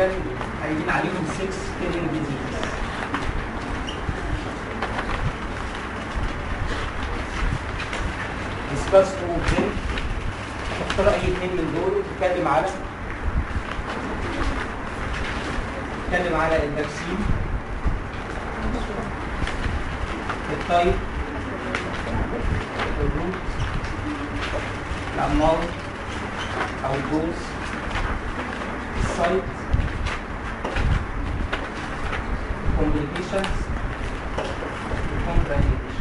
كان قايلين عليهم 6 كيلينج ديزيز ديسكاس وبين تختار اي اثنين من دول وتتكلم على تتكلم على الفاكسين التايب الروت الاماونت او الدوز السايت الكومبليكيشنز الكونترانديكيشن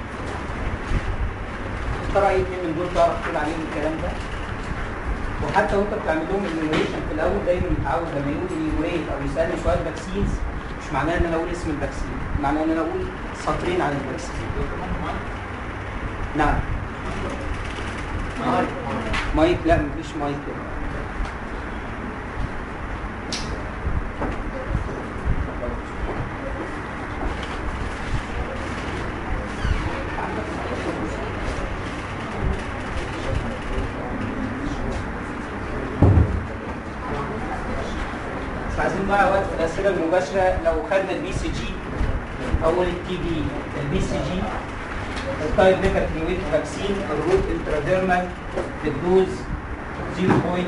تختار اي اثنين من دول تعرف تقول عليهم الكلام ده وحتى وانت بتعمل لهم انيميشن في الاول دايما متعود لما يقول انيميت او يسالني سؤال فاكسينز مش معناه ان انا اقول اسم الفاكسين معناه ان انا اقول سطرين عن الفاكسين نعم مايك لا مفيش مايك مش عايزين نضيع وقت في الاسئله المباشره لو خدنا البي سي جي اول التي بي البي سي جي التايب ليفر كليويت فاكسين الروت انتراديرمال الدوز 0.05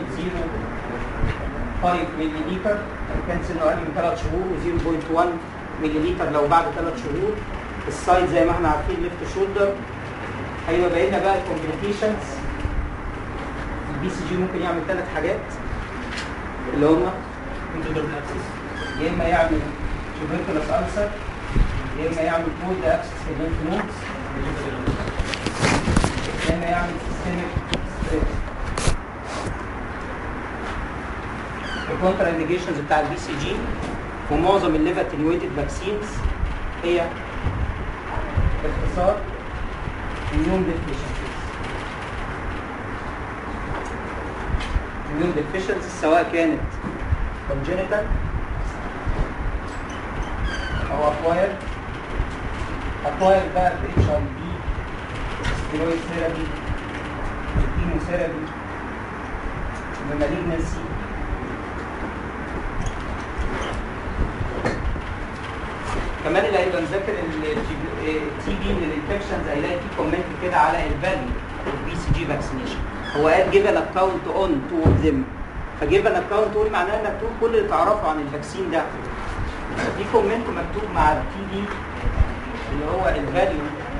ملي لتر كان سنه اقل من 3 شهور و0.1 ملي لتر لو بعد 3 شهور السايد زي ما احنا عارفين ليفت شولدر هيبقى باين لنا بقى الكومبليكيشنز البي سي جي ممكن يعمل ثلاث حاجات اللي هم يا اما يعمل tuberculous ulcer يا اما يعمل cold access في lymph nodes يا اما يعمل systemic stress الكونترا انديكيشنز بتاع البي سي جي ومعظم الليفر اتنيويتد فاكسينز هي باختصار immune deficiencies immune deficiencies سواء كانت congenital او acquired acquired بقى في اتش اي بي ستيرويد ثيرابي الكيموثيرابي بمالجنسي كمان اللي هيبقى مذاكر التي بي من الانفكشنز هيلاقي في كومنت كده على الفاليو البي سي جي فاكسينيشن هو قال جيف ان اكونت اون تو ذيم فجيف ان اكونت اون معناه انك تقول كل اللي تعرفه عن الفاكسين ده في كومنت مكتوب مع التي بي اللي هو الفاليو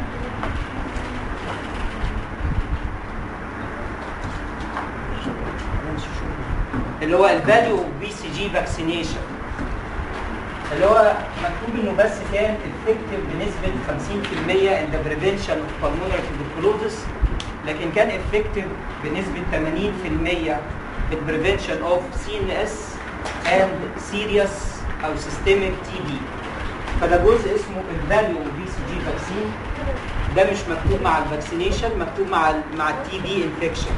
اللي هو الفاليو اوف بي سي جي فاكسينيشن اللي هو مكتوب انه بس كان افكتيف بنسبه 50% in the prevention of pulmonary tuberculosis لكن كان افكتيف بنسبه 80% في prevention of CNS and serious او systemic TB فده جزء اسمه الفاليو اوف بي سي جي فاكسين ده مش مكتوب مع الفاكسينيشن مكتوب مع ال مع التي بي انفكشن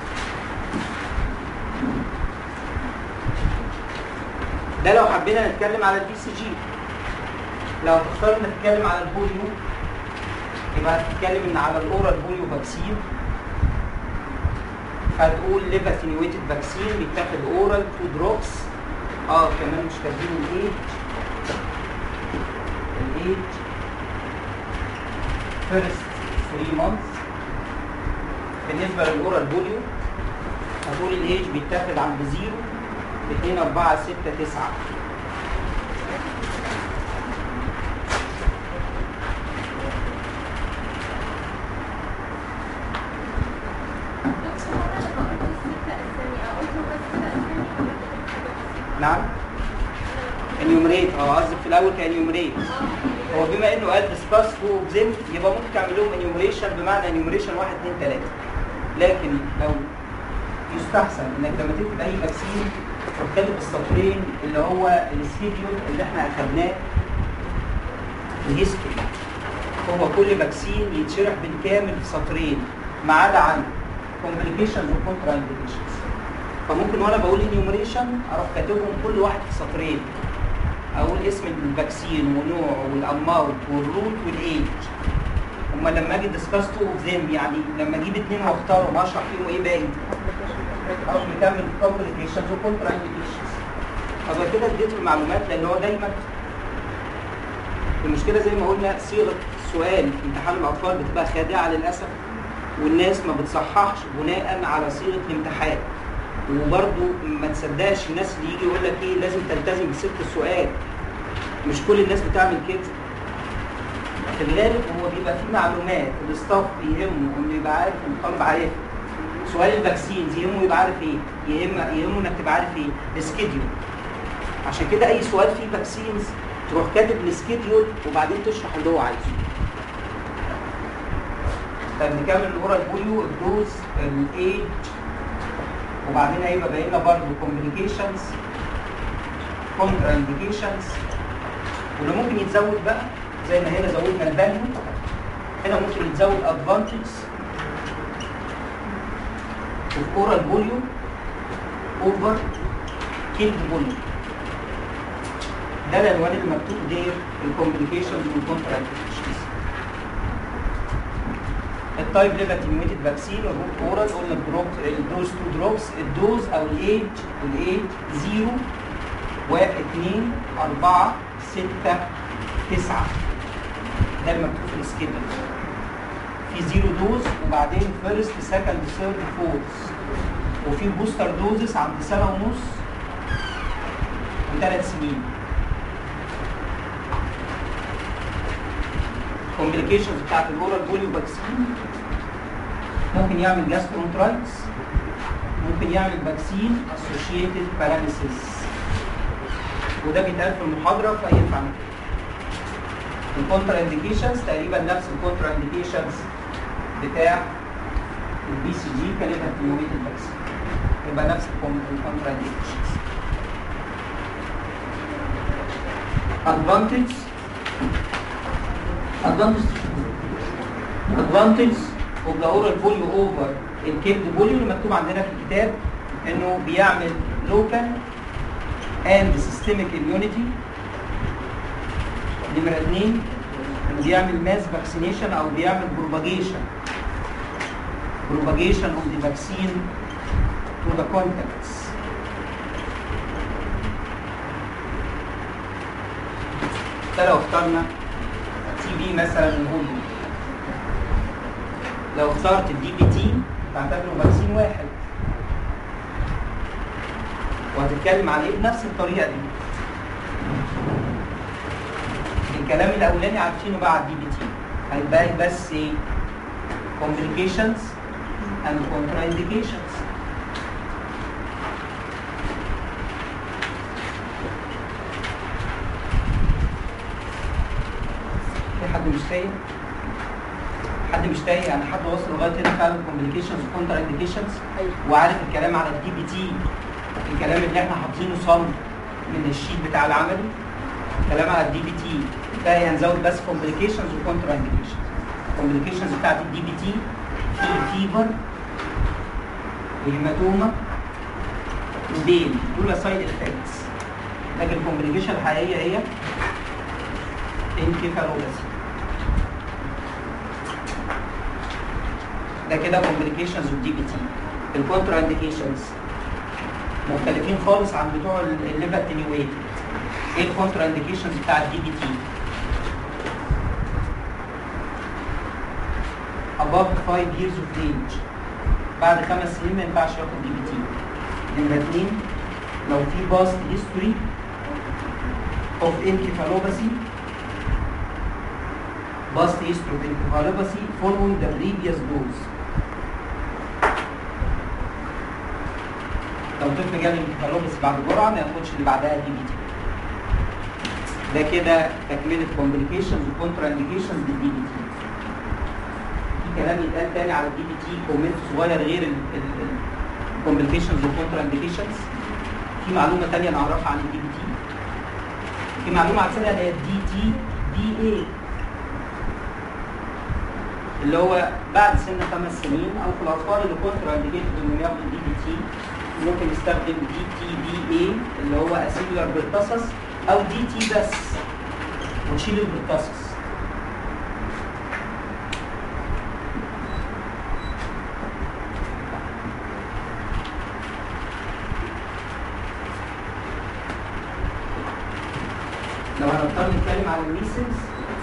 ده لو حبينا نتكلم على البي سي جي لو تختار انك تتكلم على البوليو يبقى هتتكلم ان على الاورال بوليو فاكسين هتقول ليفا اتنيويتد فاكسين بيتاخد اورال تو دروبس اه كمان مش كاتبين الايج الايج فيرست 3 مانثs بالنسبه للاورال بوليو هتقول الايج بيتاخد عند زيرو 2 4 6 9 نعم انيومريت اه قصدك في الاول كانيومريت هو بما انه قال ديسكاس وزم يبقى ممكن تعمل لهم انيومريشن بمعنى انيومريشن 1 2 3 لكن لو يستحسن انك لما تكتب اي فاكسين تكتب السطرين اللي هو السكيدول اللي احنا اخدناه الهيستوري هو كل فاكسين يتشرح بالكامل في سطرين ما عدا عن كومبليكيشنز وكونترا انديكيشنز فممكن وانا بقول انيومريشن اروح كاتبهم كل واحد في سطرين اقول اسم الفاكسين ونوعه والاماونت والروت والايج هما لما اجي ديسكاس تو اوف ذيم يعني لما اجيب اثنين واختارهم اشرح فيهم ايه باقي او نكمل كومبليكيشنز وكونترا انديكيشنز ابقى كده اديته المعلومات لان هو دايما المشكله زي ما قلنا صيغه السؤال في امتحان الاطفال بتبقى خادعه للاسف والناس ما بتصححش بناء على صيغه الامتحان وبرضه ما تصدقش الناس اللي يجي يقول لك ايه لازم تلتزم بصيغه السؤال مش كل الناس بتعمل كده في الغالب هو بيبقى فيه معلومات الاستاف يهمه انه يبقى عارف ان الطالب عارف سؤال الفاكسينز يهمه يبقى عارف ايه يهم يهمه انك تبقى عارف ايه السكيدول عشان كده اي سؤال فيه فاكسينز تروح كاتب السكيدول وبعدين تشرح اللي هو عايزه طب نكمل الاورال بوليو الدوز الايج وبعدين هيبقى باين لنا برضه كومبليكيشنز كونترا انديكيشنز واللي ممكن يتزود بقى زي ما هنا زودنا الفاليو هنا ممكن يتزود ادفانتج of oral بوليو اوفر كيلد بوليو ده العنوان اللي مكتوب دير الكومبليكيشنز والكونترا انديكيشنز التايب ليفل اتنيويتد فاكسين الروت اورال قلنا الدروب الدوز تو دروبس الدوز او الايج الايج 0 1 2 4 6 9 ده المكتوب في السكيدول في زيرو دوز وبعدين فيرست سكند ثيرد فورث وفي بوستر دوزز عند سنه ونص وثلاث سنين كومبليكيشنز بتاعت الاورال بوليو فاكسين ممكن يعمل جاسترونترايتس ممكن يعمل فاكسين اسوشيتد باراليسيس وده بيتقال في المحاضره فينفع نكتب الكونترا انديكيشنز تقريبا نفس الكونترا انديكيشنز بتاع البي سي جي كلمه تيوميتد فاكسين يبقى نفس الكونترا انديكيشنز advantage advantage advantage of the oral polio over الكبد بوليو اللي مكتوب عندنا في الكتاب انه بيعمل local and systemic immunity نمرة اتنين انه بيعمل ماس فاكسينيشن او بيعمل بروباجيشن propagation of the vaccine to the contacts ده لو اخترنا تي بي مثلا نقول لو اخترت الدي بي تي تعتبره فاكسين واحد وهتتكلم عليه بنفس الطريقه دي الكلام الاولاني عارفينه بقى على الدي بي تي هيبقى بس ايه complications and contraindications في حد مش تايه؟ حد مش تايه يعني حد وصل لغايه هنا فعلا complications و contraindications وعارف الكلام على الدي بي تي الكلام اللي احنا حاطينه صم من الشيت بتاع العملي الكلام على الدي بي تي ده هنزود بس complications و contraindications complications بتاعت الدي بي تي في الفيبر الهيماتوما البين دول سايد افكتس لكن الكومبليكيشن الحقيقيه هي انكيفالوباثي ده كده complications والدي بي تي الكونترا انديكيشنز مختلفين خالص عن بتوع الليفر اتنيويتد ايه الكونترا انديكيشنز بتاع الدي بي تي above 5 years of age بعد خمس سنين ما ينفعش ياخد دي بي تي نمرة اتنين لو في باست هيستوري اوف انكيفالوباثي باست هيستوري اوف انكيفالوباثي following the previous dose لو طفل جاله انكيفالوباثي بعد جرعه ما ياخدش اللي بعدها دي بي تي ده كده تكمله كومبليكيشنز وكونترا انديكيشنز للدي بي تي كلام يتقال تاني على الدي بي تي كومنت صغير غير الكومبليكيشنز والكونترا انديكيشنز في معلومه تانية نعرفها عن الدي بي تي في معلومه عارفينها اللي هي الدي تي بي اي اللي هو بعد سن خمس سنين او في الاطفال اللي كونترا انديكيتد انهم ياخدوا الدي بي تي ممكن يستخدم دي تي بي اي اللي هو اسيلولار بيرتاسس او دي تي بس وتشيل البيرتاسس لو هنضطر نتكلم عن الميسلز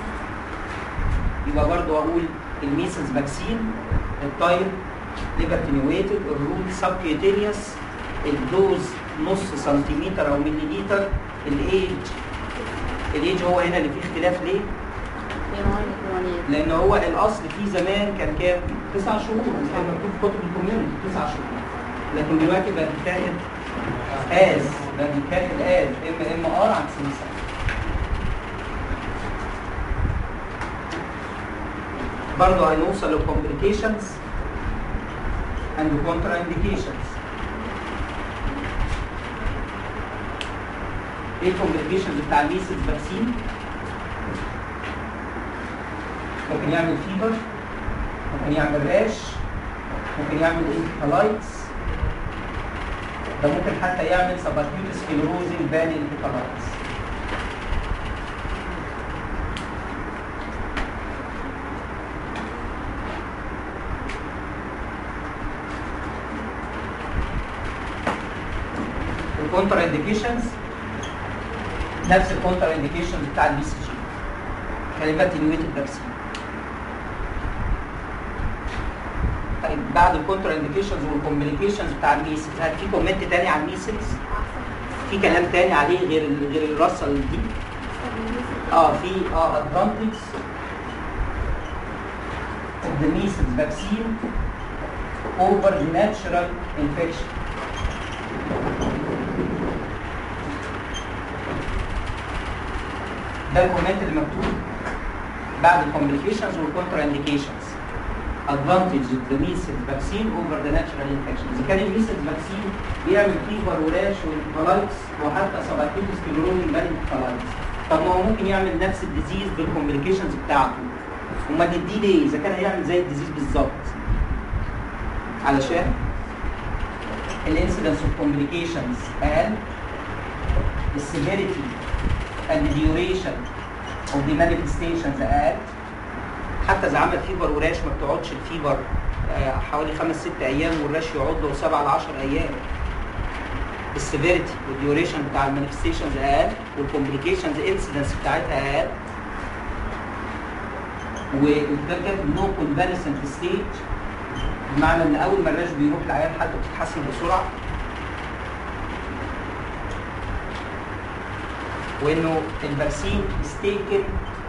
يبقى برضو اقول الميسلز فاكسين التايب ليفر تنويتد الروم سبكيوتينيوس الدوز نص سنتيمتر او مليليتر الايج الايج هو هنا اللي فيه اختلاف ليه؟ لان هو الاصل فيه زمان كان كام؟ تسع شهور كان مكتوب في كتب الكوميونتي تسع شهور لكن دلوقتي بقى بيتاخد از بقى بيتاخد از ام ام ار عن سن سنه برضه هنوصل للكومبليكيشنز اند كونترا انديكيشنز ايه الكومبليكيشنز بتاع الميسلز فاكسين؟ ممكن يعمل فيبر ممكن يعمل راش ممكن يعمل انكفالايتس ده ممكن حتى يعمل سباكيوت سكلروزنج باني انكفالايتس الكونترا انديكيشنز نفس الكونترا انديكيشنز بتاع البي سي جي كلمات انويتد فاكسين طيب بعد الكونترا انديكيشنز والكومبليكيشنز بتاع الميسلز هل في كومنت تاني على الميسلز؟ في كلام تاني عليه غير ال- غير الرصه دي؟ اه في اه ادفانتج of the measles vaccine over the natural infection. ده الكومنت اللي مكتوب بعد الكومبليكيشنز والكونترا انديكيشنز. advantage of the measles vaccine over the natural infection. اذا كان الميسلز فاكسين بيعمل فيفر وراش والفلايتس وحتى سباكيتس كلوروني بالانفلايتس. طب ما هو ممكن يعمل نفس الديزيز بالكومبليكيشنز بتاعته. امال نديه ليه؟ اذا كان هيعمل زي الديزيز بالظبط. علشان الانسيدنس اوف كومبليكيشنز اقل السيفيريتي and the duration of the manifestations اقل حتى اذا عمل فيبر وراش ما بتقعدش الفيبر آه، حوالي خمس ست ايام والراش يقعد له سبع ل 10 ايام السيفيريتي والديوريشن بتاع المانيفستيشنز اقل والكومبليكيشنز انسيدنس بتاعتها اقل وده كان نو كونفاليسنت ستيج بمعنى ان اول ما الراش بيروح العيان حالته بتتحسن بسرعه وانه الفاكسين is taken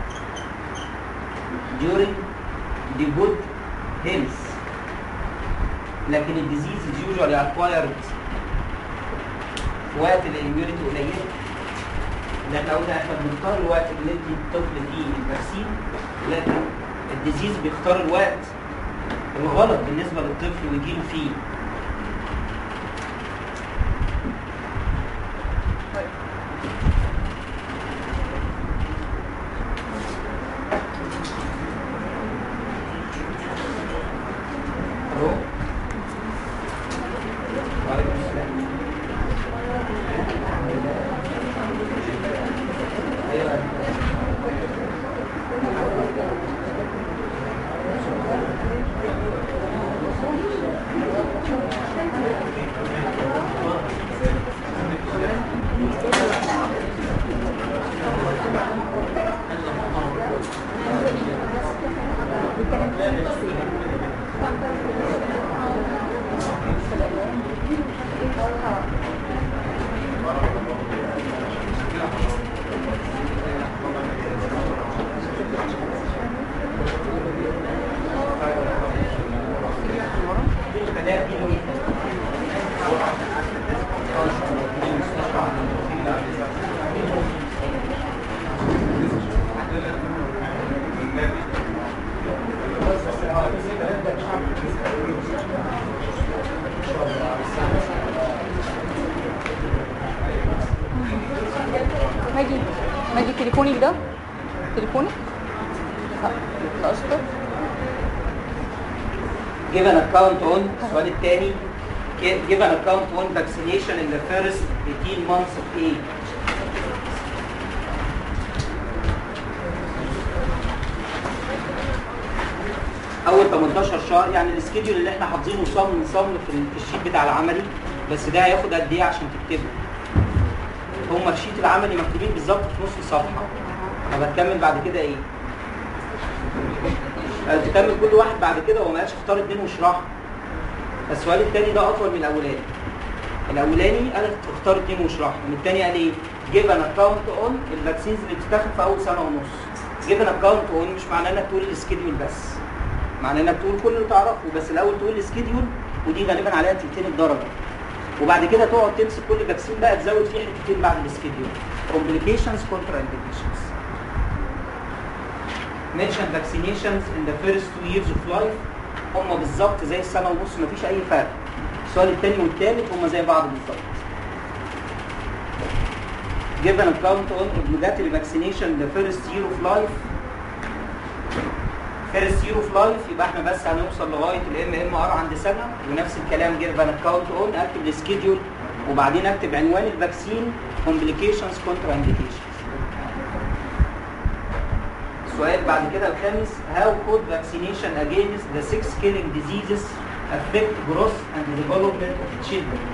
during the good health لكن الديزيز is usually acquired في وقت الاميونيتي قليله ده احنا قلنا احنا بنختار الوقت اللي ندي الطفل فيه الفاكسين لكن الديزيز بيختار الوقت الغلط بالنسبه للطفل ويجيله فيه الو وعليكم السلام ايوه خليها كيلو ماجي ماجي تليفونك ده تليفونك لا لا اشطر give an account on السؤال الثاني give an account on vaccination in the first 18 months of age اول 18 شهر يعني السكيدول اللي احنا حافظينه صم صم في ال- في الشيت بتاع العملي بس ده هياخد قد ايه عشان تكتبه هم الشيت العملي مكتوبين بالظبط في نص الصفحه طب هتكمل بعد كده ايه؟ تكمل كل واحد بعد كده هو ما قالش اختار اتنين واشرحها السؤال الثاني ده اطول من الاولاني الاولاني قال اختار اتنين واشرحهم الثاني قال ايه؟ جيب ان اكونت اون الفاكسينز اللي بتتاخد في اول سنه ونص جيب ان اكونت اون مش معناه انك تقول السكيدول بس معناه انك تقول كل اللي تعرفه بس الاول تقول السكيدول ودي غالبا عليها تلتين الدرجه وبعد كده تقعد تمسك كل فاكسين بقى تزود فيه حتتين بعد السكيدول complications contra indications mention vaccinations in the first two years of life هم بالظبط زي السنه ونص مفيش اي فرق السؤال الثاني والثالث هم زي بعض بالظبط give an account on obligatory vaccination in the first year of life first year of life يبقى احنا بس هنوصل لغايه الام ام ار عند سنه ونفس الكلام give an account on اكتب السكيدول وبعدين اكتب عنوان الفاكسين complications contra indications السؤال بعد كده الخامس how could vaccination against the six killing diseases affect growth and development of children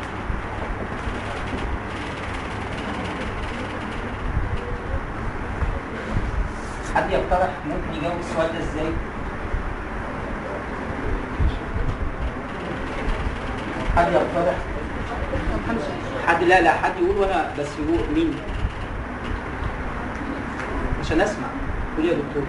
حد يقترح ممكن يجاوب السؤال ده ازاي؟ حد يقترح؟ حد لا لا حد يقول وانا بس يقول مين؟ عشان اسمع قول يا دكتور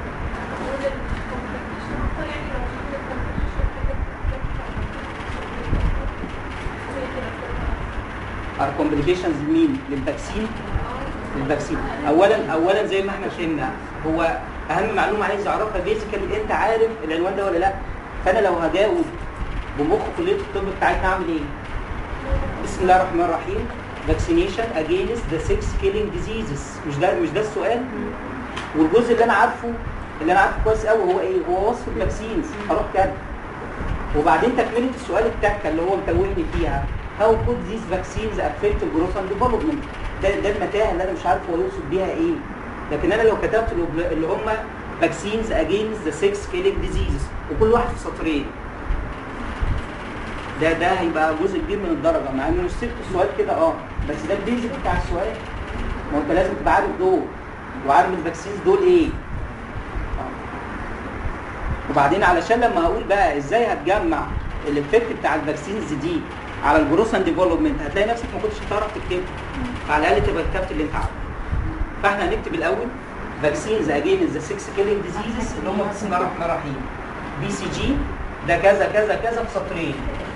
are complications مين؟ للفاكسين؟ للفاكسين اولا اولا زي ما احنا فهمنا هو اهم معلومه عايز اعرفها بيزيكالي انت عارف العنوان ده ولا لا فانا لو هجاوب بمخ كليه الطب بتاعتنا اعمل ايه؟ بسم الله الرحمن الرحيم vaccination against the six killing diseases مش ده مش ده السؤال والجزء اللي انا عارفه اللي انا عارفه كويس قوي هو ايه هو وصف الفاكسينز هروح كده وبعدين تكمله السؤال التكه اللي هو متوهني فيها how could these vaccines affect growth and development ده ده المتاهه اللي انا مش عارف هو يقصد بيها ايه لكن انا لو كتبت اللي- اللي هم vaccines against the six killing diseases وكل واحد في سطرين ده ده هيبقى جزء كبير من الدرجه مع انه مش سبت السؤال كده اه بس ده البيزك بتاع السؤال ما هو انت لازم تبقى عارف دول وعارف الفاكسينز دول ايه آه. وبعدين علشان لما هقول بقى ازاي هتجمع الافكت بتاع الفاكسينز دي على الجروث اند ديفلوبمنت هتلاقي نفسك ما كنتش هتعرف تكتبه على الاقل تبقى كتبت اللي انت عارفه فاحنا هنكتب الاول فاكسينز اجين ذا 6 كيلينج ديزيزز اللي هم بسم الله الرحمن الرحيم بي سي جي ده كذا كذا كذا في سطرين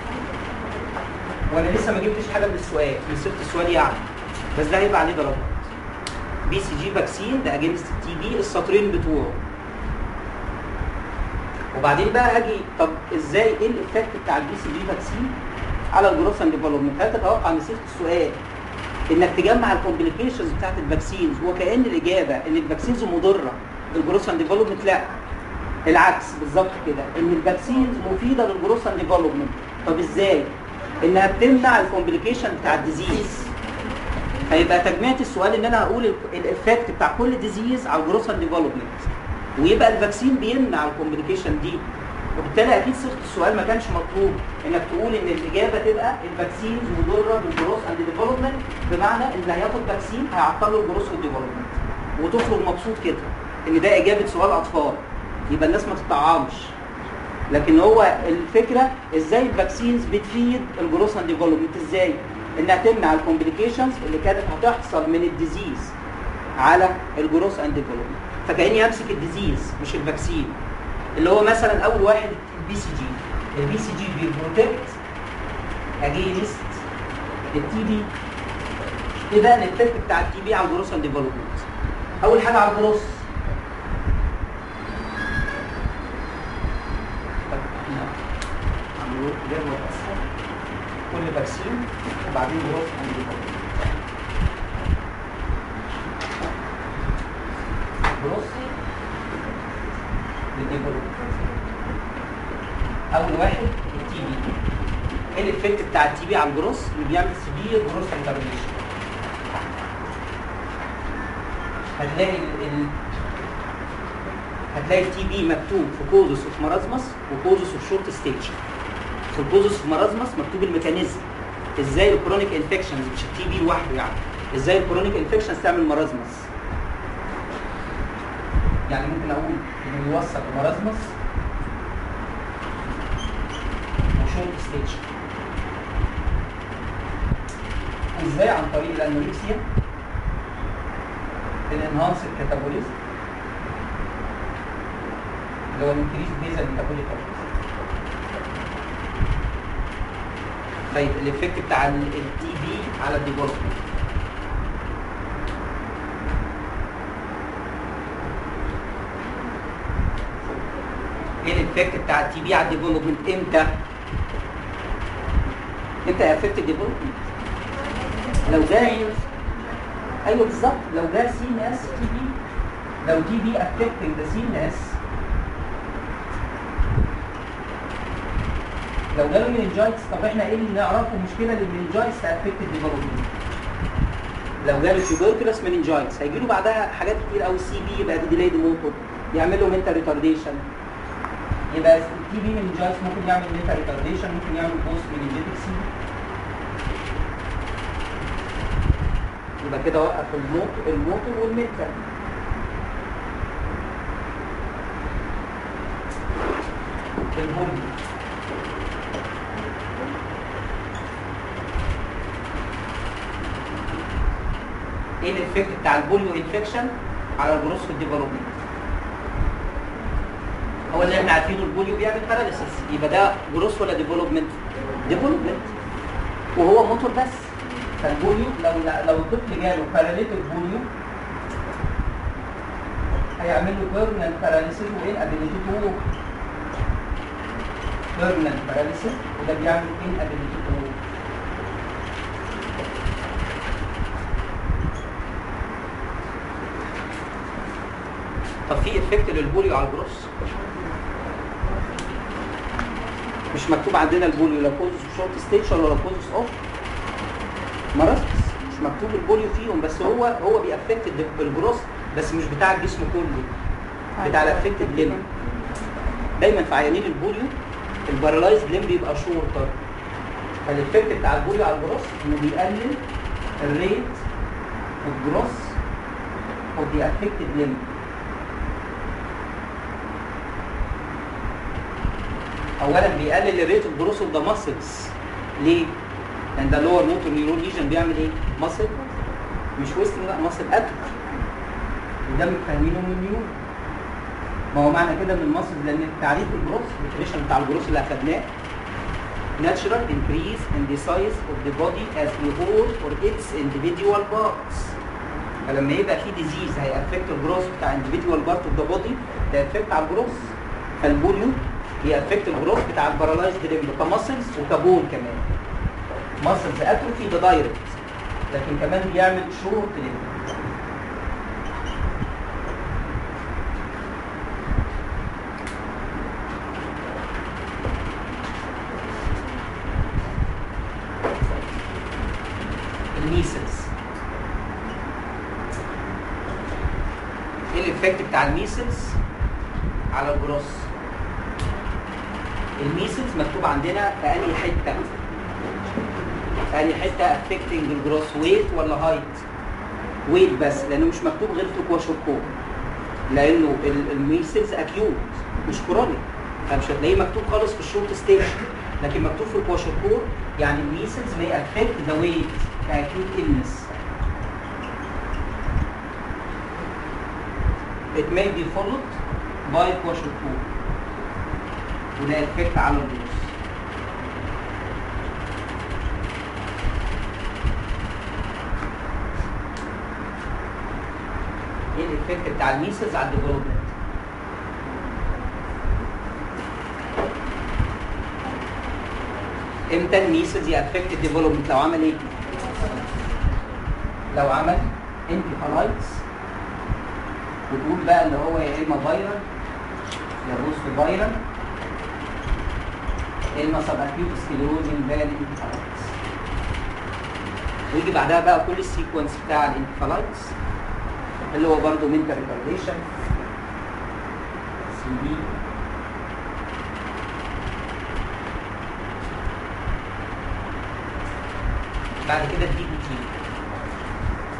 وانا لسه ما جبتش حاجه من السؤال من سبت السؤال يعني بس ده هيبقى عليه درجات بي سي جي فاكسين ده اجينست تي بي السطرين بتوعه وبعدين بقى هاجي طب ازاي ايه الايفكت بتاع البي سي جي فاكسين على الجروث اند ديفلوبمنت هل تتوقع من صيغه السؤال انك تجمع الكومبليكيشنز بتاعت الفاكسينز وكان الاجابه ان الفاكسينز مضره بالجروث اند ديفلوبمنت لا العكس بالظبط كده ان الفاكسينز مفيده للجروث اند ديفلوبمنت طب ازاي؟ انها بتمنع الكومبليكيشن بتاع الديزيز هيبقى تجميع السؤال ان انا هقول الايفكت بتاع كل ديزيز على الجروث اند ديفلوبمنت ويبقى الفاكسين بيمنع الكومبليكيشن دي وبالتالي اكيد صيغه السؤال ما كانش مطلوب انك تقول ان الاجابه تبقى الفاكسينز مضره بالجروث اند ديفلوبمنت بمعنى ان اللي هياخد فاكسين هيعطل له الجروث والديفلوبمنت وتخرج مبسوط كده ان ده اجابه سؤال اطفال يبقى الناس ما تتطعمش لكن هو الفكره ازاي الفاكسينز بتفيد الجروث اند ديفلوبمنت ازاي؟ انها تمنع الكومبليكيشنز اللي كانت هتحصل من الديزيز على الجروث اند ديفلوبمنت فكاني همسك الديزيز مش الفاكسين اللي هو مثلا اول واحد البي سي جي البي سي جي بيبروتكت اجينست التي بي ايه بقى الايفكت بتاع التي بي على الجروث اند ديفلوبمنت اول حاجه على الجروث طب احنا عملوا جدول اسهل كل فاكسين وبعدين جروث اند ديفلوبمنت جروث للديفلوبمنت اول واحد التي بي ايه الايفكت بتاع التي بي على الجروث اللي بيعمل سيفير جروث ريتارديشن هتلاقي ال... ال... هتلاقي التي بي مكتوب في كوزس اوف مرازمس وكوزس اوف شورت ستيج في الكوزس اوف مرازمس مكتوب الميكانيزم ازاي الكرونيك انفكشنز مش التي بي لوحده يعني ازاي الكرونيك انفكشنز تعمل مرازمس يعني ممكن اقول انه يوصل لمرازمس وشورت ستيج ازاي عن طريق الانوركسيا الانهانس الكاتابوليزم اللي هو الانكريز بيزا ميتابوليك طيب الايفكت بتاع التي بي على الديفلوبمنت ايه الايفكت بتاع التي بي على الديفلوبمنت امتى؟ امتى افكت الديفلوبمنت؟ لو ده ايوه بالظبط لو ده سي ان اس تي بي لو تي بي افكتنج ذا سي ان اس لو جاله مننجايتس طب احنا ايه اللي نعرفه مشكله للمننجايتس افكت الديفلوبمنت لو جاله تيوبركلوس مننجايتس هيجي له بعدها حاجات كتير قوي سي بي يبقى دي ديلايد موتور يعمل له منتال ريتارديشن يبقى التي بي مننجايتس ممكن يعمل منتال ريتارديشن ممكن يعمل بوست مننجيتك سي يبقى كده وقف الموتور الموتور والمنتال الهرمون ايه الايفكت بتاع البوليو انفكشن على الجروس والديفلوبمنت هو اللي احنا عارفينه البوليو بيعمل باراليسيس يبقى ده جروس ولا ديفلوبمنت ديفلوبمنت وهو موتور بس فالبوليو لو لو الطفل جاله باراليتيك بوليو هيعمل له بيرمننت باراليسيس وين ابيليتي تو بيرمننت باراليسيس وده بيعمل ان ابيليتي تو طب في افكت للبوليو على الجروس مش مكتوب عندنا البوليو لا كوزس شورت ستيج ولا لا كوزس اوف مرضس مش مكتوب البوليو فيهم بس هو هو بيأفكت الد- الجروس بس مش بتاع الجسم كله بتاع الافكتد ليمب دايما في عيانين البوليو البارالايزد ليمب بيبقى شورتر فالافكت بتاع البوليو على الجروس انه بيقلل الريت الجروس اوف ذا افكتد ليمب اولا بيقلل الريت اوف جروس اوف ذا ماسلز ليه؟ لان ده لور موتور نيورون ليجن بيعمل ايه؟ ماسل مش ويستنج لا ماسل اتروفي وده مفهمينه من النيورون ما هو معنى كده من الماسل لان تعريف الجروس الديفينيشن بتاع الجروس اللي اخدناه natural increase in the size of the body as a whole or its individual parts فلما يبقى في ديزيز هيأفكت الجروس بتاع individual part of the body ده افكت على الجروس فالبوليو بيأفكت الجروس بتاع البارالايزد ليمب كماسلز وكبون كمان ماسلز اتروفي ده دايركت لكن كمان بيعمل شورت ليمب الميسلز ايه الايفكت بتاع الميسلز على الجروس الميسلز مكتوب عندنا في انهي حته في انهي حته افكتنج الجروس ويت ولا هايت ويت بس لانه مش مكتوب غير في كواشوكو لانه ال- الميسلز اكيوت مش كرونيك فمش هتلاقيه مكتوب خالص في الشورت ستيشن لكن مكتوب في الكواشوكور يعني الميسلز may affect the weight كاكيوت illness it may be followed by kwashiorkor وده افكت على الجلوس ايه الافكت بتاع الميسلز على الديفلوبمنت امتى الميسلز يأفكت الديفلوبمنت لو عمل ايه؟ لو عمل انتيفالايتس وتقول بقى اللي هو يا اما فايرال يا بوست فايرال يا اما سب اكيوت سكليروزنج فالي انتيفالايتس ويجي بعدها بقى كل السيكونس بتاع الانتيفالايتس اللي هو برضه منتال ريتارديشن سي دي بعد كده الدي بي تي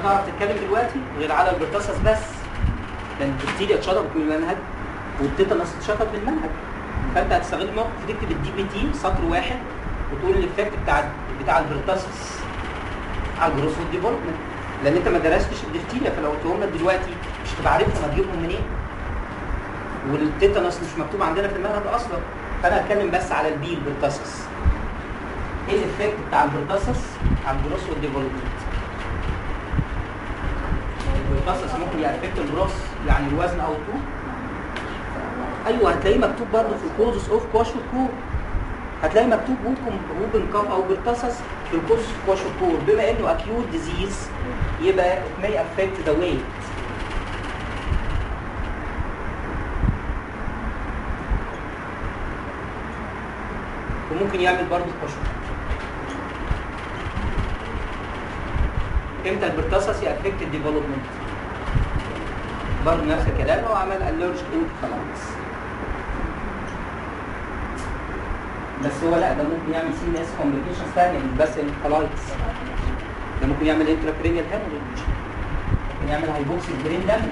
هتعرف تتكلم دلوقتي غير على البرتصص بس لان البكتيريا اتشطبت من المنهج والتيتانوس اتشطب من المنهج فانت هتستغل الموقف تكتب الدي بي تي سطر واحد وتقول الايفكت بتاع بتاع البرتصص على الجروس والديفلوبمنت لان انت ما درستش الدفتيريا فلو قلتهم لك دلوقتي مش هتبقى عارفهم هتجيبهم منين والتيتانوس مش مكتوب عندنا في المنهج اصلا فانا هتكلم بس على البي البرتصص ايه الايفكت بتاع البرتصص على الجروس والديفلوبمنت البرتصص ممكن يأفكت الجروس يعني الوزن او الطول ايوه هتلاقيه مكتوب برضه في الكوزس اوف كواشوكور هتلاقي مكتوب ممكن ووبن كاف او برتصص في الكوزس اوف كواشوكور بما انه اكيوت ديزيز يبقى it may affect the weight وممكن يعمل برضه كواشوكور امتى البرتصص يأفكت الديفلوبمنت برضه نفس الكلام هو عمل allergic encephalitis بس هو لا ده ممكن يعمل سي اس كومبليكيشنز ثانيه مش بس انفلايتس ده ممكن يعمل انتراكرينيال هيموريدج ممكن يعمل هايبوكسيك برين دامج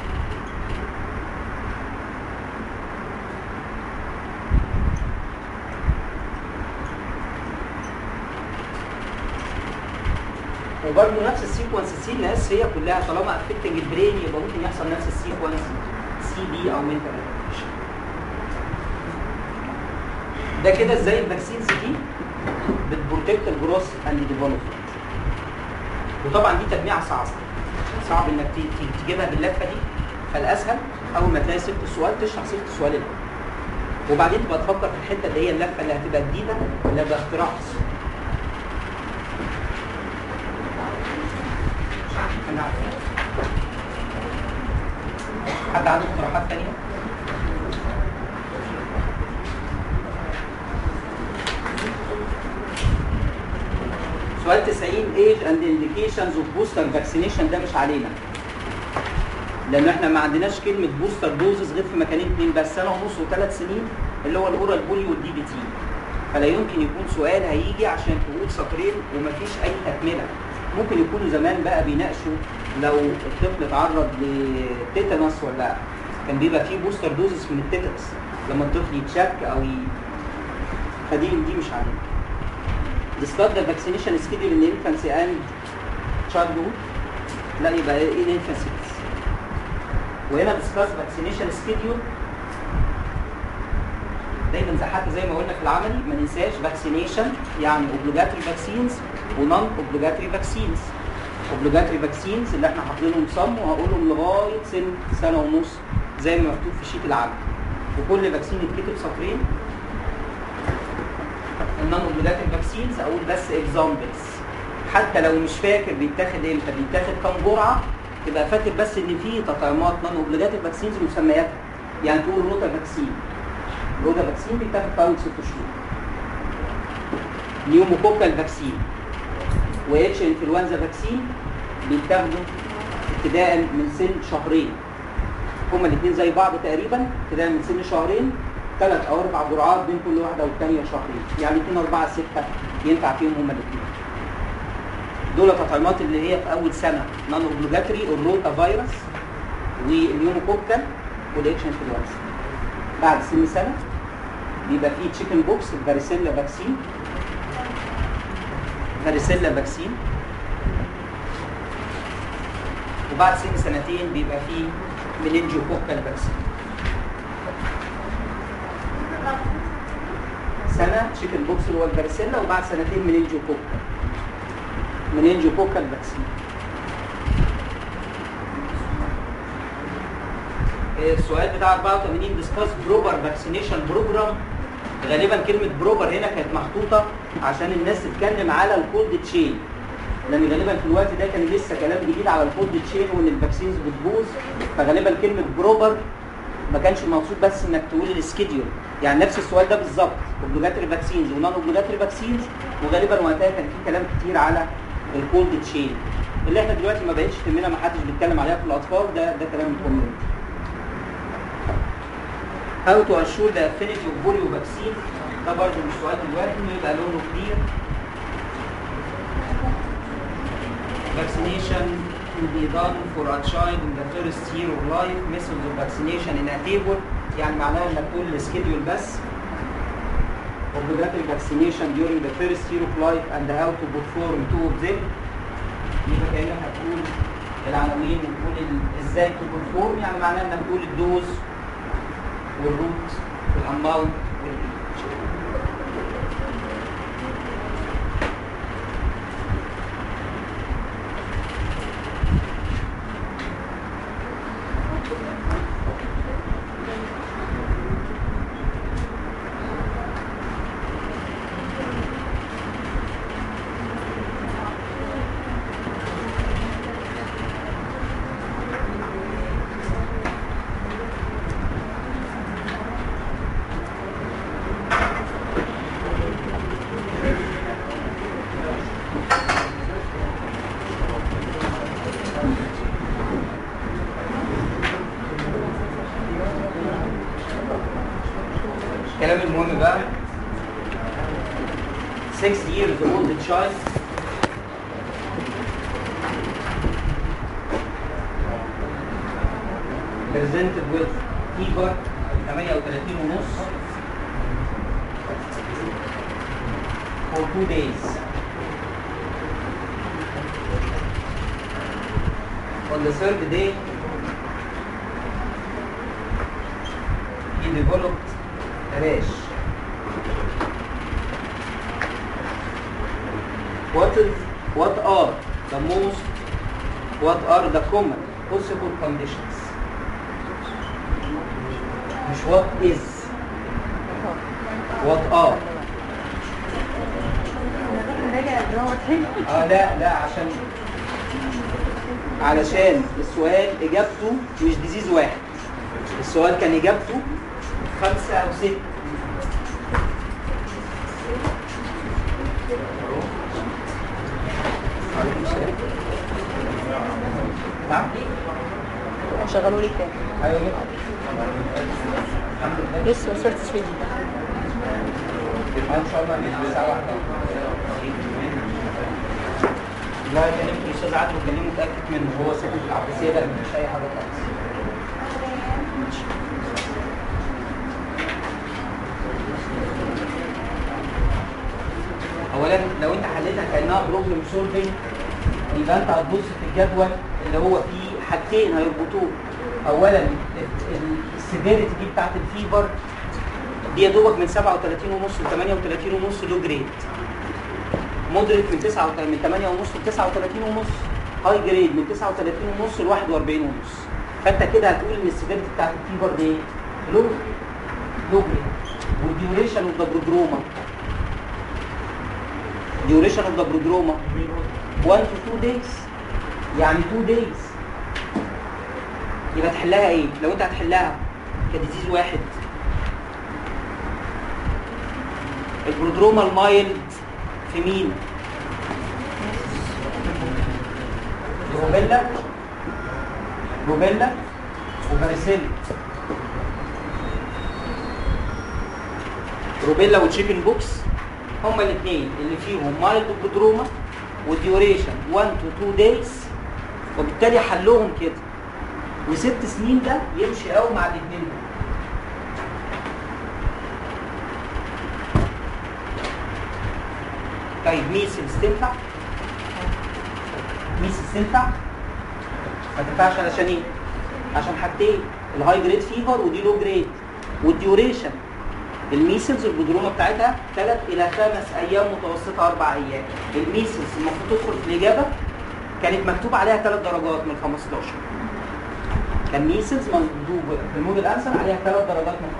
وبرضه نفس السيكونس سي ان اس هي كلها طالما افكتنج البرين يبقى ممكن يحصل نفس السيكونس سي بي او منتال ده كده ازاي الفاكسينز دي بتبروتكت الجروس اند ديفلوبمنت وطبعا دي تجميعه صعبه صعب انك ت- ت- تجيبها باللفه دي فالاسهل اول ما تلاقي ست سؤال تشرح ست سؤال الاول وبعدين تبقى تفكر في الحته اللي هي اللفه اللي هتبقى جديده اللي هتبقى اختراع أنا عارف. حد عنده اقتراحات تانية؟ سؤال 90 ايج اند انديكيشنز اوف بوستر فاكسينيشن ده مش علينا لان احنا ما عندناش كلمه بوستر دوزز غير في مكانين اتنين بس سنه ونص وثلاث سنين اللي هو الاورال بولي والدي بي تي فلا يمكن يكون سؤال هيجي عشان تقول سطرين ومفيش اي تكمله ممكن يكونوا زمان بقى بيناقشوا لو الطفل اتعرض لتيتانوس ولا كان بيبقى فيه بوستر دوزز من التيتانوس لما الطفل يتشك او ي... فدي دي مش علينا discuss the vaccination schedule in infancy and childhood لا يبقى in infancy بس. وهنا discuss vaccination schedule دايما زي حتى زي ما قلنا في العملي ما ننساش vaccination يعني obligatory vaccines ونون obligatory vaccines obligatory vaccines اللي احنا حاطينهم صم وهقولهم لغايه سن سنه ونص زي ما مكتوب في شيت العمل وكل فاكسين يتكتب سطرين النون اوبليجاتوري فاكسينز اقول بس اكزامبلز حتى لو مش فاكر بيتاخد امتى بيتاخد كام جرعه تبقى فاكر بس ان في تطعيمات نون اوبليجاتوري فاكسينز ومسمياتها يعني تقول روتا فاكسين روتا فاكسين بيتاخد في اول ست شهور نيوموكوكال فاكسين واتش انفلونزا فاكسين بيتاخدوا ابتداء من سن شهرين هما الاثنين زي بعض تقريبا ابتداء من سن شهرين ثلاث او اربع جرعات بين كل واحده والثانيه شهرين يعني اثنين اربعه سته ينفع فيهم هما الاثنين دول التطعيمات اللي هي في اول سنه نون اوبليجاتوري الروتا فيروس والنيوموكوكال والاتش انفلونزا بعد سن سنه بيبقى فيه تشيكن بوكس الفاريسيلا فاكسين فاريسيلا فاكسين وبعد سن سنتين بيبقى فيه مننجوكوكال فاكسين سنه تشيكن بوكس اللي هو الفاريسيلا وبعد سنتين مننجوكوكال مننجوكوكال فاكسين السؤال بتاع 84 ديسكاس بروبر فاكسينيشن بروجرام غالبا كلمه بروبر هنا كانت محطوطه عشان الناس تتكلم على الكولد تشين لان غالبا في الوقت ده كان لسه كلام جديد على الكولد تشين وان الفاكسينز بتبوظ فغالبا كلمه بروبر ما كانش المقصود بس انك تقول السكيدول يعني نفس السؤال ده بالظبط اوبليجاتوري فاكسينز ونون اوبليجاتوري فاكسينز وغالبا وقتها كان في كلام كتير على الكولد تشين اللي احنا دلوقتي ما بقتش تهمنا ما حدش بيتكلم عليها في الاطفال ده ده كلام الكوميونتي How to assure the affinity of polio vaccine ده برضه مش سؤال دلوقتي انه يبقى لونه كبير vaccination to be done for a child in the first year of life methods of vaccination in a table يعني معناها انك تقول السكيدول بس obligatory vaccination during the first year of life and how to perform two of them يبقى كانك هتقول العناوين وتقول ال- ازاي تو perform يعني معناها انك تقول الدوز والروت والاماونت وال الكلام المهم بقى 6 years old child presented with fever 38 ونص for two days on the third day he developed rash what is what are the most what are the common possible conditions مش what is what are راجع الدراما تاني اه لا لا عشان علشان السؤال اجابته مش ديزيز واحد السؤال كان اجابته خمسة او ستة نعم شغلوا لي تاني ايوه كده. الحمد لله لسه وصلت 3 دي ان شاء الله نبقى الساعه واحدة لا كلمت الاستاذ عادل وكلمه متاكد منه هو ساكن في العباسيه لا مفيش اي حاجه خالص اولا لو انت حليتها كانها بروبلم سولفنج يبقى انت هتبص في الجدول اللي هو فيه حاجتين هيربطوه اولا السيفيريتي دي بتاعت الفيبر دي يا دوبك من 37 ونص ل 38 ونص لو جريد مودريت من 9 من 8 ونص ل 39 ونص هاي جريد من 39 ونص ل 41 ونص فانت كده هتقول ان السيفيريتي بتاعت الفيبر دي لو لو جريد والديوريشن اوف ذا برودروما duration of the prodroma 1 to 2 days يعني 2 days يبقى تحلها ايه لو انت هتحلها كديزيز واحد البرودروما المايلد في مين روبيلا روبيلا وباريسيلا روبيلا وتشيكن بوكس هما الاثنين اللي فيهم مايلد برودروما وديوريشن 1 تو 2 دايز وبالتالي حلهم كده وست سنين ده يمشي قوي مع الاثنين دول طيب ميسلز تنفع؟ ميسلز تنفع؟ ما تنفعش علشان ايه؟ عشان حاجتين الهاي جريد فيفر ودي لو جريد والديوريشن الميسلز البدرومه بتاعتها 3 الى 5 ايام متوسطه اربع ايام الميسلز المفروض تدخل في الاجابه كانت مكتوب عليها 3 درجات من 15 كان ميسلز مكتوب في الموديل انسر عليها 3 درجات من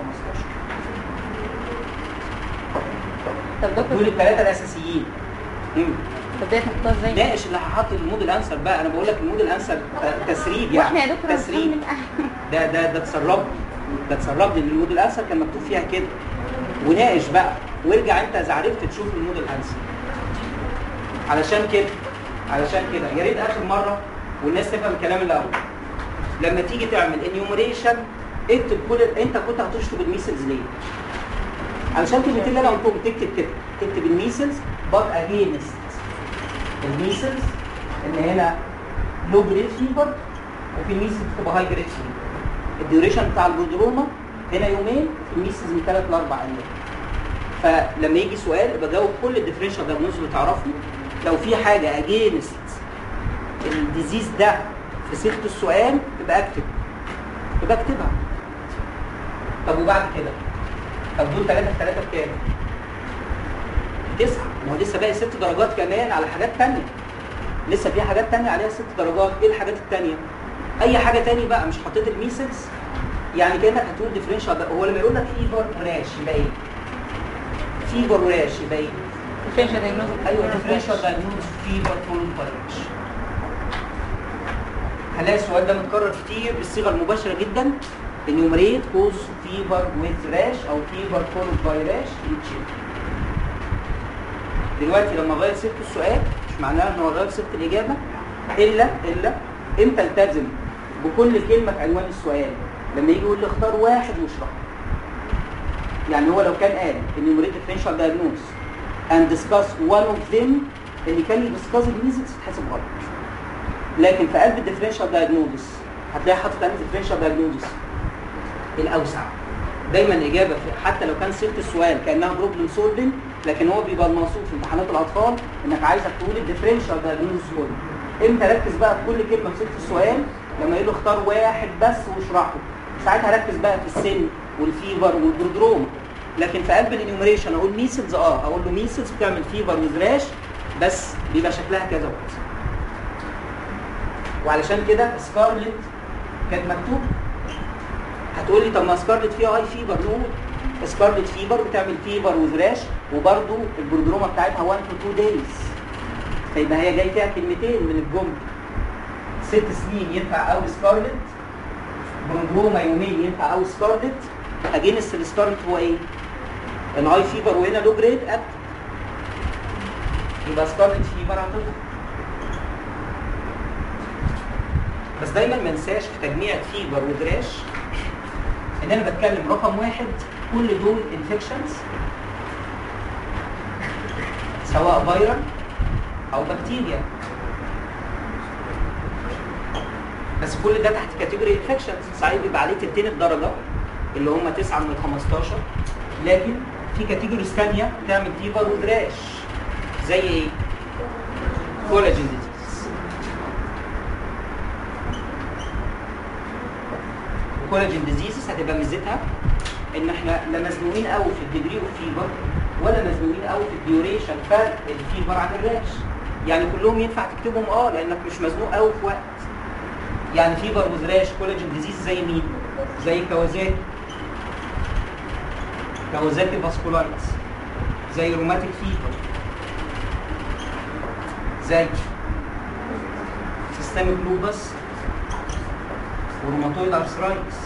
15 طب دول دكتور الثلاثه الاساسيين مم. طب ديت نحطها ازاي؟ ناقش اللي هحط الموديل انسر بقى انا بقول لك الموديل انسر ت- تسريب واحنا يعني يا دكتور تسريب هنكمل ده ده ده تسرب ده تسرب لان الموديل انسر كان مكتوب فيها كده وناقش بقى وارجع انت اذا عرفت تشوف الموديل انسر علشان كده علشان كده يا ريت اخر مره والناس تفهم الكلام الاول لما تيجي تعمل انيومريشن اكتب كل انت كنت هتشطب الميسلز ليه؟ علشان الكلمتين اللي انا قلتهم تكتب كده تكتب الميسلز بات اجينست الميسلز ان هنا لو جريد فيبر وفي الميسز بتبقى هاي جريد فيبر الديوريشن بتاع البودروما هنا يومين في الميسز من ثلاث لاربع ايام فلما يجي سؤال يبقى جاوب كل الديفرنشال دايجنوز اللي تعرفه لو في حاجه اجينست الديزيز ده في صيغه السؤال تبقى اكتب تبقى اكتبها طب وبعد كده طب دول 3 في 3 بكام؟ تسعة ما هو لسه باقي ست درجات كمان على حاجات تانية لسه في حاجات تانية عليها ست درجات ايه الحاجات التانية؟ اي حاجة تاني بقى مش حطيت الميسلز يعني كانك هتقول ديفرنشال هو لما يقول لك فيفر وراش يبقى ايه؟ فيفر وراش يبقى ايه؟ differential diagnosis ايوه ديفرنشال دايجنوز فيفر فول راش هنلاقي السؤال ده متكرر كتير بالصيغه المباشره جدا انيومريت كوز فيفر ويز راش او فيفر فولد باي راش يتشيل دلوقتي لما اغير صيغه السؤال مش معناها ان هو غير صيغه الاجابه الا الا امتى التزم بكل كلمه في عنوان السؤال لما يجي يقول لي اختار واحد واشرحه يعني هو لو كان قال انيومريت ديفرنشال دايجنوز and discuss one of them اللي كان يدسكاس الميزكس تتحسب غلط لكن في قلب الديفرنشال دايجنوزس هتلاقي حاطط قلب الديفرنشال دايجنوزس الاوسع دايما الاجابه في حتى لو كان صيغه السؤال كانها بروبلم سولفنج لكن هو بيبقى المقصود في امتحانات الاطفال انك عايزك تقول الديفرنشال دايجنوزس كله امتى ركز بقى في كل كلمه في صيغه السؤال لما يقول له اختار واحد بس واشرحه ساعتها ركز بقى في السن والفيفر والبرودروما لكن في قلب الانيومريشن اقول ميسلز اه اقول له ميسلز بتعمل فيفر وزراش بس بيبقى شكلها كذا وكذا وعلشان كده سكارلت كانت مكتوب هتقول لي طب ما سكارلت فيها هاي فيبر نقول سكارلت فيبر بتعمل فيبر وزراش وبرده البرودروما بتاعتها 1 تو 2 دايز فيبقى هي جاي فيها كلمتين من الجمله ست سنين ينفع او سكارلت برودروما يومين ينفع او سكارلت اجينست السكارلت هو ايه؟ الهاي فيبر وهنا لو جريد اب يبقى سكارلت فيبر هتظهر بس دايما ما انساش في تجميع فيبر ودراش ان انا بتكلم رقم واحد كل دول انفكشنز سواء فيرال او بكتيريا بس كل ده تحت كاتيجوري انفكشنز صحيح بيبقى عليه تلتين الدرجه اللي هم 9 من 15 لكن في كاتيجوريز ثانيه بتعمل فيبر ودراش زي ايه؟ كولاجين ديزيز الكولاجين ديزيزز هتبقى ميزتها ان احنا لا مزنوقين قوي في الديجري اوف فيبر ولا مزنوقين قوي في الديوريشن فرق الفيبر عن الراش يعني كلهم ينفع تكتبهم اه لانك مش مزنوق قوي في وقت يعني فيبر وزراش كولاجين ديزيز زي مين؟ زي كوازاكي كوازاكي فاسكولايتس زي روماتيك فيبر زي سيستميك لوبس وروماتويد ارثرايتس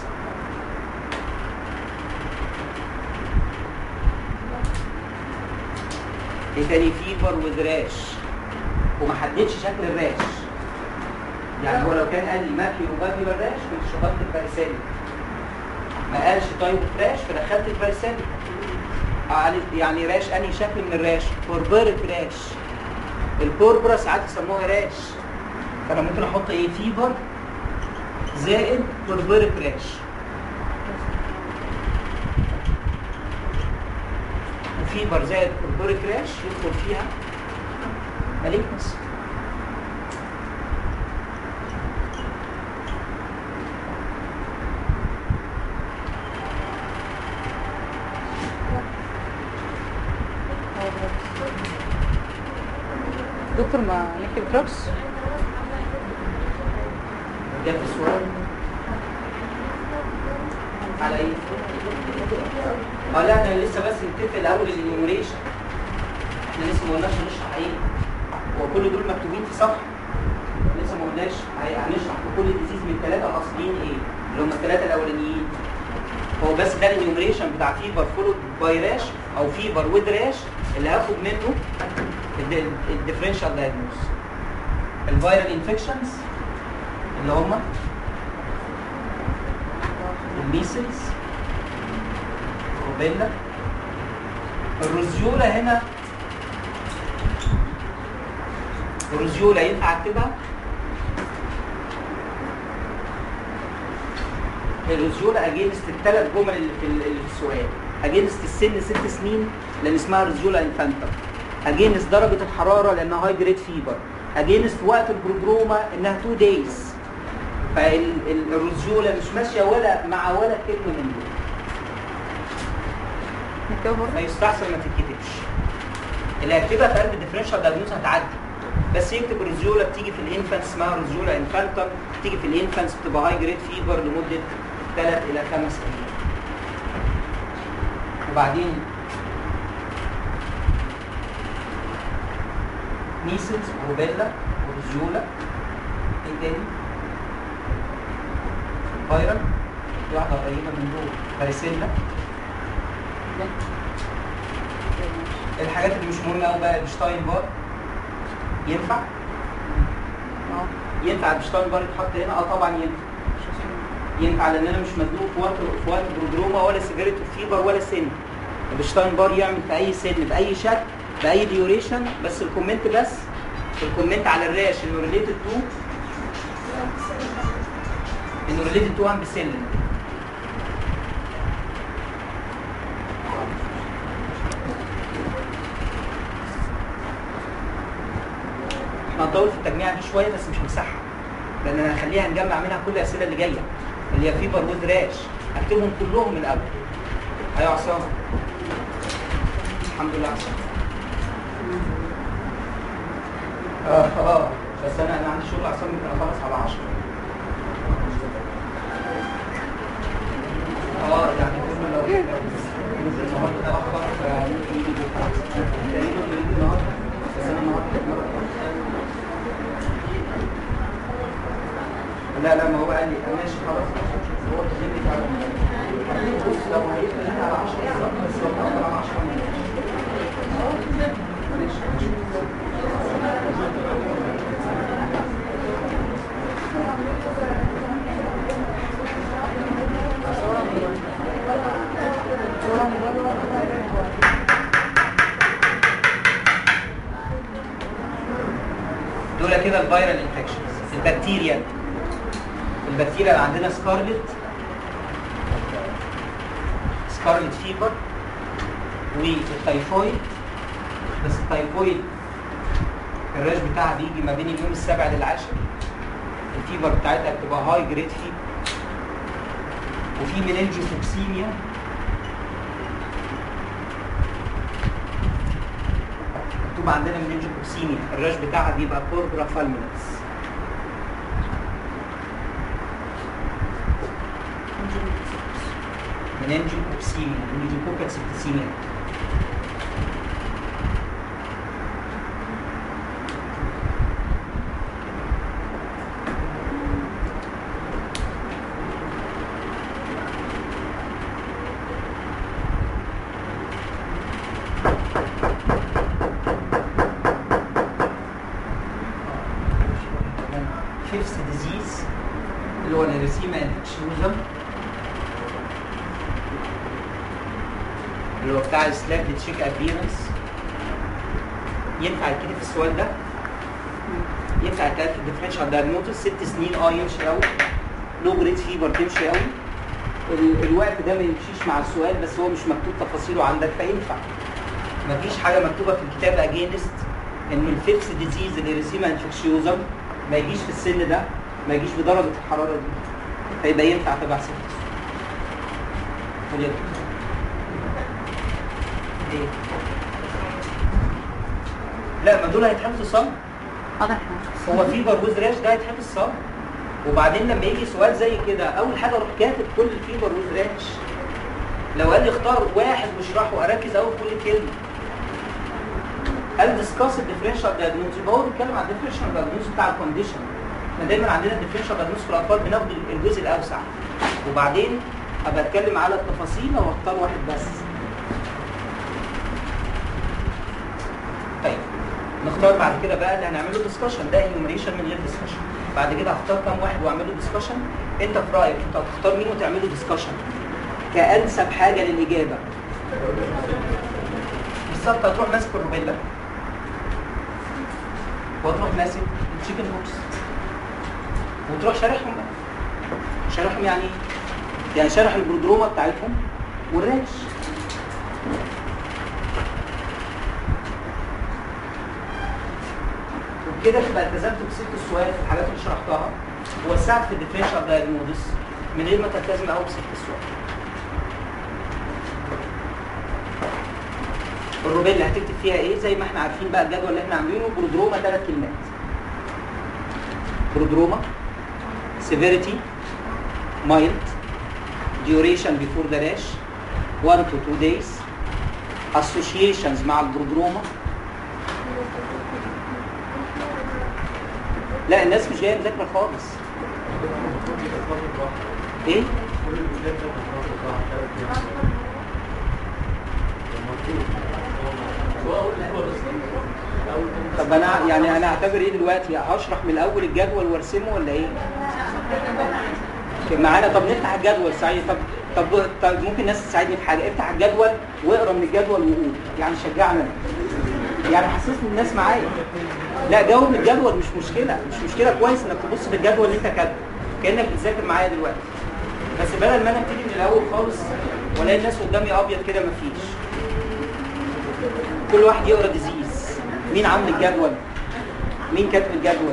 ايه تاني فيبر وذراش وما حددش شكل الراش يعني هو لو كان قال لي ماكي وبابي الراش كنت شطبت الباريسالي ما قالش طيب فراش فدخلت الباريسالي يعني راش انهي شكل من الراش بوربرك راش البوربرا ساعات يسموها راش فانا ممكن احط ايه فيبر زائد بوربرك راش وفيبر زائد بوربرك راش يدخل فيها مالكنس دكتور ما نكتب دروبس جاب السؤال على ايه؟ اه لا احنا لسه بس نتفق الاول الانيومريشن احنا لسه ما قلناش هنشرح ايه هو كل دول مكتوبين في صفحه لسه ما قلناش هي- هنشرح في كل ديزيز من الثلاثه الاصليين ايه اللي هم الثلاثه الاولانيين هو بس ده الانيومريشن بتاع فيبر فولود باي راش او فيبر ويد راش اللي هاخد منه الديفرنشال دايجنوز الفيرال انفكشنز اللي هم الميسلز روبيلا الرزيولا هنا الرزيولا ينفع اكتبها الرزيولا اجينست الثلاث جمل اللي في ال- اللي في السؤال اجينست السن ست سنين لان اسمها رزيولا انفانتا اجينست درجه الحراره لانها هاي جريد فيبر اجينست وقت البرودروما انها 2 دايز فالرزيولا مش ماشيه ولا مع ولا كلمه من دول نكتبه برضه فيستحسن ما تتكتبش اللي هيكتبها في قلب الديفرنشال دايجنوز هتعدي بس يكتب ريزيولا بتيجي في الانفانس اسمها ريزيولا انفانتم بتيجي في الانفانس بتبقى هاي جريد فيبر لمده 3 الى 5 ايام وبعدين ميسلز وروبيلا وريزيولا ايه تاني؟ فايرال دي واحده قريبه من دول فاريسيلا الحاجات اللي مش مهمه قوي بقى الشتاين بار ينفع؟ اه ينفع الشتاين بار يتحط هنا؟ اه طبعا ينفع ينفع لان انا مش مزنوق في وقت في وقت برودروما ولا سيجاره فيبر ولا سن الشتاين بار يعمل في اي سن باي شكل باي ديوريشن بس الكومنت بس الكومنت على الراش انه ريليتد تو انه ريليتد تو امبسلين احنا هنطول في التجميع دي شويه بس مش همسحها لان انا هخليها نجمع منها كل الاسئله اللي جايه اللي هي فيبر وذ راش اكتبهم كلهم من الاول ايوه عصام الحمد لله عصام اه اه بس انا انا عندي شغل عصام ممكن اخلص على 10 اه يعني كل لو لو نزل النهارده اتاخر فممكن يجي بكره تقريبا يجي النهارده بس انا النهارده اتمرن لا لا ما هو قال لي أنا ماشي خلاص هو تجيب لي على بص لو هيبقى هنا على 10 بالظبط بس لو اتأخر على 10 معلش دول كده الفيرال انفكشنز البكتيريا البكتيريا اللي عندنا سكارلت سكارلت فيبر والتايفويد بس التايفويد الراش بتاعها بيجي ما بين اليوم السابع للعاشر الفيبر بتاعتها بتبقى هاي جريد فيبر وفي مننجوفوكسيميا مكتوب عندنا مننجوفوكسيميا الراش بتاعها بيبقى كوربرا فالمينس مننجوكوكسيميا مننجوكوكال سبتسيميا فيفث ديزيز اللي هو الاريثيما انفكشيوزم اللي هو بتاع سلاب تشيك ابيرنس ينفع يتكتب في السؤال ده ينفع يتقال في الديفرنشال دايجنوستس ست سنين اه يمشي قوي لو جريد فيبر تمشي قوي ال- الوقت ده ما يمشيش مع السؤال بس هو مش مكتوب تفاصيله عندك فينفع مفيش حاجه مكتوبه في الكتاب اجينست انه الفيكس ديزيز الاريثيما انفكشيوزم ما يجيش في السن ده ما يجيش بدرجه الحراره دي فيبقى ينفع تبع ست وليكن ايه لا ما دول هيتحفظوا صم حاضر احنا هو في برجوز راش ده هيتحفظ صم وبعدين لما يجي سؤال زي كده اول حاجه اروح كاتب كل في برجوز راش لو قال لي اختار واحد واشرحه اركز قوي في كل كلمه قال ديسكاس الديفرنشال دايجنوز يبقى هو بيتكلم عن الديفرنشال دايجنوز بتاع الكونديشن احنا دايما عندنا الديفرنشال دايجنوز في الاطفال بناخد الجزء الاوسع وبعدين ابقى اتكلم على التفاصيل واختار واحد بس طيب نختار بعد كده بقى اللي هنعمله ديسكشن ده انيومريشن من غير ديسكشن بعد كده هختار كام واحد واعمله ديسكشن انت في رايك انت هتختار مين وتعمله ديسكشن كانسب حاجه للاجابه بالظبط هتروح ماسك الروبيلا وتروح ماسك التشيكن بوكس وتروح شارحهم بقى شارحهم يعني ايه؟ يعني شرح البرودروما بتاعتهم والراش وبكده تبقى التزمت بست السؤال في الحاجات اللي شرحتها ووسعت في الديفرنشال دايجنوزس من غير ما تلتزم قوي بست السؤال الروبيلا هتكتب فيها ايه زي ما احنا عارفين بقى الجدول اللي احنا عاملينه برودروما ثلاث كلمات برودروما severity mild duration before the rash 1 to 2 days associations مع البرودروما لا الناس مش جايه مذاكره خالص ايه طب انا يعني انا اعتبر ايه دلوقتي اشرح من الاول الجدول وارسمه ولا ايه معانا طب نفتح الجدول سعيد طب طب طب ممكن الناس تساعدني في حاجه افتح الجدول واقرا من الجدول وقول يعني شجعنا يعني حسسني الناس معايا لا جاوب من الجدول مش مشكله مش مشكله كويس انك تبص في الجدول اللي انت كاتبه كانك بتذاكر معايا دلوقتي بس بدل ما انا ابتدي من الاول خالص والاقي الناس قدامي ابيض كده مفيش كل واحد يقرا ديزيز مين عامل الجدول مين كاتب الجدول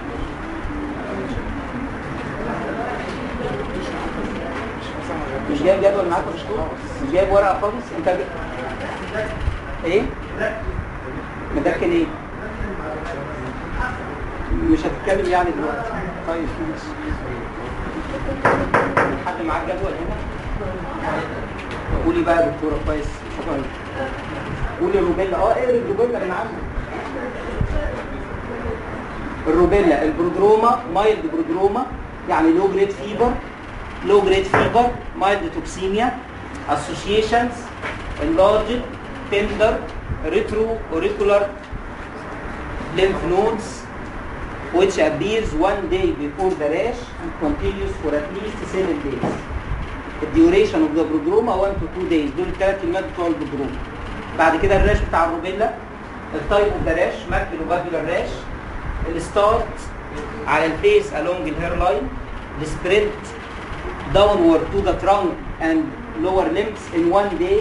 مش جايب جدول معاك يا دكتور مش جايب ورقه خالص انت ج... ايه مدكن ايه مش هتتكلم يعني دلوقتي طيب ماشي حد معاه جدول هنا قولي بقى يا دكتوره كويس شكرا قولي الروبيلا اه اقري الروبيلا من عندك الروبيلا البرودروما مايلد برودروما يعني لو جريد فيبر low grade fever, mild toxemia, associations, enlarged, tender, retroauricular lymph nodes, which appears one day before the rash and continues for at least seven days. The duration of the prodroma 1 to 2 days دول الثلاث كلمات بتوع البرودروما. بعد كده الراش بتاع الروبيلا التايب اوف ذا راش ماكيلوبابيولار راش الستارت على الفيس along الهير لاين السبريد downward to the trunk and lower limbs in one day.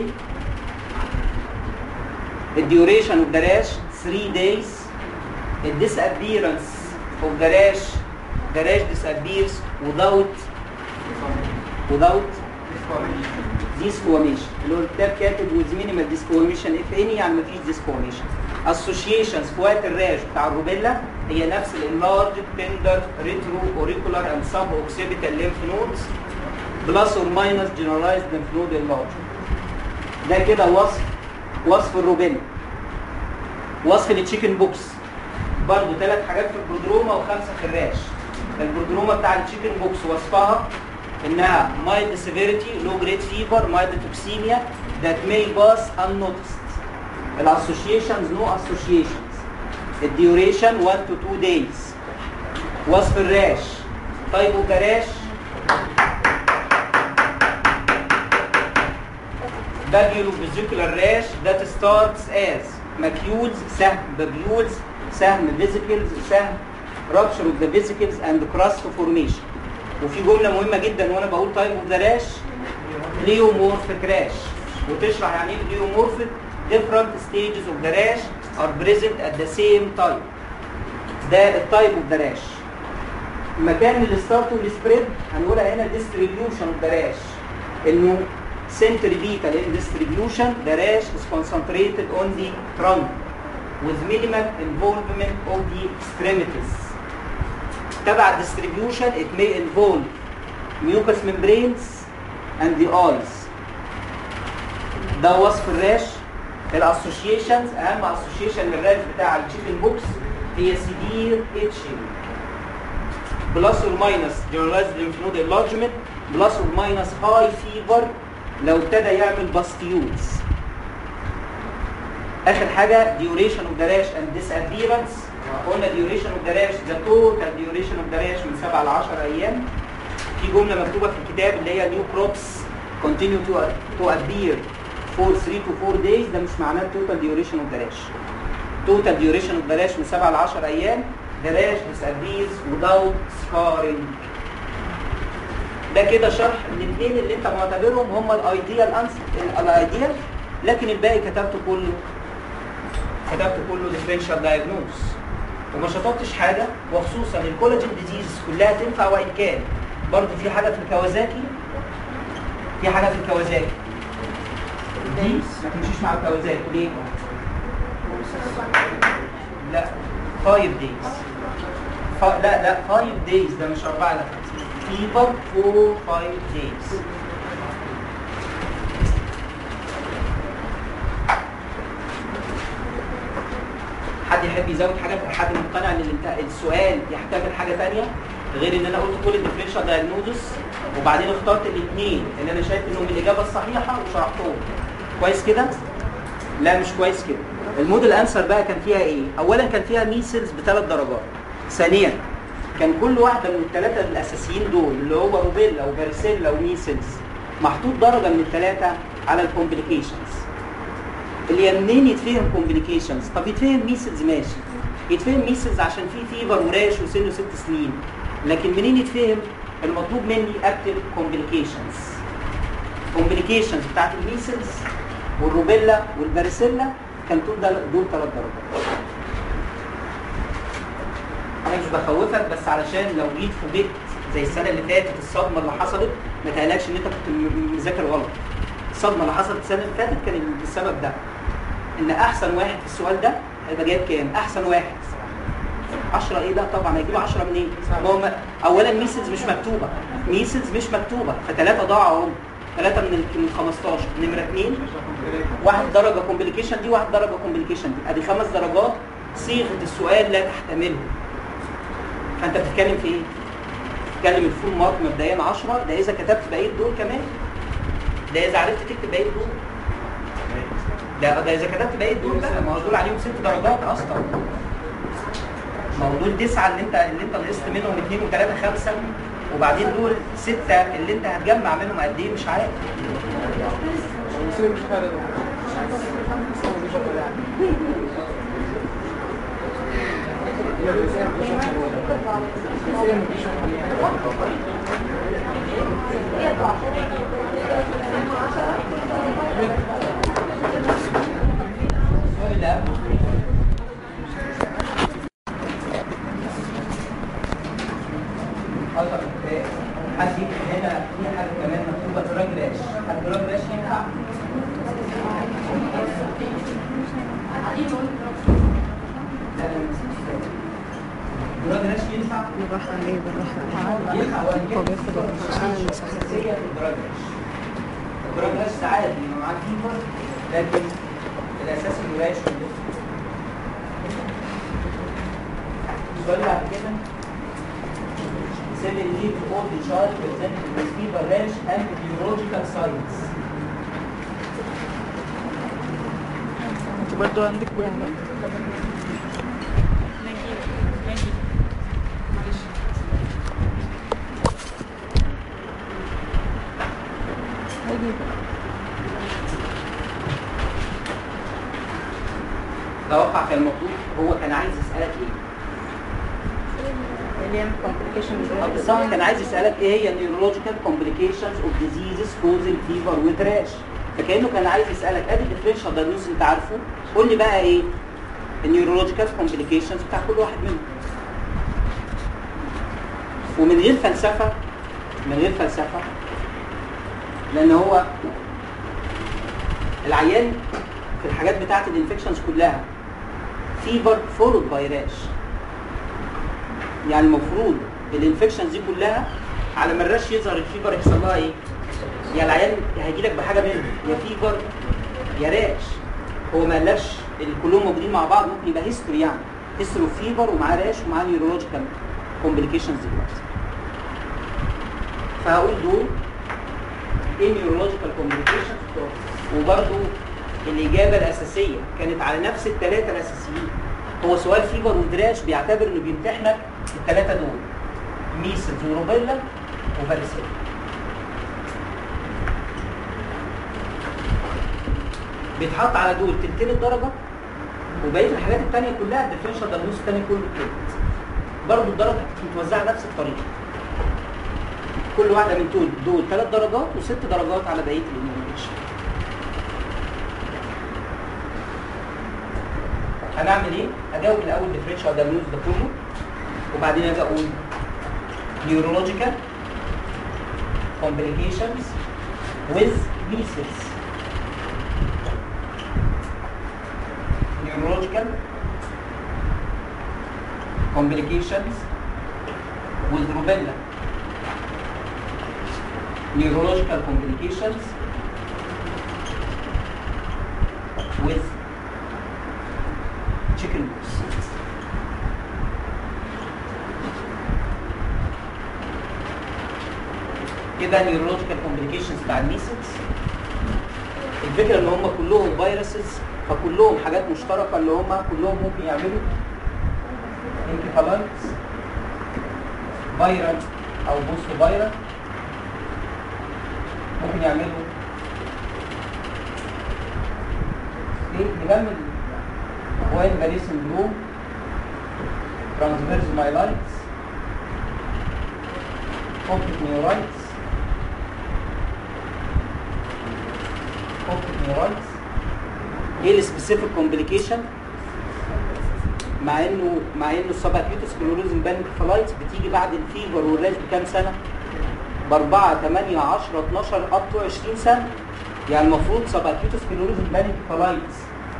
The duration of the rash, three days. The disappearance of the rash, the rash disappears without without disformation. اللي هو الكتاب كاتب with minimal disformation if any يعني مفيش disformation. Associations في وقت الراش بتاع الروبيلا هي نفس الانلارج tender retro auricular and sub-occipital lymph nodes بلس اور ماينس جنرالايزد lymph node enlargement ده كده وصف وصف الروبيلا وصف التشيكن بوكس برضه ثلاث حاجات في البرودروما وخمسه في الراش البرودروما بتاع التشيكن بوكس وصفها انها mild severity low grade fever mild toxemia that may pass unnoticed الاسوشيشنز no associations الديوريشن 1 to 2 days وصف الراش طيب وكراش babulo vesicular rash that starts as macules سهم babules سهم vesicles سهم rupture of the vesicles and crust formation وفي جملة مهمة جدا وانا بقول type of the rash pleomorphic rash وتشرح يعني ايه pleomorphic different stages of the rash are present at the same time ده التايب اوف ذا راش مكان الستارت والسبريد هنقولها هنا distribution of the rash انه centripetal in distribution the rash is concentrated on the trunk with minimal involvement of the extremities تبع distribution it may involve mucous membranes and the eyes ده وصف الراش الاسوشيشنز اهم اسوشيشن للراش بتاع التشيكن بوكس هي سيفير اتشنج بلس اور ماينس جنرالايزد lymph node enlargement بلس اور ماينس هاي فيفر لو ابتدى يعمل باستيولز اخر حاجه duration of the rash and disappearance قلنا duration of the rash the total duration of the rash من 7 ل 10 ايام في جمله مكتوبه في الكتاب اللي هي new crops continue to, to appear for 3 to 4 days ده مش معناه total duration of the rash total duration of the rash من 7 ل 10 ايام the rash disappears without scarring ده كده شرح الاثنين اللي انت معتبرهم هم الايديال الايديال لكن الباقي كتبته كله كتبت كله ديفرنشال دايجنوز وما شطبتش حاجه وخصوصا الكولاجين ديزيز كلها تنفع وان كان برضه في حاجه في الكوازاكي في حاجه في الكوازاكي دي ما تمشيش مع الكوازاكي ليه؟ لا 5 دايز ف... لا لا 5 دايز ده مش 4 لا فيبر فور 5 دايز حد يحب يزود حاجه حد مقتنع ان الانت- السؤال يحتمل حاجه ثانيه غير ان انا قلت كل الديفرنشال دايجنوزس وبعدين اخترت الاثنين اللي انا شايف انهم الاجابه الصحيحه وشرحتهم كويس كده لا مش كويس كده الموديل انسر بقى كان فيها ايه اولا كان فيها ميسلز بثلاث درجات ثانيا كان كل واحده من الثلاثه الاساسيين دول اللي هو روبيلا وبارسيلا وميسلز محطوط درجه من الثلاثه على الكومبليكيشنز اللي يا منين يتفهم كومبليكيشنز طب يتفهم ميسلز ماشي يتفهم ميسلز عشان في فيفر وراش وسنه ست سنين لكن منين يتفهم المطلوب مني اكتب كومبليكيشنز كومبليكيشنز بتاعت الميسلز والروبيلا والباريسيلا كان دول دول ثلاث درجات انا مش بخوفك بس علشان لو جيت فوجئت زي السنه اللي فاتت الصدمه اللي حصلت ما تقلقش ان انت كنت م- مذاكر غلط الصدمه اللي حصلت السنه اللي فاتت كان السبب ده ان احسن واحد في السؤال ده هيبقى جايب كام احسن واحد 10 ايه لا طبعا هيجيب 10 منين ما هو ما- اولا ميسلز مش مكتوبه ميسلز مش مكتوبه فثلاثه ضاعوا اهم ثلاثه من ال- من 15 نمره اثنين واحد درجه كومبليكيشن دي واحد درجه كومبليكيشن دي ادي خمس درجات صيغه السؤال لا تحتمله فانت بتتكلم في ايه؟ بتتكلم الفول مارك مبدئيا 10 ده اذا كتبت بقيه دول كمان ده اذا عرفت تكتب بقيه دول ده ده اذا كتبت بقيه دول بقى ما هو دول عليهم ست درجات اصلا ما هو دول تسعه اللي انت اللي انت نقصت منهم اثنين وثلاثه خمسه وبعدين دول سته اللي انت هتجمع منهم قد ايه مش عارف السؤال اللي قبله خطر كفايه حد يكتب هنا في حاجه كمان مكتوبه دراج راش حد دراج راش ينفع؟ لا، لا، دراج راش ينفع؟ بالراحة عليه بالراحة ينفع ولا هو بياخد وقت عشان المساحة أساسية في الدراج راش الدراج راش ساعات بيبقى معاك فيفر لكن الاساس انه راش السؤال اللي بعد كده seven year old child presented with fever rash and neurological signs انت برضو عندك يعني هيجي توقع كان المفروض هو كان عايز يسألك ايه؟ اللي يعمل complication أو بالظبط كان عايز يسألك ايه هي neurological complications of diseases causing fever with rash فكأنه كان عايز يسألك ادي differential diagnosis انت عارفه قول لي بقى ايه النيورولوجيكال complications بتاع كل واحد منهم ومن غير فلسفة من غير فلسفة لان هو العيان في الحاجات بتاعت الانفكشنز كلها فيبر فولود باي راش يعني المفروض الانفكشنز دي كلها على ما الرش يظهر الفيبر يحصل لها ايه؟ يا العيان هيجي لك بحاجه منهم يا فيبر يا راش هو ما قالكش اللي كلهم موجودين مع بعض ممكن يبقى هيستوري يعني هيستوري فيبر ومعاه راش ومعاه نيورولوجيكال كومبليكيشنز دلوقتي فهقول دول ايه نيورولوجيكال كومبليكيشنز وبرده الاجابه الاساسيه كانت على نفس الثلاثه الاساسيين هو سؤال فيبر ودراش بيعتبر انه بيمتحنك الثلاثه دول ميسلز وروبيلا وفاريسيلا بيتحط على دول تلتين الدرجه وبقيه الحاجات الثانيه كلها الديفرنشال دايجنوز الثاني كله كده برضه الدرجه متوزعه نفس الطريقه كل واحده من دول دول ثلاث درجات وست درجات على بقيه الانيميشن هنعمل ايه؟ اجاوب الاول ديفرنشال دايجنوز ده كله وبعدين اجي اقول neurological complications with measles neurological complications with rubella neurological complications with chickenpox كده neurological complications بتاع الميسلز الفكره ان هم كلهم فيروسز فكلهم حاجات مشتركه اللي هم كلهم ممكن يعملوا انكفالايتس فيرال او بوست فيرال ممكن يعملوا ايه نكمل وين مالي سندروم ترانسفيرز مايلايتس اوبتيك نيورايتس اوبتيك نيورايتس ايه السبيسيفيك كومبليكيشن مع انه مع انه السباكيوتس سكليروزن بانكفالايتس بتيجي بعد الفيفر والراش بكام سنه؟ ب 4 8 10 12 اب تو 20 سنه يعني المفروض سباكيوتس سكليروزن بانكفالايتس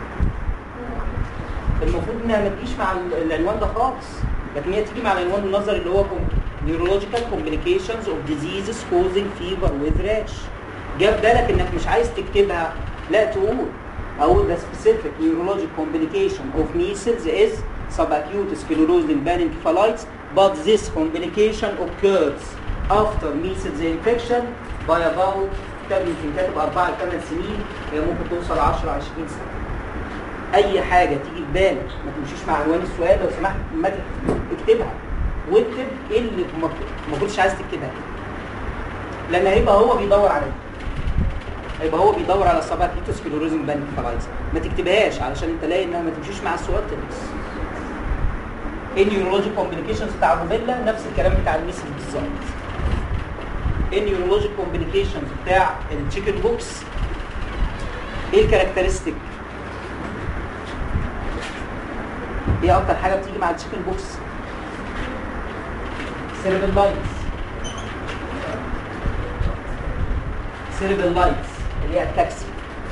المفروض انها ما تجيش مع ال- العنوان ده خالص لكن هي تيجي مع العنوان النظري اللي هو neurological complications of diseases causing fever with rash جاب بالك انك مش عايز تكتبها لا تقول اقول the specific neurologic complication of measles is subacute sclerosing meningitis but this complication occurs after measles infection by about كتاب يمكن كاتب 4 ل 8 سنين هي ممكن توصل 10 20 سنه اي حاجه تيجي في بالك ما تمشيش مع عنوان السؤال لو سمحت ما تكتب- اكتبها واكتب ايه اللي ما ما كنتش عايز تكتبها كده لان هيبقى هو بيدور على ايه هيبقى هو بيدور على سباكيتوس سكليروزنج بانكفالايتس ما تكتبهاش علشان انت لاقي انها ما تمشيش مع السؤال تنقص النيورولوجيك كومبليكيشنز بتاع الروبيلا نفس الكلام بتاع الميسل بالظبط النيورولوجيك كومبليكيشنز بتاع التشيكن بوكس ايه الكاركترستيك ايه اكتر حاجه بتيجي مع التشيكن بوكس سيربل لايتس سيربل لايتس اللي هي التاكسي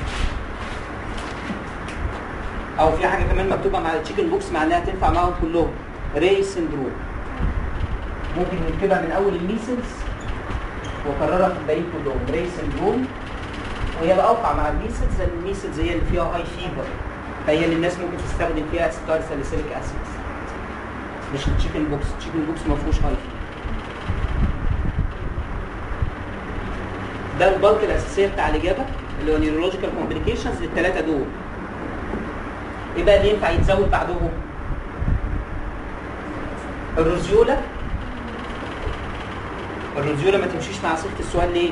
او في حاجه كمان مكتوبه مع التشيكن بوكس مع انها تنفع معاهم كلهم ري سندروم ممكن نكتبها من اول الميسلز واكررها في الباقيين كلهم ري سندروم وهي الاوقع مع الميسلز لان الميسلز هي اللي فيها هاي فيفر فهي اللي الناس ممكن تستخدم فيها ستار ساليسيليك اسيد مش التشيكن بوكس التشيكن بوكس ما فيهوش هاي فيفر ده البلك الاساسيه بتاع الاجابه اللي هو نيورولوجيكال كومبليكيشنز للثلاثه دول ايه بقى اللي ينفع يتزود بعدهم الرزيولا الرزيولا ما تمشيش مع صيغه السؤال ليه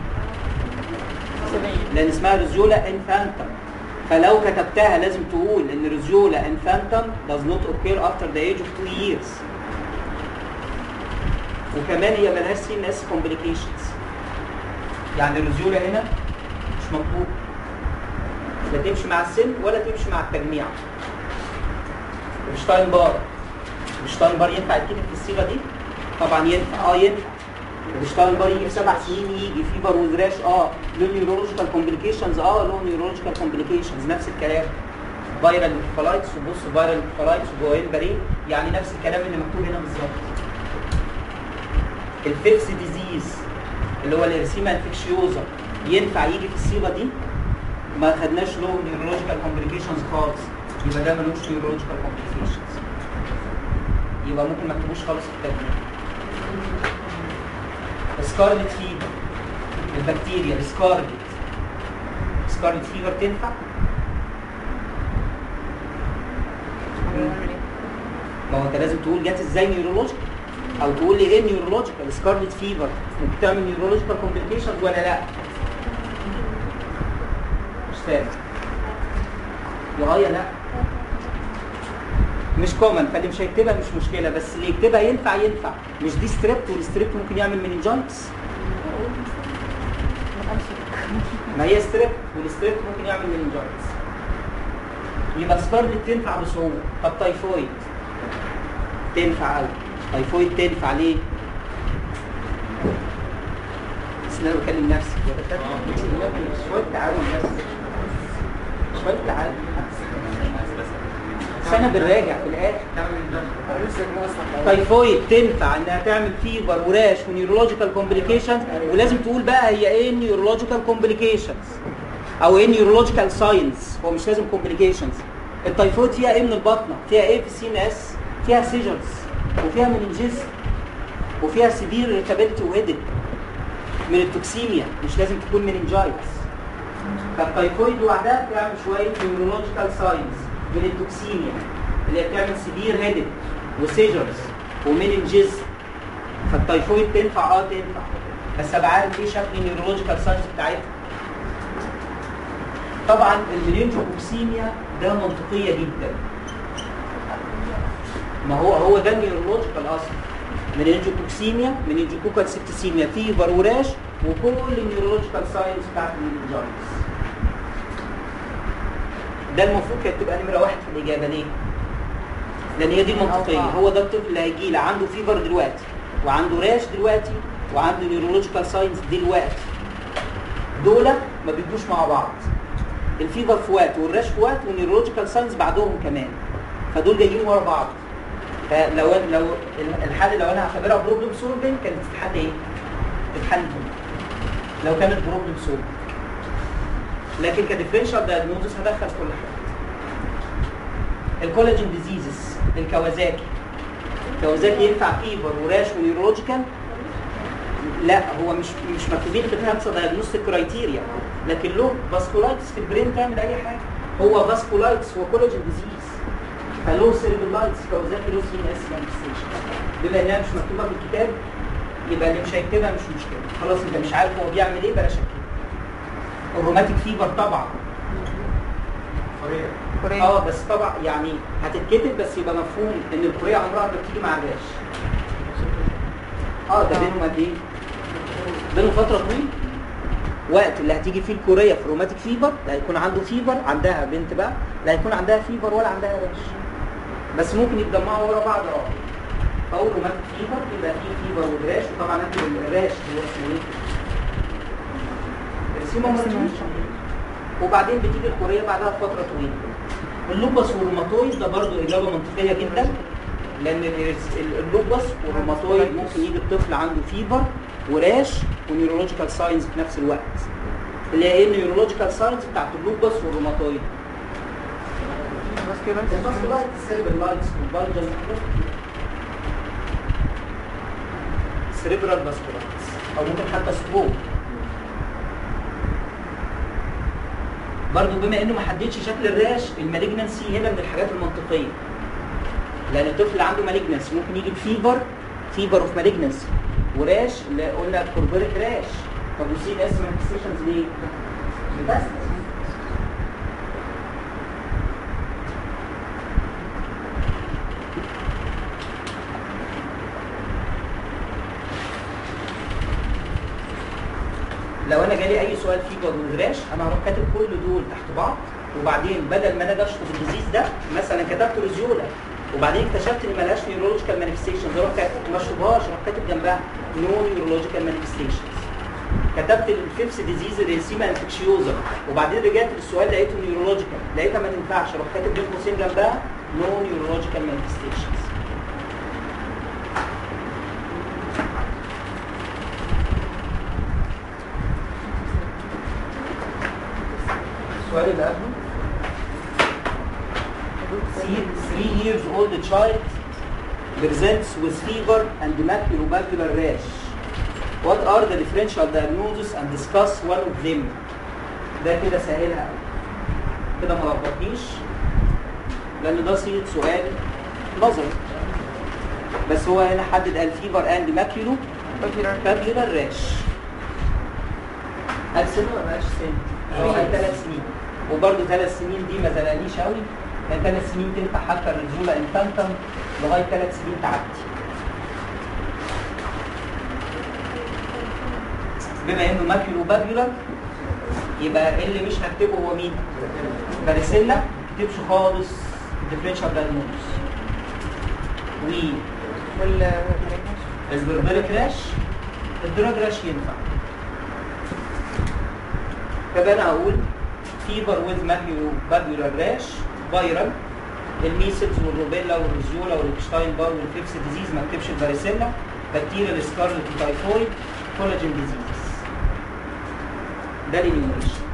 لان اسمها رزيولا انفانتم فلو كتبتها لازم تقول ان رزيولا انفانتم does not occur after the age of 2 years وكمان هي ملهاش سي ان اس كومبليكيشنز يعني الرزيولا هنا مش مطلوب لا تمشي مع السن ولا تمشي مع التجميع الشتاين بار الشتاين بار ينفع يتكتب في الصيغه دي طبعا ينفع اه ينفع الشتاين بار يجي في سبع سنين يجي فيبر وذراش اه له نيورولوجيكال كومبليكيشنز اه له نيورولوجيكال كومبليكيشنز نفس الكلام فايرال انفلايتس وبص فايرال انفلايتس وجوين بري يعني نفس الكلام اللي مكتوب هنا بالظبط الفيكس ديزيز اللي هو الارسيما انفكشيوزا ينفع يجي في الصيغه دي ما خدناش له نيورولوجيكال كومبليكيشنز خالص يبقى ده ملوش نيورولوجيكال كومبليكيشنز يبقى ممكن ما تكتبوش خالص في الترجمه سكارلت فيبر البكتيريا السكارلت سكارلت فيبر تنفع ما هو انت لازم تقول جت ازاي نيورولوجيكال او تقول لي ايه نيورولوجيكال سكارلت فيبر ممكن تعمل نيورولوجيكال كومبليكيشنز ولا لا مش فاهم لغايه لا مش كومن فاللي مش هيكتبها مش مشكله بس اللي يكتبها ينفع ينفع مش دي ستريبت والستريبت ممكن يعمل مننجايتس ما هي ستريب والستريب ممكن يعمل مننجايتس يبقى سكارلت تنفع بصعوبه طب تايفويد تنفع قوي تايفويد تنفع ليه؟ بس انا بكلم نفسي يا دكاتره شويه تعاون بس شويه تعاون بس انا بنراجع في الاخر تايفويد تنفع انها تعمل فيبر وراش ونيورولوجيكال كومبليكيشنز ولازم تقول بقى هي ايه النيورولوجيكال كومبليكيشنز او ايه نيورولوجيكال ساينس هو مش لازم كومبليكيشنز التايفويد فيها ايه من البطنه فيها ايه في السي ان اس فيها سيجرز وفيها مننجيز وفيها سيفير ريتابيلتي وهيدك من التوكسيميا مش لازم تكون مننجايتس فالتايفويد لوحدها بتعمل شويه نيورولوجيكال ساينس من التوكسيميا اللي هي بتعمل سيفير هيدك وسيجرز ومننجيز فالتايفويد تنفع اه تنفع بس ابقى عارف ايه شكل النيورولوجيكال ساينس بتاعتها طبعا المننجوكوكسيميا ده منطقيه جدا ما هو هو ده النيورولوجيكال اصلا مننجوكوكسيميا مننجوكوكال سيبتسيميا فيفر وراش وكل النيورولوجيكال ساينس بتاعت المننجايتس ده المفروض كانت تبقى نمره واحد في الاجابه ليه؟ لان هي دي المنطقيه هو ده الطفل اللي هيجي لي عنده فيفر دلوقتي وعنده راش دلوقتي وعنده نيورولوجيكال ساينس دلوقتي دول ما بيجوش مع بعض الفيفر في وقت والراش في وقت والنيورولوجيكال ساينس بعدهم كمان فدول جايين ورا بعض فلو لو الحل لو انا هعتبرها بروبلم سولفنج كانت تتحل ايه؟ تتحل هنا. لو كانت بروبلم سولفنج لكن كديفرنشال دايجنوزس هدخل كل حاجه الكولاجين ديزيزز الكوازاكي الكوازاكي ينفع فيفر وراش ونيورولوجيكال لا هو مش مش مكتوبين في الخمسه دايجنوستيك كرايتيريا لكن له فاسكولايتس في البرين تعمل اي حاجه هو فاسكولايتس هو كولاجين ديزيز فلو سيربلايتس كوازاكي له سي اس مانيفستيشن بما انها مش مكتوبه في الكتاب يبقى اللي مش هيكتبها مش مشكله خلاص انت مش عارف هو بيعمل ايه بلاش اكتبها الروماتيك فيبر طبعا كوريا اه بس طبعا يعني هتتكتب بس يبقى مفهوم ان الكوريه عمرها ما بتيجي مع الراش اه ده بينهم قد ايه؟ بينهم فتره طويله وقت اللي هتيجي فيه الكوريه في روماتيك فيبر لا هيكون عنده فيبر عندها بنت بقى لا هيكون عندها فيبر ولا عندها راش بس ممكن يتجمعوا ورا بعض اه فاول روماتيك فيبر يبقى فيه فيبر وراش وطبعا انت الراش اللي هو اسمه ايه؟ السيما مرتين وبعدين بتيجي الكوريه بعدها بفتره طويله اللوبس والروماتويد ده برضو اجابه منطقيه جدا لان ال- ال- اللوبس والروماتويد ممكن يجي الطفل عنده فيبر وراش ونيورولوجيكال ساينز في نفس الوقت اللي هي ايه النيورولوجيكال ساينز بتاعت اللوبس والروماتويد الفاسكولايتس السيربلايتس والبالجن سيريبرال فاسكولايتس او ممكن حتى ستروك برضه بما انه ما حددش شكل الراش المالجنسي هنا من الحاجات المنطقيه لان الطفل اللي عنده مالجنسي ممكن يجي بفيبر فيبر اوف مالجنسي وراش اللي قلنا كوربوريك راش طب وسي اس مانيفستيشنز ليه؟ بس لو انا جالي اي سؤال فيه وراش انا هروح كاتب كل دول تحت بعض وبعدين بدل ما انا اجي اشطب الديزيز ده مثلا كتبت ريزيولا وبعدين اكتشفت ان ملهاش نيورولوجيكال مانيفستيشنز اروح كاتب ما اشطبهاش اروح كاتب جنبها نو نيورولوجيكال مانيفستيشنز كتبت الفيبس ديزيز الريسيما انفكشيوزا وبعدين رجعت للسؤال لقيته نيورولوجيكال لقيتها ما تنفعش اروح كاتب بين قوسين جنبها نو نيورولوجيكال مانيفستيشنز السؤال اللي قبله three, three years old child presents with fever and maculopapular rash. What are the differential diagnosis and discuss one of them? ده كده سهلها قوي. كده ما لخبطنيش لان ده صيغه سؤال نظري بس هو هنا حدد قال فيفر اند ماكيولو بابيولار راش قال سنه ولا بقاش سن؟ هو قال ثلاث سنين وبرده ثلاث سنين دي ما زنقنيش قوي لان ثلاث سنين تنفع حتى الرجوله انفانتم لغايه ثلاث سنين تعدي بما انه ماكيولو بابيولار يبقى اللي مش هكتبه هو مين؟ باريسيلا ما تكتبش خالص الديفرنشال دايجنوز و وال البربريك راش الدراج راش ينفع فبقى انا اقول فيبر ويز ماكيو باجولار راش فايرال الميسلز والروبيلا والريزيولا والكشتاين بار والفيكس ديزيز ما اكتبش الباريسيلا بكتيريا سكارلت تايفويد كولاجين ديزيز ده الانيميشن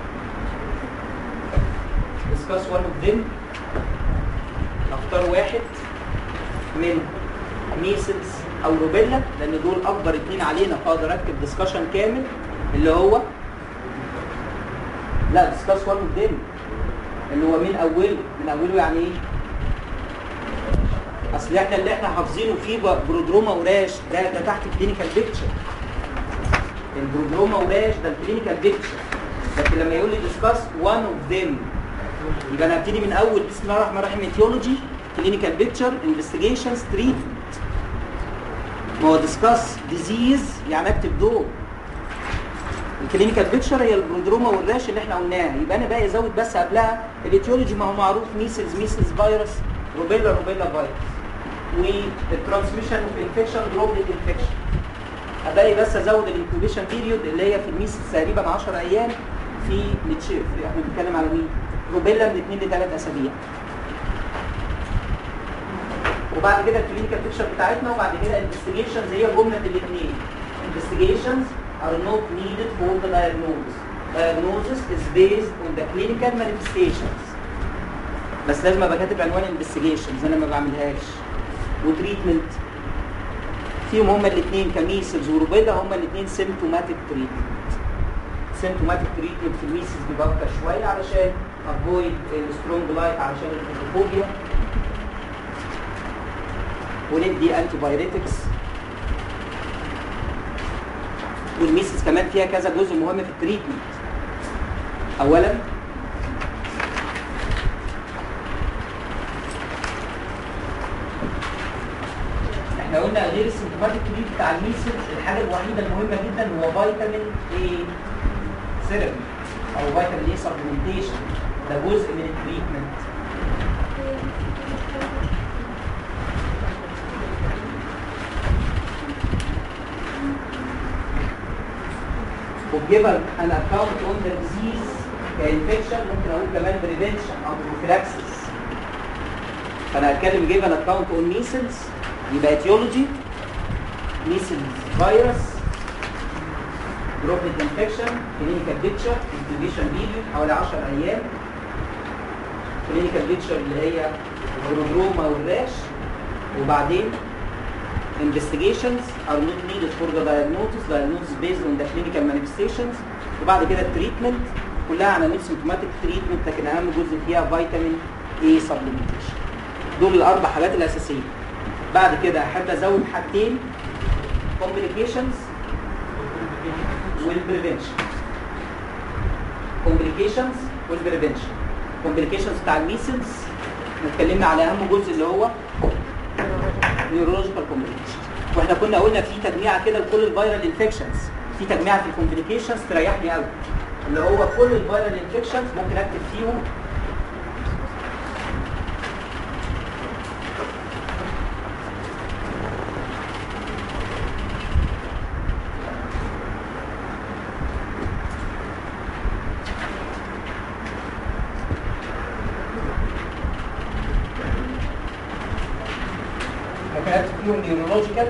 discuss one of them اختار واحد من ميسلز او روبيلا لان دول اكبر اتنين علينا فاقدر اكتب ديسكشن كامل اللي هو لا ديسكاس وان اوف ذيم اللي هو من اوله من اوله يعني ايه؟ اصل احنا اللي احنا حافظينه فيه برودروما وراش ده ده تحت الكلينيكال بيكتشر البرودروما وراش ده الكلينيكال بيكتشر لكن لما يقول لي ديسكاس وان اوف ذيم يبقى انا هبتدي من اول بسم الله الرحمن الرحيم ايتيولوجي كلينيكال بيكتشر انفستيجيشنز تريتمنت ما هو ديسكاس ديزيز يعني اكتب دول الكلينيكال بيكتشر هي البرودروما والراش اللي احنا قلناها يبقى انا بقى ازود بس قبلها الايتيولوجي ما هو معروف ميسلز ميسلز فيروس روبيلا روبيلا فيروس والترانسميشن اوف انفكشن دروبلت انفكشن ابقى بس ازود الانكوبيشن بيريود اللي هي في الميسلز تقريبا 10 ايام في ميتشيف احنا بنتكلم على مين؟ روبيلا من 2 ل 3 اسابيع وبعد كده الكلينيكال بيكتشر بتاعتنا وبعد كده انفستيجيشنز هي جمله الاثنين investigations are not needed for the diagnosis diagnosis is based on the clinical manifestations بس لازم ابقى كاتب عنوان investigations انا ما بعملهاش وتريتمنت فيهم هما الاثنين كميسلز وروبيلا هما الاثنين symptomatic treatment symptomatic treatment في الميسلز بيبقى اكتر شويه علشان avoid السترونج لايت علشان الفوبيا وندي انتي بايريتكس والميسيس كمان فيها كذا جزء مهم في التريتمنت اولا احنا قلنا غير السيمتوماتيك تريت بتاع الميسيس الحاجه الوحيده المهمه جدا هو فيتامين اي ثيرابي او فيتامين اي سبلمنتيشن ده جزء من التريتمنت وجيفن ان اكونت اون ذا ديزيز كانفكشن ممكن اقول كمان بريفنشن او بروفيلاكسس فانا هتكلم جيفن اكونت اون ميسلز يبقى اتيولوجي ميسلز فيروس دروبلت انفكشن كلينيكال بيكتشر انكيوبيشن بيريود حوالي 10 ايام كلينيكال بيكتشر اللي هي البرودروما والراش وبعدين investigations are not needed for the diagnosis diagnosis based on the clinical manifestations وبعد كده التريتمنت كلها عناوين سيمتوماتيك تريتمنت لكن اهم جزء فيها فيتامين اي سبلمنتيشن دول الاربع حاجات الاساسيه بعد كده احب ازود حاجتين complications والبريفنشن complications والبريفنشن complications بتاع الميسلز اتكلمنا على اهم جزء اللي هو نيورولوجيكال كومبليكيشن واحنا كنا قلنا في تجميعه كده لكل الفيرال انفكشنز في تجميعه في الكومبليكيشنز تريحني قوي اللي هو كل الفيرال انفكشنز ممكن اكتب فيهم ممكن اكتب فيهم نيورولوجيكال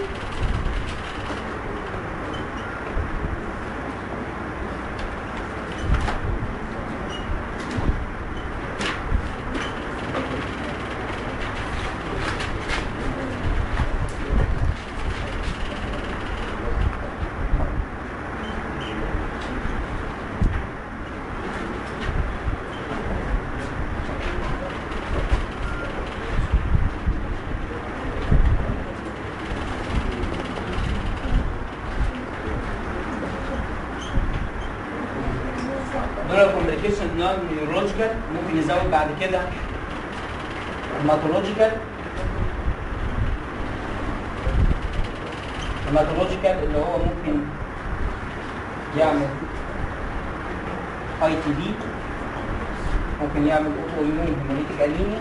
دول كومبليكيشن نون نيورولوجيكال ممكن يزود بعد كده هيماتولوجيكال هيماتولوجيكال اللي هو ممكن يعمل اي تي بي ممكن يعمل اوتو ايمون هيموليتيك انيميا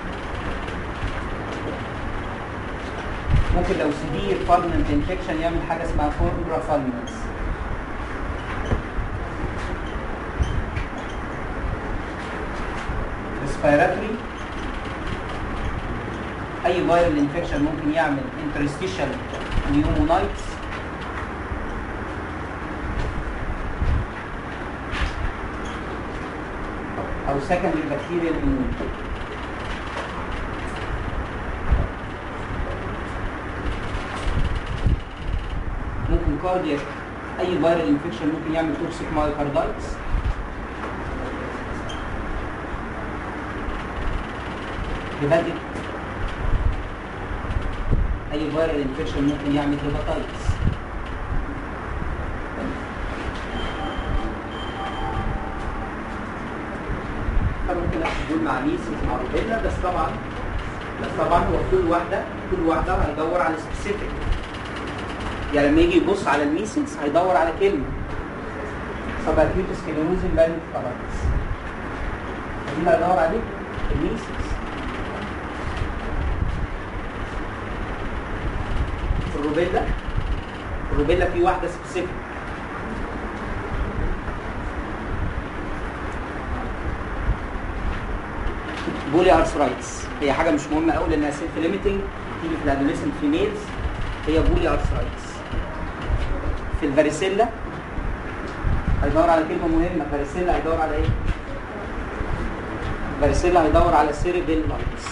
ممكن لو سيفير فالمنت انفكشن يعمل حاجه اسمها فورمبرا فالمنس ريسبيراتوري اي فيرال انفكشن ممكن يعمل انترستيشال نيومونايتس او سكندري بكتيريال immunity ممكن كاردياك اي فيرال انفكشن ممكن يعمل توكسيك مايوكاردايتس هيباتيك اي فيرال انفكشن ممكن يعمل هيباتايتس فممكن اخد دول مع ميسيس مع روبيلا بس طبعا بس طبعا هو كل واحده كل واحده هيدور على سبيسيفيك يعني لما يجي يبص على الميسيس هيدور على كلمه سباكيوتس كيلونوزين بانت خلاص دي اللي هيدور عليه الميسيس الروبيلا الروبيلا في واحده سبيسيفيك بولي ارثرايتس هي حاجه مش مهمه قوي لانها سيلف ليميتنج تيجي في الادوليسنت فيميلز هي بولي ارثرايتس في الفاريسيلا هيدور على كلمه مهمه فاريسيلا هيدور على ايه فاريسيلا هيدور على سيريبيل لايتس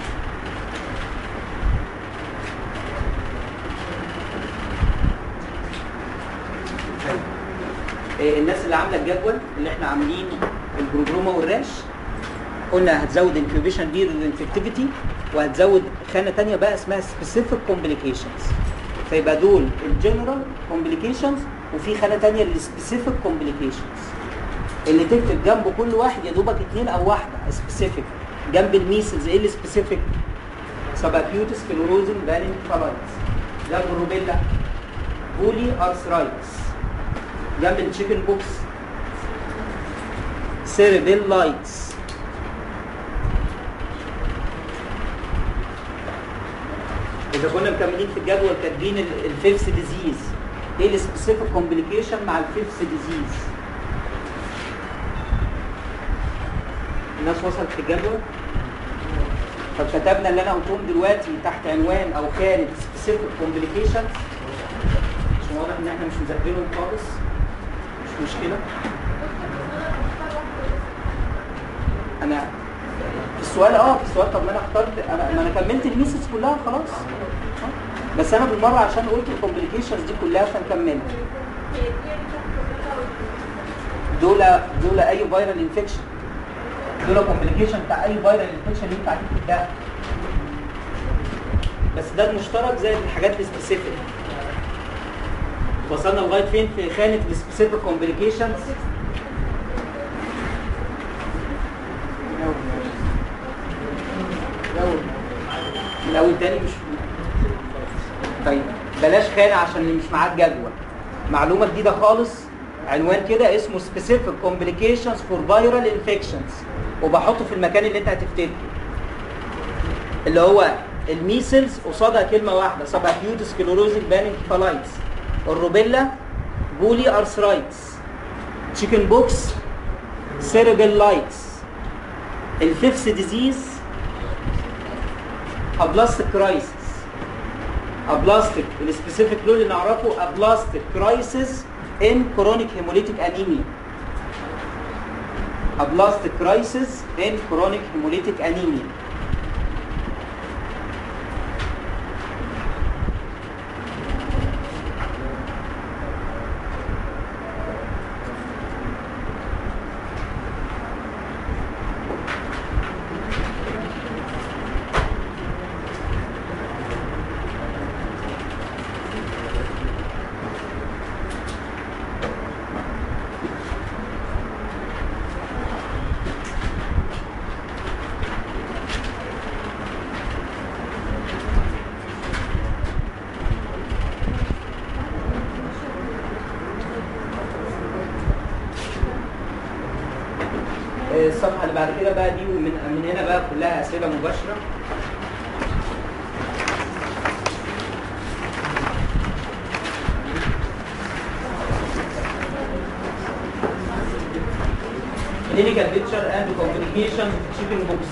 إيه الناس اللي عامله الجدول اللي احنا عاملين الجروجروما والراش قلنا هتزود انكيوبيشن دي الانفكتيفيتي وهتزود خانه ثانيه بقى اسمها سبيسيفيك كومبليكيشنز فيبقى دول الجنرال كومبليكيشنز وفي خانه ثانيه للسبيسيفيك كومبليكيشنز اللي تكتب جنب كل واحد يا دوبك اثنين او واحده سبيسيفيك جنب الميسلز ايه السبيسيفيك سباكيوتس كلوروزن بانين فالايتس جنب الروبيلا بولي ارثرايتس جنب التشيكن بوكس سيريبيلايتس اذا كنا مكملين في الجدول كاتبين ال- الفيفث ديزيز ايه السبيسيفيك كومبليكيشن مع الفيفث ديزيز الناس وصلت في الجدول طب كتبنا اللي انا قلتهم دلوقتي تحت عنوان او كانت سبيسيفيك كومبليكيشن عشان واضح ان احنا مش مذاكرينهم خالص مش مشكله انا في السؤال اه في السؤال طب ما انا اخترت انا ما انا كملت الميسز كلها خلاص آه. بس انا بالمره عشان قلت الكومبليكيشنز دي كلها فنكملها دول دول اي فيرال انفكشن دول كومبليكيشن بتاع اي فيرال انفكشن اللي انت عليه ده بس ده المشترك زي الحاجات السبيسيفيك وصلنا لغايه فين في خانه السبيسيفيك كومبليكيشنز من الاول تاني مش طيب بلاش خانه عشان اللي مش معاه الجدول معلومه جديده خالص عنوان كده اسمه specific complications for viral infections وبحطه في المكان اللي انت هتفتكره اللي هو الميسلز قصادها كلمه واحده سباكيوت سكلوروزيك بانكيفالايتس الروبيلا بولي ارثرايتس تشيكن بوكس سيربيلايتس الفيفث ديزيز ابلاستيك كرايسيس ابلاستيك السبيسيفيك لون اللي نعرفه ابلاستيك كرايسيس ان كرونيك هيموليتيك انيميا ابلاستيك كرايسيس ان كرونيك هيموليتيك انيميا آه، الصفحه اللي بعد كده بقى دي ومن من هنا بقى كلها اسئله مباشره clinical picture and complications of chicken pox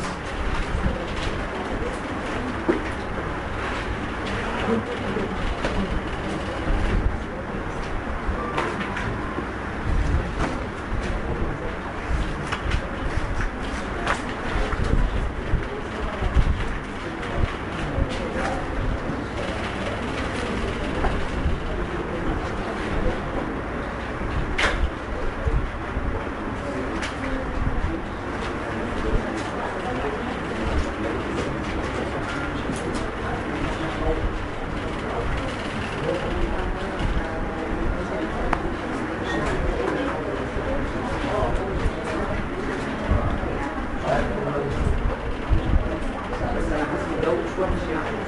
بس هيبص الجو مش وحش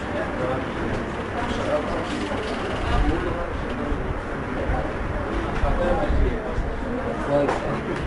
يعني كويس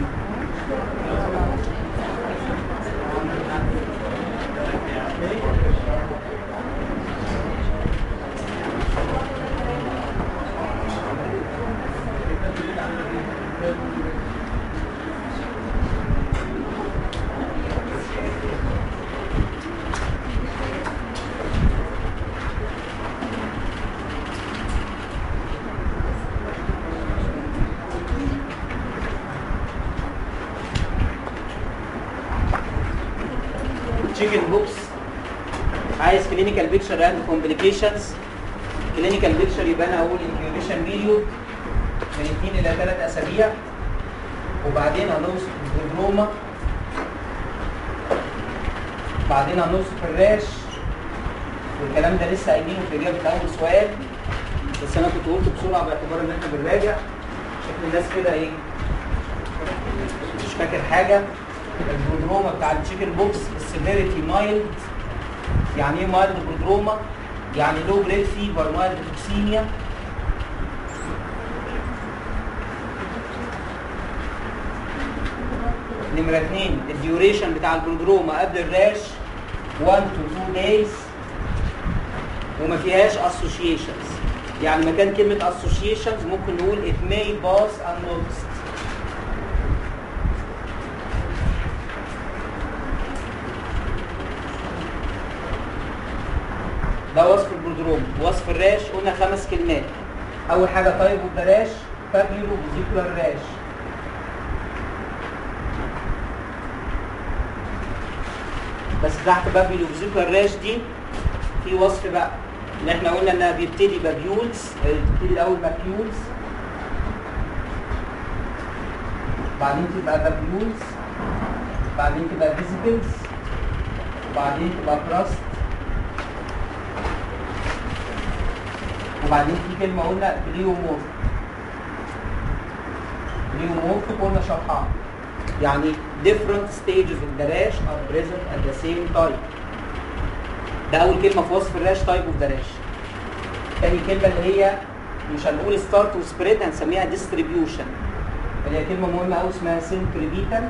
تشيكن بوكس عايز كلينيكال بيكتشر اند كومبليكيشنز كلينيكال بيكتشر يبقى انا اقول انكيوبيشن بيريود من 2 الى 3 اسابيع وبعدين هنوصف البروما بعدين هنوصف الراش والكلام ده لسه قايلينه في اجابه اول سؤال بس انا كنت قلته بسرعه باعتبار ان احنا بنراجع شكل الناس كده ايه مش فاكر حاجه البرودروما بتاع التشيكن بوكس السيفيريتي مايلد يعني ايه مايلد برودروما؟ يعني لو جريد فيبر مايلد توكسيميا نمرة اثنين الديوريشن بتاع البرودروما قبل الراش 1 to 2 days وما فيهاش associations يعني مكان كلمة associations ممكن نقول it may pass unnoticed ده وصف البرودروم وصف الراش قلنا خمس كلمات اول حاجه طيب وبلاش فابيولو فيزيكولار راش بس تحت بابيولو فيزيكولار راش دي في وصف بقى ان احنا قلنا انها بيبتدي بابيولز بيبتدي الاول ماكيولز بعدين تبقى بابيولز بعدين تبقى فيزيكلز وبعدين تبقى براست وبعدين في كلمة قلنا بليومورف بليومورف قلنا شرحها يعني different stages of the rash are present at the same time ده أول كلمة في وصف الراش type of the rash تاني كلمة اللي هي مش هنقول start وسبريد هنسميها distribution اللي هي كلمة مهمة أوي اسمها centripetal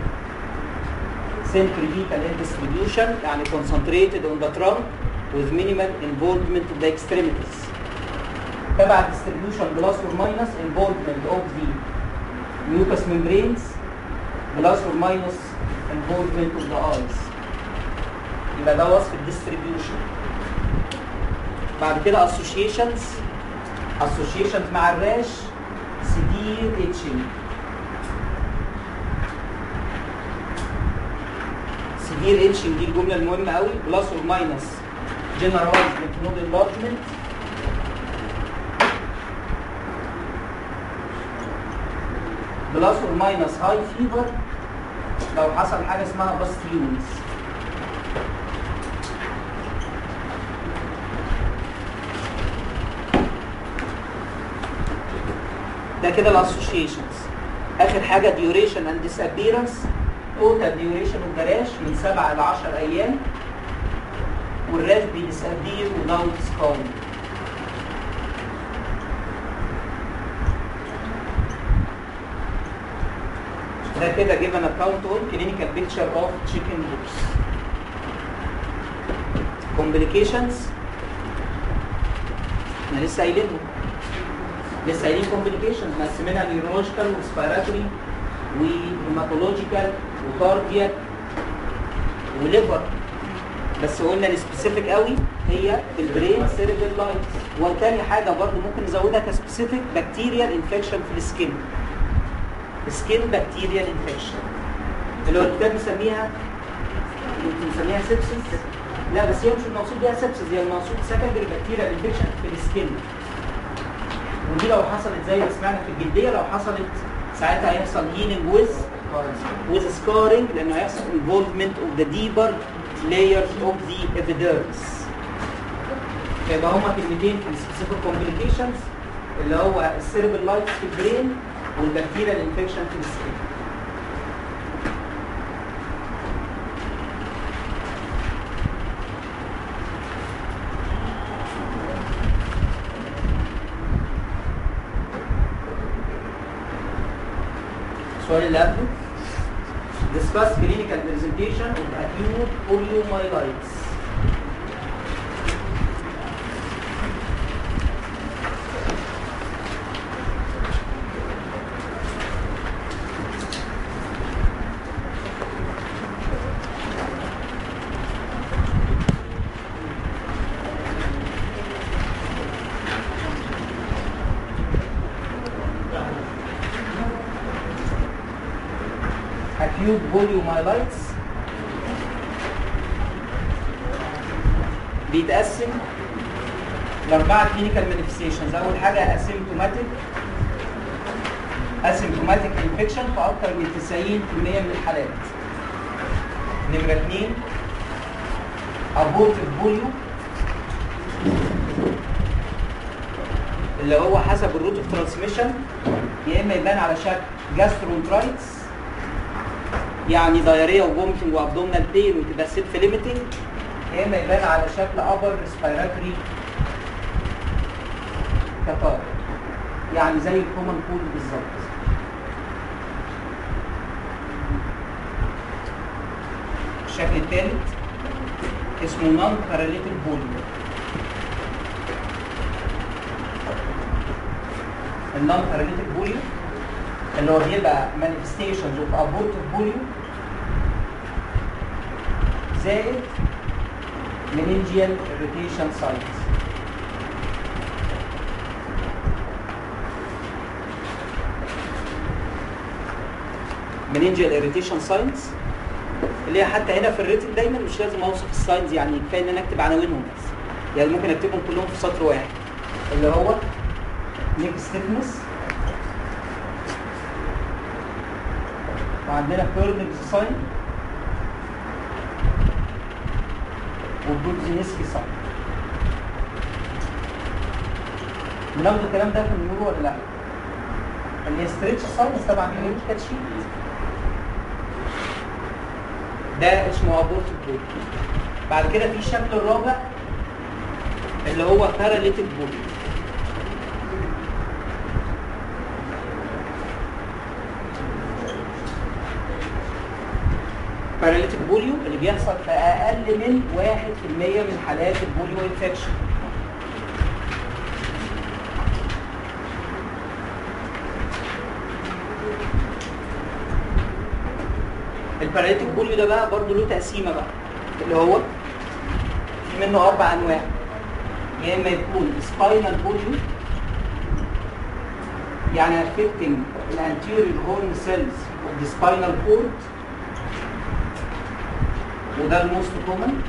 centripetal and distribution يعني concentrated on the trunk with minimal involvement of the extremities تبع distribution plus or minus involvement of the mucous membranes plus or minus involvement of the eyes يبقى ده وصف الديستريبيوشن بعد كده associations associations مع الراش severe itching severe itching دي الجملة المهمة قوي plus or minus generalized lymph node enlargement بلس اور ماينس هاي فيفر لو حصل حاجه اسمها باستيولز ده كده الاسوشيشنز اخر حاجه ديوريشن اند disappearance توتال ديوريشن اوف ذا راش من 7 ل 10 ايام والراش بيديسابير without scarring ده كده given account on clinical picture of chicken pox complications احنا لسه قايلينهم لسه قايلين complications مقسمينها neurological وريسبيراتوري وهيماتولوجيكال وكاردياك وليفر بس قلنا السبيسيفيك قوي هي البرين سيريبل لايتس وتاني حاجه برضو ممكن نزودها كسبيسيفيك بكتيريال انفكشن في السكين سكين بكتيريال انفكشن اللي هو الكتاب مسميها يمكن نسميها سيبسس لا بس هي مش المقصود بيها سيبسس هي المقصود سكندري بكتيريال انفكشن في السكين ودي لو حصلت زي ما سمعنا في الجلديه لو حصلت ساعتها هيحصل هيلينج ويز with scarring لانه هيحصل involvement of the deeper layers of the epidermis فيبقى هما كلمتين في السبيسيفيك complications اللي هو السيربل لايتس في البرين والبكتيريال انفكشن في السكين السؤال اللي قبله discuss clinical presentation of acute poliomyelitis acute poliomyelitis بيتقسم لأربعة كلينيكال مانيفستيشنز أول حاجة اسيمتوماتيك اسيمتوماتيك انفكشن في أكثر من 90% من الحالات نمرة اثنين ابورتيف بوليو اللي هو حسب الروت اوف ترانسميشن يا اما يبان على شكل جاسترونترايتس يعني دايريا وفومتنج وابدومينال بين وتبقى سيلف ليميتنج يا اما يبان على شكل ابر ريسبيراتوري كتار يعني زي الكومن كول بالظبط الشكل الثالث اسمه نون باراليتيك بوليو النون باراليتيك بوليو اللي هو بيبقى manifestations of abortive polio زائد meningeal irritation sites meningeal irritation signs اللي هي حتى هنا في الريتن دايما مش لازم اوصف الساينز يعني كفايه ان انا اكتب عناوينهم بس يعني ممكن اكتبهم كلهم في سطر واحد اللي هو نيك ستيفنس وعندنا كيرنج ساين وبروتزينسكي ساين بناخد الكلام ده في النيورو ولا لا؟ اللي هي ستريتش ساينس طبعا في ميديكال شيت ده اسمه ابورت بول بعد كده في الشكل الرابع اللي هو باراليتيك بول باراليتيك بوليو اللي بيحصل في اقل من 1% من حالات البوليو انفكشن الباراليتيك بوليو ده بقى برضه له تقسيمه بقى اللي هو في منه اربع انواع يا اما يكون سباينال بوليو يعني affecting the anterior horn cells of the spinal cord وده الموست كومن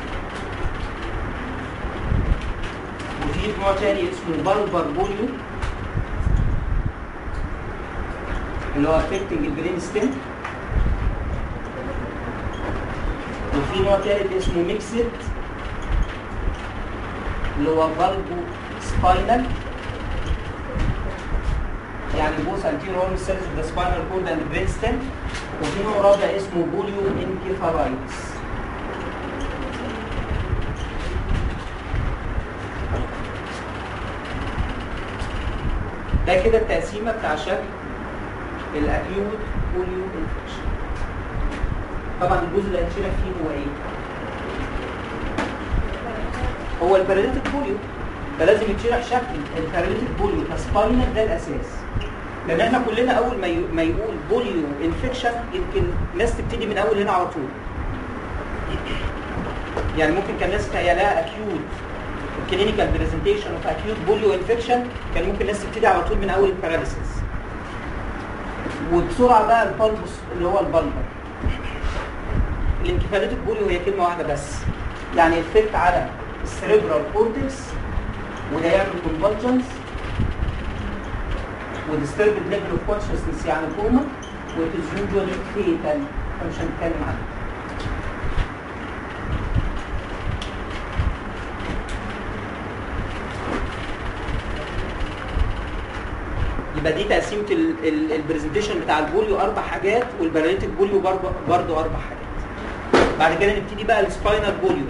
وفي نوع تاني اسمه بالبر بوليو اللي هو affecting البرين ستيم وفي نوع تالت اسمه ميكسد اللي هو بالبو سباينال يعني both anterior horn cells of the spinal cord and brain stem وفي نوع رابع اسمه بوليو انكيفالايتس ده كده التقسيمه بتاع شكل الاكيوت بوليو انفكشن طبعا الجزء اللي هنشرح فيه هو ايه؟ هو الباراليتيك بوليو فلازم يتشرح شكل الباراليتيك بوليو كسباينال ده الاساس لان احنا كلنا اول ما ي- ما يقول بوليو انفكشن يمكن ناس تبتدي من اول هنا على طول يعني ممكن كان ناس تخيلها اكيوت كلينيكال برزنتيشن اوف اكيوت بوليو انفكشن كان ممكن ناس تبتدي على طول من اول الباراليسيس وبسرعه بقى البلبس اللي هو البلبر الانكفاليتيك بوليو هي كلمه واحده بس يعني افكت على السريبرال كورتكس وده يعمل كونفالجنس وديستربد ليفل اوف كونشسنس يعني كوما وتز يوجوالي فيتال فمش هنتكلم عنه يبقى دي تقسيمه البرزنتيشن بتاع البوليو اربع حاجات والباراليتيك بوليو برضه برضه اربع حاجات بعد كده نبتدي بقى السباينال بوليو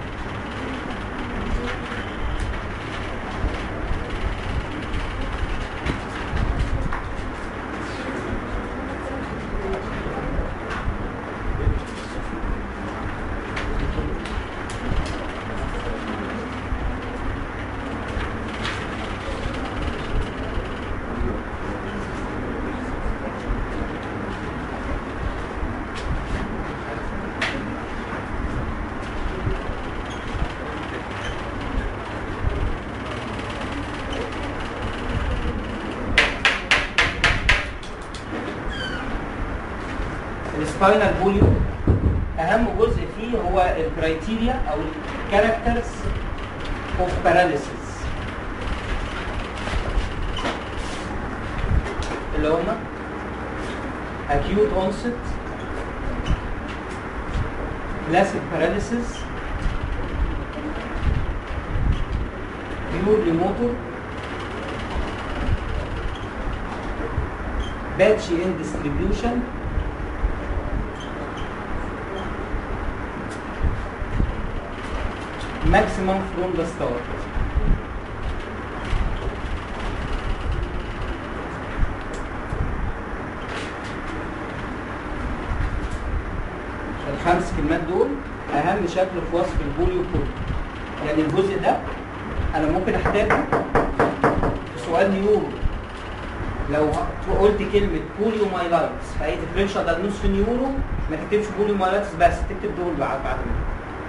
السباينال بوليو اهم جزء فيه هو الكرايتيريا او الكاركترز اوف باراليسيس اللي هما acute onset classic paralysis purely motor patchy in distribution maximum from the start. الخمس كلمات دول اهم شكل في وصف البوليو كله يعني الجزء ده انا ممكن احتاجه في سؤال نيورو لو ه- قلت كلمه بوليو مايلايتس في اي ديفرنشال دايجنوز في نيورو ما تكتبش بوليو مايلايتس بس تكتب دول بعد بعد منه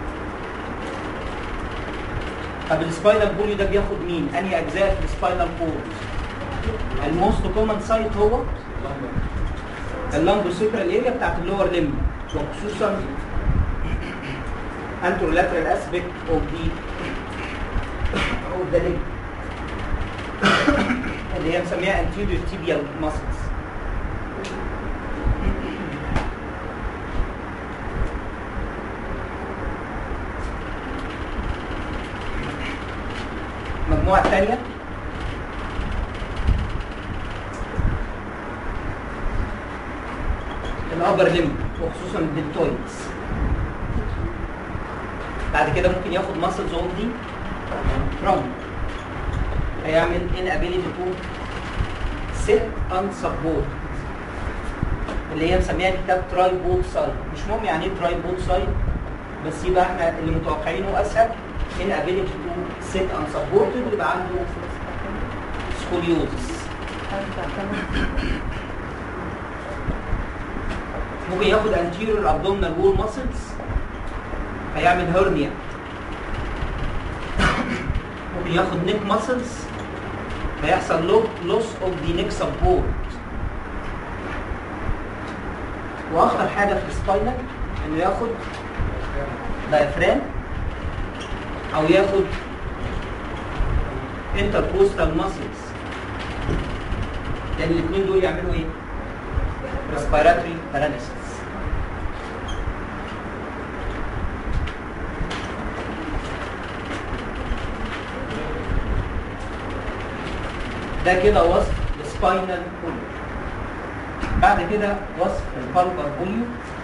طب السباينال بوليو ده بياخد مين؟ انهي اجزاء في السباينال كورد؟ الموست كومن سايت هو اللامبو سيكرال اريا بتاعت اللور ليمب وخصوصا anterolateral aspect of the of the leg اللي هي مسميها anterior tibial muscles المجموعة الثانية الأبر ليمب وخصوصا الدلتويدز بعد كده ممكن ياخد ماسلز اون دي ترامب هيعمل inability to sit unsupported اللي هي مسميها الكتاب تراي بوت سايد مش مهم يعني ايه تراي بوت سايد بس يبقى احنا اللي متوقعينه اسهل inability to sit unsupported يبقى عنده سكوليوزس ممكن ياخد anterior abdominal wall muscles هيعمل هرنيا ممكن ياخد نيك ماسلز هيحصل لوس اوف ذا نيك سبورت واخطر حاجه في السباينال انه ياخد دايفرام او ياخد انتركوستال ماسلز لان الاثنين دول يعملوا ايه؟ respiratory paralysis ده كده وصف السباينال بوليو بعد كده وصف البالبر بوليو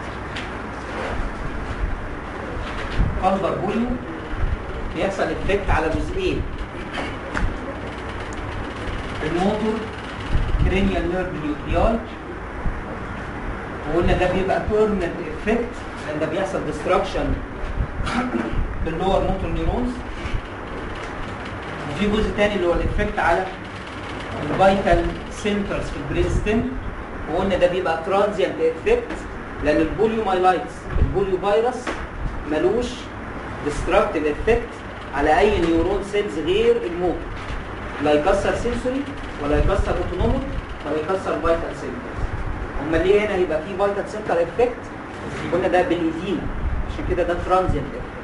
بالبر بوليو بيحصل افكت على جزئين الموتور كرينيال نيرف نيوكلياي وقلنا ده بيبقى بيرمننت افكت لان ده بيحصل ديستراكشن باللور موتور نيورونز وفي جزء تاني اللي هو الافكت على الفيتال سنترز في البرين ستيم وقلنا ده بيبقى ترانزيانت افكت لان البوليو مايلايتس البوليو فيروس ملوش ديستراكتيف افكت على اي نيورون سيلز غير الموتور لا يكسر سنسوري ولا يكسر اوتونوميك ولا يكسر فيتال سنترز امال ليه هنا يبقى في فيتال سنتر افكت قلنا ده بالايدينا عشان كده ده ترانزيانت افكت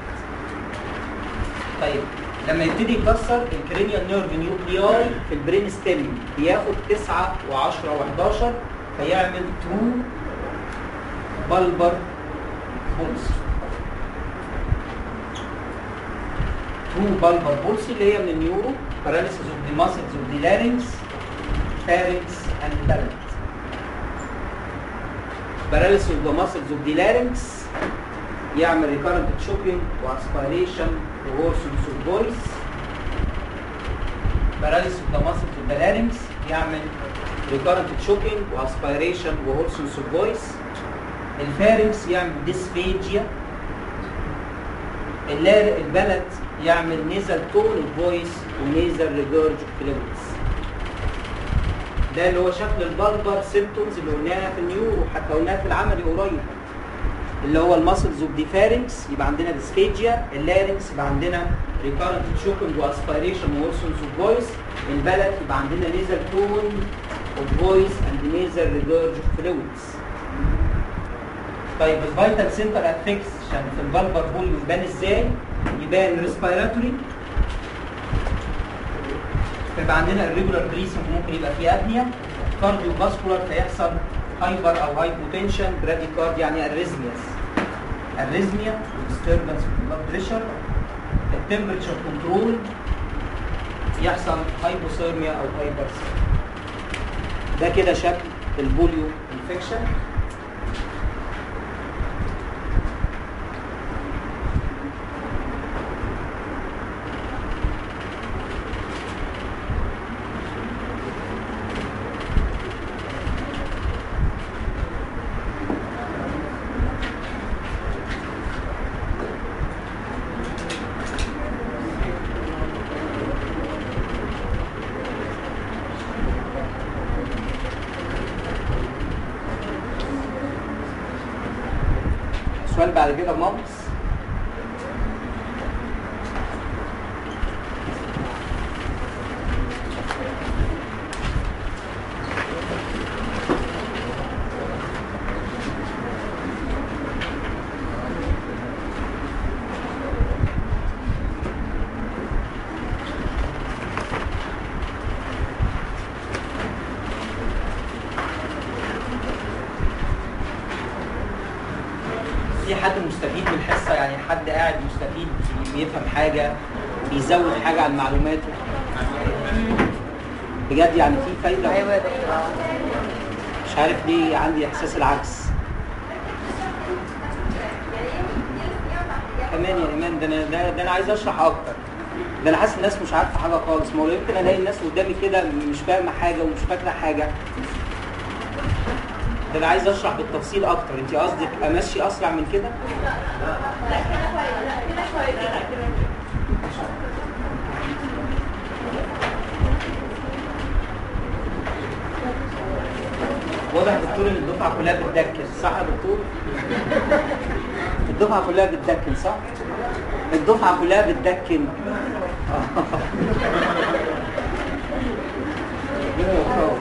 طيب لما يبتدي يكسر الكرينيال نيرف نيوكلياي في البرين ستيم بياخد 9 و10 و11 فيعمل ترو بالبر بولس ترو بالبر بولس اللي هي من النيورو باراليسيس اوف ذا ماسلز اوف ذا لارynx pharynx and palate paralysis of the muscles of the larynx يعمل recurrent choking وaspiration وhoarseness of voice paralysis of the muscles of the larynx يعمل recurrent choking وaspiration وhoarseness of voice الفارنكس يعمل dysphagia اللار- البلد يعمل nasal tone of voice ونasal regurg fluids ده اللي هو شكل البلبر سيمتومز اللي قلناها في النيورو حتى قلناها في العملي قريب اللي هو الماسلز اوف دي فارنكس يبقى عندنا ديسفيجيا اللارنكس يبقى عندنا ريكارنت شوكينج واسبيريشن وورسنس اوف فويس البلد يبقى عندنا نيزل تون اوف فويس اند نيزل ريجرج فلويدز طيب الفيتال سنتر افكشن في الفالفر بول يبان ازاي؟ يبان ريسبيراتوري فيبقى عندنا الريجولار بريسنج ممكن يبقى فيه ابنيا كارديو فاسكولار فيحصل هايبر او هايبوتنشن براديكارد يعني اريزمياس اريزميا disturbance في البلاد بريشر التمبرتشر كنترول يحصل هايبوثيرميا او هايبرثيرميا ده كده شكل البوليو انفكشن السؤال بعد كده مامس في حد مستفيد من الحصه يعني حد قاعد مستفيد بيفهم حاجه بيزود حاجه عن معلوماته بجد يعني في فايده ايوه ده مش عارف ليه عندي احساس العكس كمان يا ايمان ده انا ده, ده انا عايز اشرح اكتر ده انا حاسس الناس مش عارفه حاجه خالص ما هو يمكن الاقي الناس قدامي كده مش فاهمه حاجه ومش فاكره حاجه ده انا عايز اشرح بالتفصيل اكتر انت قصدك امشي اسرع من كده واضح يا دكتور ان الدفعه كلها بتدكن صح يا دكتور الدفعه كلها بتدكن صح الدفعه كلها بتدكن ربنا يوفقه.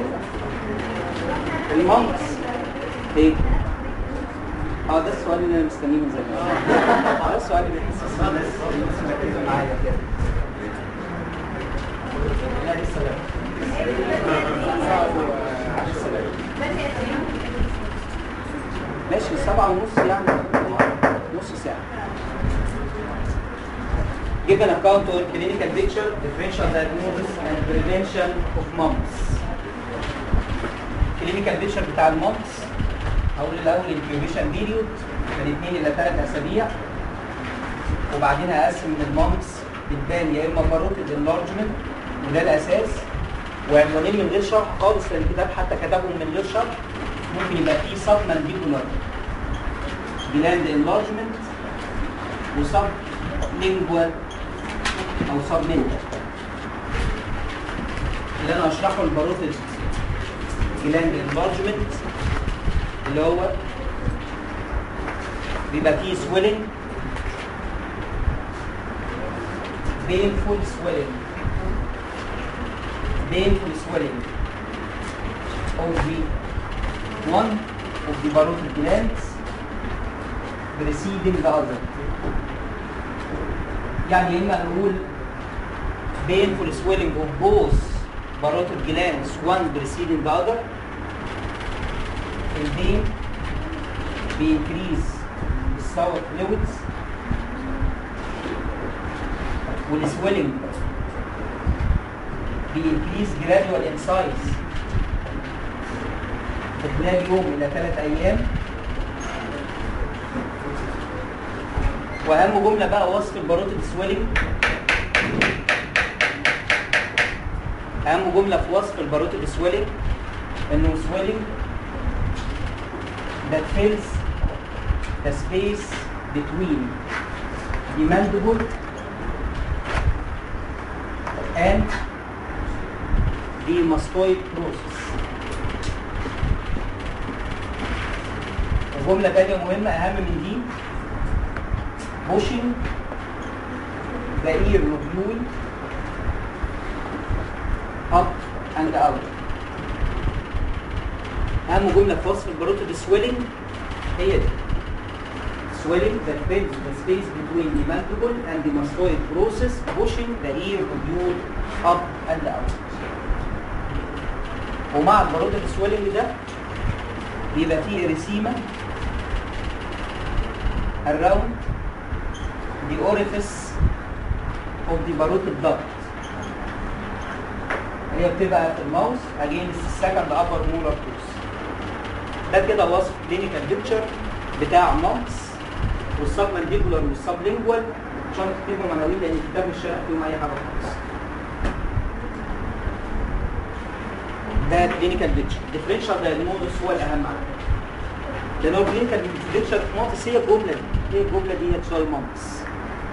المامس ايه اه ده السؤال اللي انا مستنيه من زمان ده السؤال اللي بيحسس الناس الناس مركزه معايا كده لا لسه لا لسه لا ماشي سبعة ونص يعني نص ساعة Give an account on clinical picture, differential diagnosis and prevention of mumps. clinical picture بتاع الممس هقول الاول incubation period من 2 الى 3 اسابيع وبعدين هقسم من الممس بتبان يا اما باروتيد انلارجمنت وده الاساس وعنوانين من غير شرح خالص لان الكتاب حتى كتبهم من غير شرح ممكن يبقى فيه سب مانديبولار جلاند انلارجمنت وسب لينجوال او سب منتال اللي انا اشرحه الباروتيد جلاند انلارجمنت اللي هو بيبقى فيه swelling painful swelling painful swelling of the one of the parotid glands preceding the other يعني اما نقول painful swelling of both parotid glands one preceding the other البين بينكريز الساور فلويدز والسويلنج بينكريز جراديوال ان سايز في خلال يوم الى ثلاث ايام واهم جمله بقى وصف الباروتيد سويلنج اهم جمله في وصف الباروتيد سويلنج انه سويلنج that fills the space between the mandible and the mastoid process. وجملة تانية مهمة أهم من دي pushing the ear lobule up and out. اهم جمله في وصف الباروتيد سويلنج هي دي swelling that fills the space between the mandible and the mastoid process pushing the ear lobule up and out ومع الباروتيد سويلنج ده بيبقى فيه اريسيما around the orifice of the parotid duct هي بتبقى في الماوس against the second upper molar tooth ده كده وصف كلينيكال بيكتشر بتاع مامس والسب مانديبولار والسب لينجوال عشان تكتبوا عناوين لان الكتاب مش شارح فيهم اي حاجه خالص. ده كلينيكال بيكتشر ديفرنشال دايجنوزس هو الاهم عندنا. لان هو كلينيكال بيكتشر في مامس هي الجمله دي هي الجمله دي هي تشاي مامس.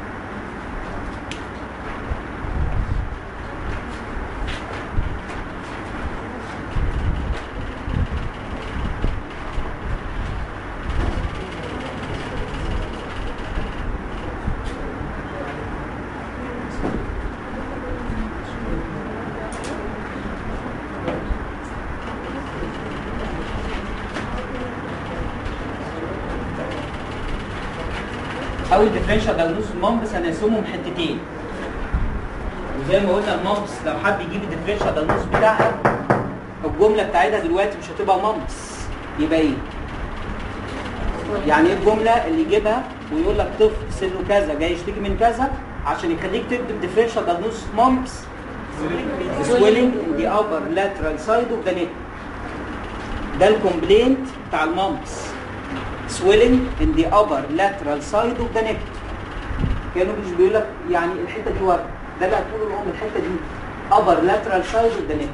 اول ديفرنشال دايجنوز المامبس هنقسمهم حتتين وزي ما قلنا المامبس لو حد يجيب الديفرنشال دايجنوز بتاعها الجمله بتاعتها دلوقتي مش هتبقى مامبس يبقى ايه؟ يعني ايه الجمله اللي يجيبها ويقول لك طفل سنه كذا جاي يشتكي من كذا عشان يخليك تكتب ديفرنشال دايجنوز مامبس swelling in the upper lateral side of the neck ده الكومبلينت بتاع المامبس swelling in the upper lateral side of the neck كانوا مش بيقول لك يعني الحته دي ورا ده اللي هتقول لهم الحته دي upper lateral side of the neck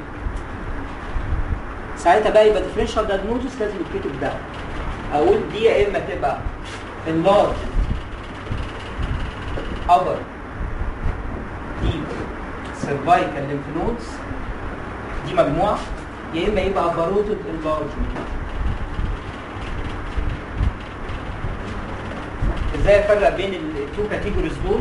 ساعتها بقى يبقى differential diagnosis لازم يتكتب ده اقول دي يا اما تبقى enlarged upper deep cervical lymph nodes دي مجموعه يا اما يبقى parotid enlargement ازاي افرق بين التو كاتيجوريز دول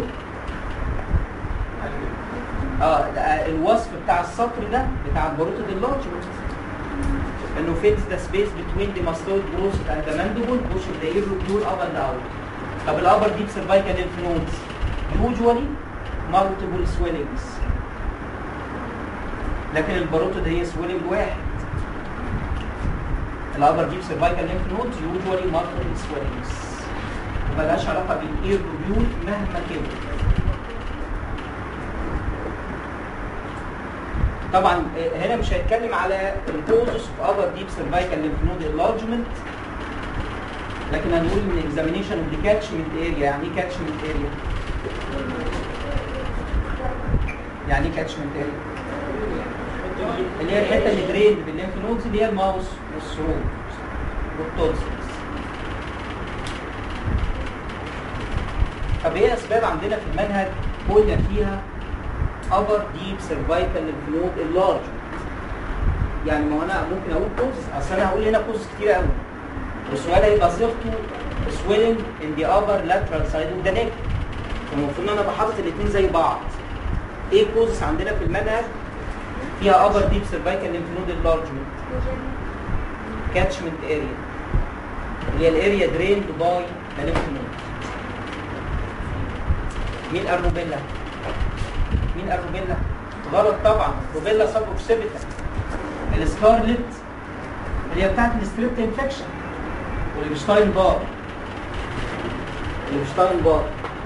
اه ده الوصف بتاع السطر ده بتاع البروتيد اللارجمنت انه fits the space between the mastoid process and the mandible pushing the ear lobule up and out طب الابر ديب cervical lymph nodes usually multiple swellings لكن البروتيد هي swelling واحد الابر ديب cervical lymph nodes usually multiple swellings وملهاش علاقه بالاير لوبيول مهما كان طبعا آه، هنا مش هيتكلم على الكوزس في ابر ديب سيرفايكال ليمف نود انلارجمنت لكن هنقول ان اكزامينيشن اوف ذا كاتشمنت اريا يعني ايه كاتشمنت اريا؟ يعني ايه كاتشمنت اريا؟ اللي هي الحته اللي درين بالليمف نودز اللي هي الماوس والثروت والتونسلز طب ايه اسباب عندنا في المنهج قلنا فيها upper deep cervical lymph node enlargement يعني ما هو انا ممكن اقول كوزز اصل انا هقول هنا كوزز كتير قوي والسؤال هيبقى صيغته swelling in the upper lateral side of the neck المفروض ان انا بحافظ الاثنين زي بعض ايه كوزز عندنا في المنهج فيها upper deep cervical lymph node enlargement catchment area اللي هي الاريا drained by the lymph node مين الروبيلا؟ مين الروبيلا؟ غلط طبعا روبيلا سب اوكسيبيتا السكارلت اللي هي بتاعت الستريبت انفكشن والبشتاين بار البشتاين بار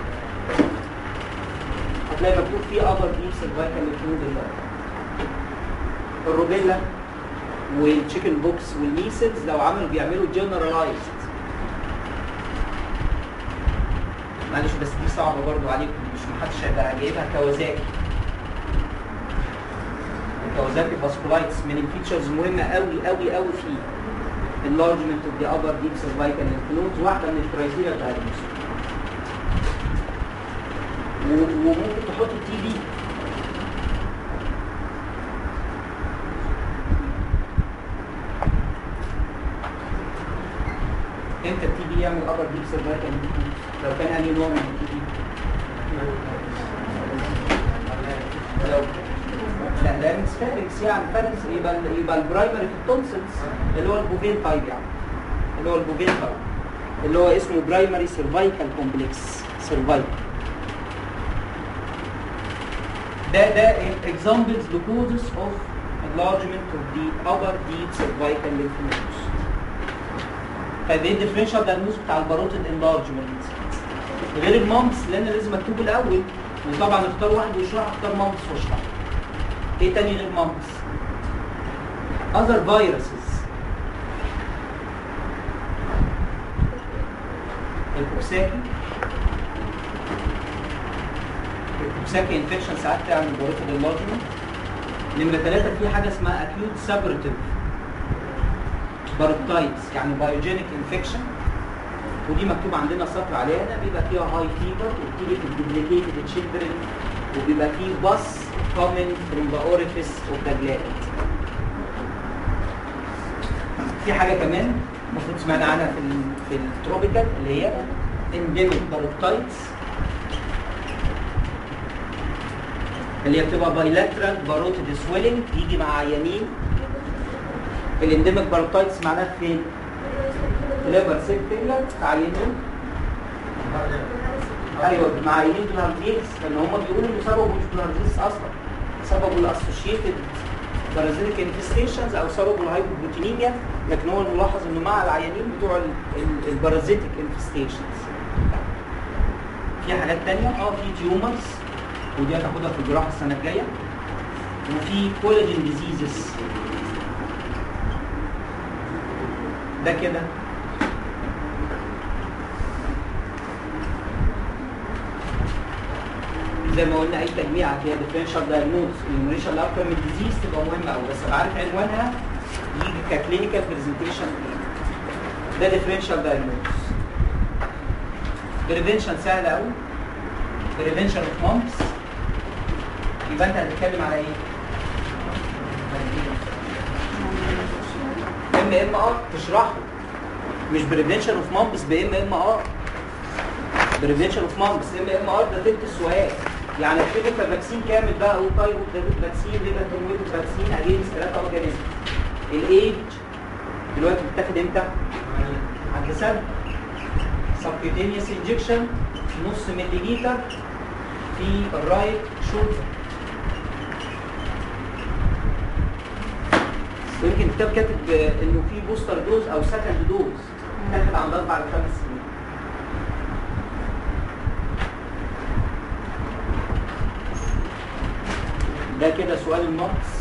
هتلاقي مكتوب فيه ابر ديب سيرفايكال ليكويد الروبيلا والتشيكن بوكس والميسلز لو عملوا بيعملوا جنرالايزد معلش بس دي صعبه برضو عليكم مش محدش هيبقى جايبها كوازاكي الكوازاكي فاسكولايتس من الفيتشرز مهمه قوي قوي قوي فيه enlargement of the upper deep cervical lymph nodes واحده من الكرايتيريا diagnosis و- وممكن تحط تي بي امتى التي بي يعمل upper deep cervical lymph nodes لو كان انهي نوع من التي بي لو لا ده مش فاركس يعني فاركس يبقى ال- يبقى البرايمري في التونسلز اللي هو البوفين تايب يعني اللي هو البوفين تايب اللي هو اسمه برايمري سيرفايكال كومبلكس سيرفايكال ده ده examples the causes of enlargement of the upper deep cervical lymph nodes طيب ايه الديفرنشال دايجنوز بتاع الباروتيد انلارجمنت غير المامس لان لازم اكتبه الاول وطبعا اختار واحد ويشرح اختار مامس واشرح ايه تاني غير مامس other viruses الكوكساكي الكوكساكي انفكشن ساعات تعمل باروتيد انلارجمنت نمرة ثلاثة في حاجة اسمها acute separative باروتايتس يعني بايوجينيك انفكشن ودي مكتوب عندنا سطر عليها هنا بيبقى فيها هاي فيبر وبتيجي في الدوبليكيتد تشيلدرن وبيبقى فيه بس coming from the orifice of the gland في حاجة كمان المفروض سمعنا عنها في ال في التروبيكال اللي هي endemic باروتايتس اللي هي بتبقى bilateral baroted swelling يجي مع عيانين الانديميك باروتايتس معناها فين؟ ليفر سيل فيلر عينين ايوه مع عينين بلارزيس لان هم بيقولوا انه سببه مش بلارزيس اصلا سببه الاسوشيتد بارازيتيك انفستيشنز او سببه الهايبوبروتينيميا لكن هو الملاحظ انه مع العيانين بتوع البارازيتيك انفستيشنز في حاجات تانية اه في تيومرز ودي هتاخدها في الجراحه السنه الجايه وفي كولاجين ديزيزز ده كده زي ما قلنا اي تجميعه فيها ديفرنشال دايجنوز النيومريشن اكتر من ديزيز تبقى مهمه قوي بس ابقى عارف عنوانها يجي ككلينيكال برزنتيشن ده ديفرنشال دايجنوز بريفنشن سهل قوي بريفنشن اوف مامبس يبقى انت هتتكلم على ايه؟ ام ام ار تشرحه مش بريفنشن اوف مامبس بام ام ار بريفنشن اوف مامبس ام ام ار ده تلت السؤال يعني الكلينيكال فاكسين كامل بقى وطيب فاكسين ليفر تنويت فاكسين اجينست ثلاثه اورجانيزم الايج دلوقتي بتاخد امتى؟ عند سنه سبكيوتينيوس انجكشن نص ملي لتر في الرايت شولدر ويمكن الكتاب كاتب آه، انه في بوستر دوز او سكند دوز كاتب عند اربع لخمس سنين ده كده سؤال النقص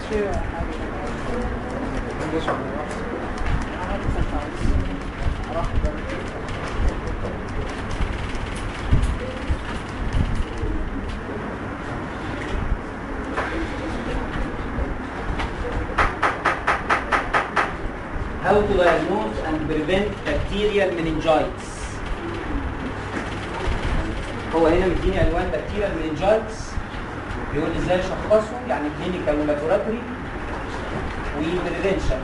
How to diagnose and prevent bacterial meningitis هو هنا مديني عنوان bacterial meningitis بيقول لي ازاي اشخصه يعني كلينيكال ولابوراتوري وبريفنشن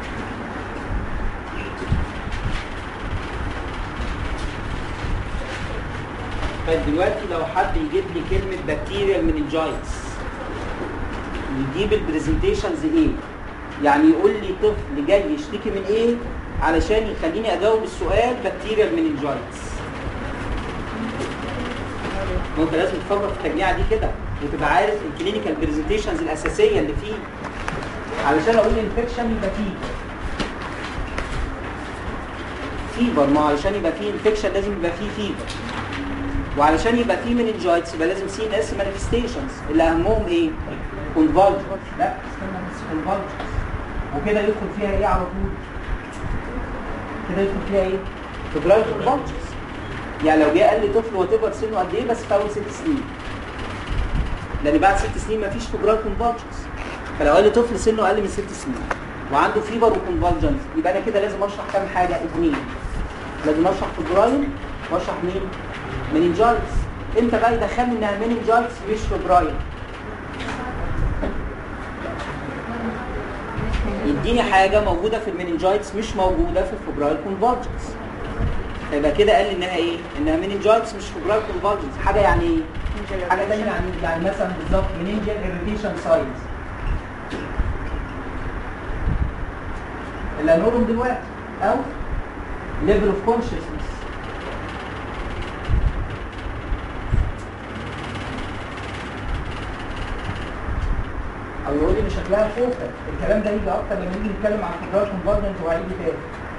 طيب دلوقتي لو حد يجيب لي كلمة بكتيريال meningitis يجيب البرزنتيشنز ايه؟ يعني يقول لي طفل جاي يشتكي من ايه علشان يخليني اجاوب السؤال بكتيريال meningitis ما انت لازم تفكر في التجميعه دي كده وتبقى عارف الكلينيكال برزنتيشنز الاساسيه اللي فيه علشان اقول انفكشن يبقى فيه فيبر ما علشان يبقى فيه انفكشن لازم يبقى فيه فيبر وعلشان يبقى فيه مننجايتس يبقى لازم سي ان اس مانيفستيشنز اللي اهمهم ايه؟ كونفالجنس لا استنى بس كونفالجنس وكده يدخل فيها ايه على طول؟ كده يدخل فيها ايه؟ فبرايل كونفالجنس يعني لو جه قال لي طفل وات ايفر سنه قد ايه بس في اول ست سنين لان بعد ست سنين مفيش فبرايل كونفالجنس فلو قال لي طفل سنه اقل من ست سنين وعنده فيبر وكونفالجنس يبقى انا كده لازم اشرح كام حاجه اثنين لازم اشرح فبرايل واشرح مين؟ مننجايتس امتى بقى يدخلني انها مننجايتس مش فبرايل يديني حاجه موجوده في المننجايتس مش موجوده في الفبرايل كونفالجنس يبقى كده قال لي انها ايه؟ انها مننجايتس مش فبرايل كونفالجنس حاجه يعني ايه؟ حاجه تانية يعني يعني مثلا بالظبط مننجل اريتيشن ساينز اللي هنقولهم دلوقتي او ليفل اوف كونشسنس او يقول لي ان شكلها فوكا الكلام ده يجي اكتر لما نيجي نتكلم عن فبرايل كونفالجنس وهيجي تاني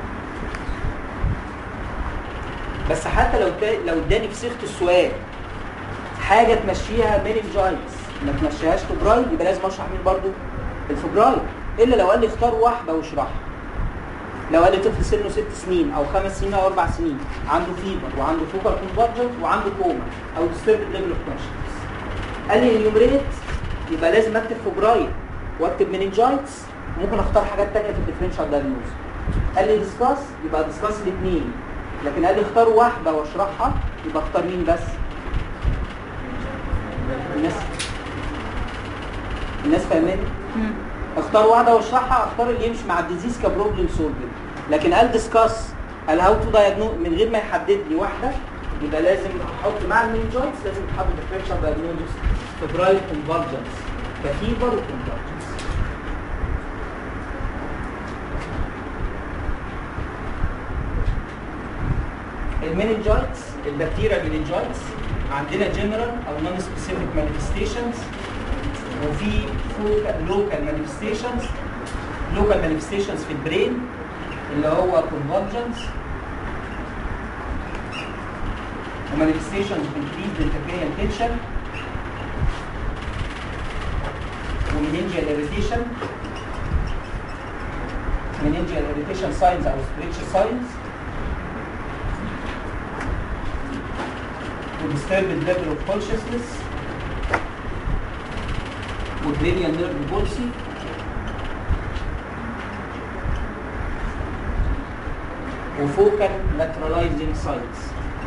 بس حتى لو تا- لو اداني في صيغه السؤال حاجه تمشيها مننجايتس ما تمشيهاش فبرايل يبقى لازم اشرح مين برضو الفبرايل الا لو قال لي اختار واحده واشرحها لو قال لي طفل سنه ست سنين او خمس سنين او اربع سنين عنده فيبر وعنده فوكال كونفرجنس وعنده كوما او ديستربد ليفل اوف كونشنس قال لي اليومريت يبقى لازم اكتب فبرايل واكتب مننجايتس ممكن اختار حاجات تانية في الديفرنشال دايجنوز قال لي ديسكاس يبقى ديسكاس الاثنين لكن قال لي اختار واحده واشرحها يبقى اختار مين بس الناس الناس فاهماني اختار واحده واشرحها اختار اللي يمشي مع الديزيز كبروبلم سولفنج لكن قال ديسكاس قال هاو تو دايجنوز من غير ما يحدد لي واحده يبقى لازم احط مع المنجويتس لازم تحط ديفرنشال دايجنوزس فبرايل كونفرجنس كفيبر وكونفرجنس المننجايتس البكتيريا المننجايتس عندنا جنرال او نون سبيسيفيك مانيفستيشنز وفي لوكال مانيفستيشنز لوكال مانيفستيشنز في البرين اللي هو كونفرجنس ومانيفستيشنز increased intracranial tension ومننجيال irritation مننجيال irritation signs او spiritual signs وdisturbed level of consciousness وcranial nerve palsy وفوكال lateralizing signs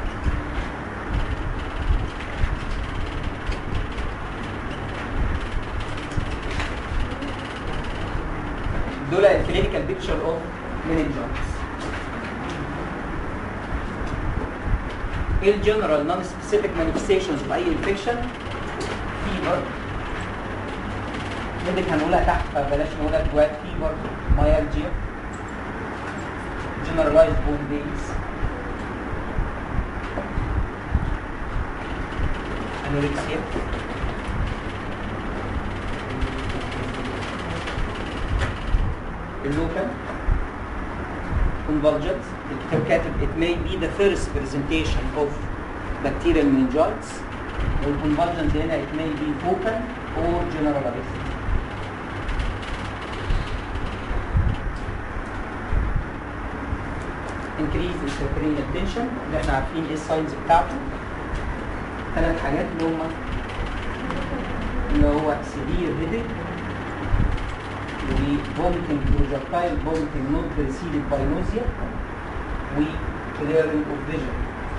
دول الكلينيكال بيكتشر اوف meningitis ايه الجنرال نون سبيسيفيك مانيفستيشنز في اي انفكشن فيبر ممكن هنقولها تحت فبلاش نقولها دلوقتي فيبر مايالجيا generalized bone pains anorexia اللوكال convergent الكتاب كاتب it may be the first presentation of bacterial meningitis والconvergent هنا it may be focal or generalized increase intracranial tension اللي احنا عارفين ايه الساينز بتاعته ثلاث حاجات اللي هم اللي هو severe headache و vomiting projectile vomiting not preceded by nausea و clearing of vision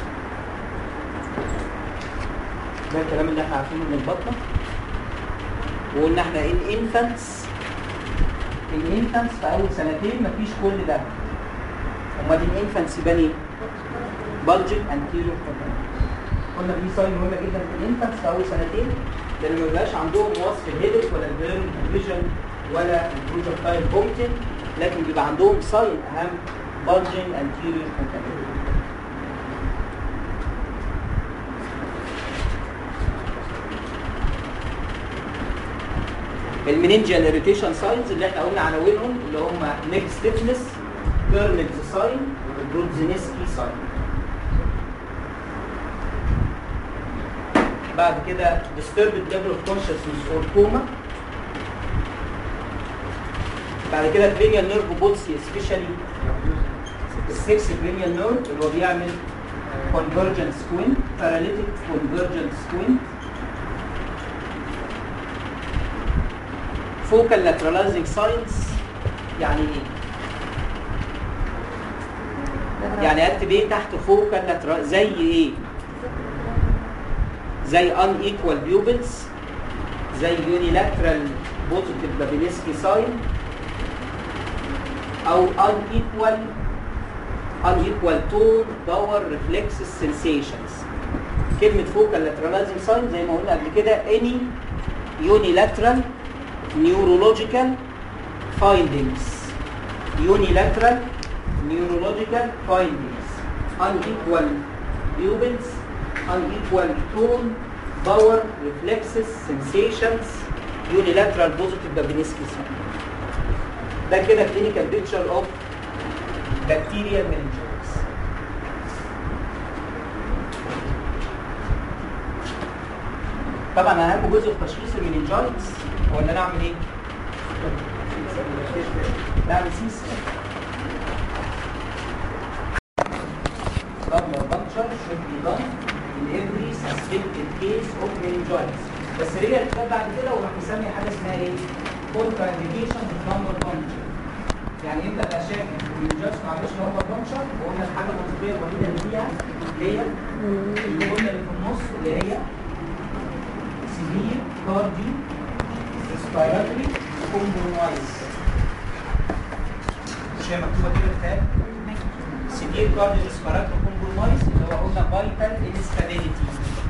ده الكلام اللي احنا عارفينه من البطنه وقلنا احنا ان انفانتس الانفانتس في اول سنتين مفيش كل ده امال الانفانتس يبان ايه؟ بلجن انتيريور قلنا في ساين مهمه جدا في الانفانتس في اول سنتين لان ما بيبقاش عندهم وصف الهيدك ولا البيرن فيجن ولا البروجكتايل بومتن لكن بيبقى عندهم ساين اهم بلجن انتيريور المننجيال اريتيشن ساينز اللي احنا قلنا عناوينهم اللي هم نيك ستيفنس كيرنلز ساين برودزينسكي ساين بعد كده disturbed level of consciousness or coma بعد كده cranial nerve palsy especially السكس cranial nerve اللي هو بيعمل convergent squint paralytic convergent squint focal lateralizing signs يعني ايه؟ يعني اكتب ايه تحت focal lateral زي ايه؟ زي unequal pupils زي unilateral positive Babinski sign او unequal unequal tone power reflexes sensations كلمة focal lateralizing sign زي ما قلنا قبل كده any unilateral neurological findings unilateral neurological findings unequal pupils unequal tone power reflexes sensations unilateral positive Babinski sign ده كده clinical picture of bacterial meningitis طبعا اهم جزء في تشخيص المننجايتس هو ان انا اعمل ايه؟ نعمل سيس Lumbar puncture should be done in every suspected case of meningitis. بس رجع الكتاب بعد كده وراح مسمي حاجه اسمها ايه؟ كونترا انديكيشن lumbar puncture. يعني انت ابقى شاكك المننجايتس ما عملش lumbar puncture وقلنا الحاجه المنطقيه الوحيده اللي فيها هي اللي قلنا اللي في النص اللي هي severe cardio respiratory compromise مش هي مكتوبه كده في الكتاب severe cardio respiratory compromise اللي هو قلنا vital instability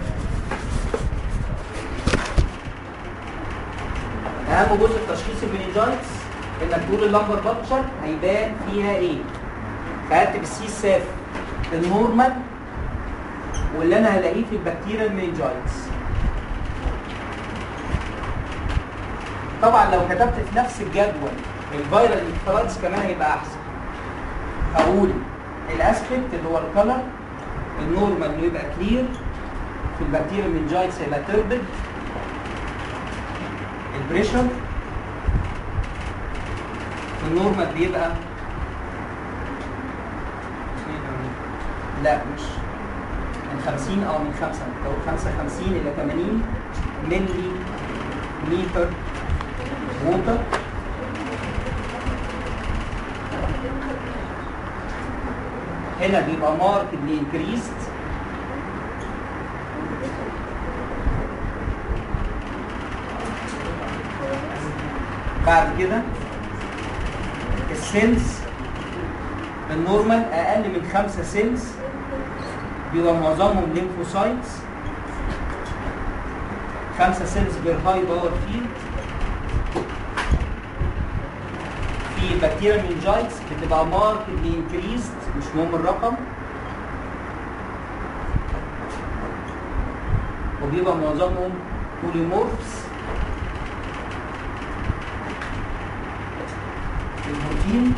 اهم جزء في تشخيص المننجايتس انك تقول اللمبر بكتشر هيبان فيها ايه فهكتب السي ساف النورمال واللي انا هلاقيه في البكتيريا المننجايتس طبعا لو كتبت في نفس الجدول الفيرال انفلانس كمان هيبقى احسن هقول الاسبكت اللي هو الكلر النورمال اللي يبقى كلير في البكتيريا المنجايتس هيبقى تربد البريشر في النورمال بيبقى لا مش من 50 او من 5 لو 55 الى 80 ملي متر ووتر هنا بيبقى ماركتلي انكريست بعد كده السيلز النورمال اقل من 5 سيلز بيبقى معظمهم ليمفوسايتس 5 سيلز بير هاي باور فيلد في بكتيريا منجايتس بتبقى ماركتلي انكريست مش مهم الرقم وبيبقى معظمهم بوليمورفز البروتين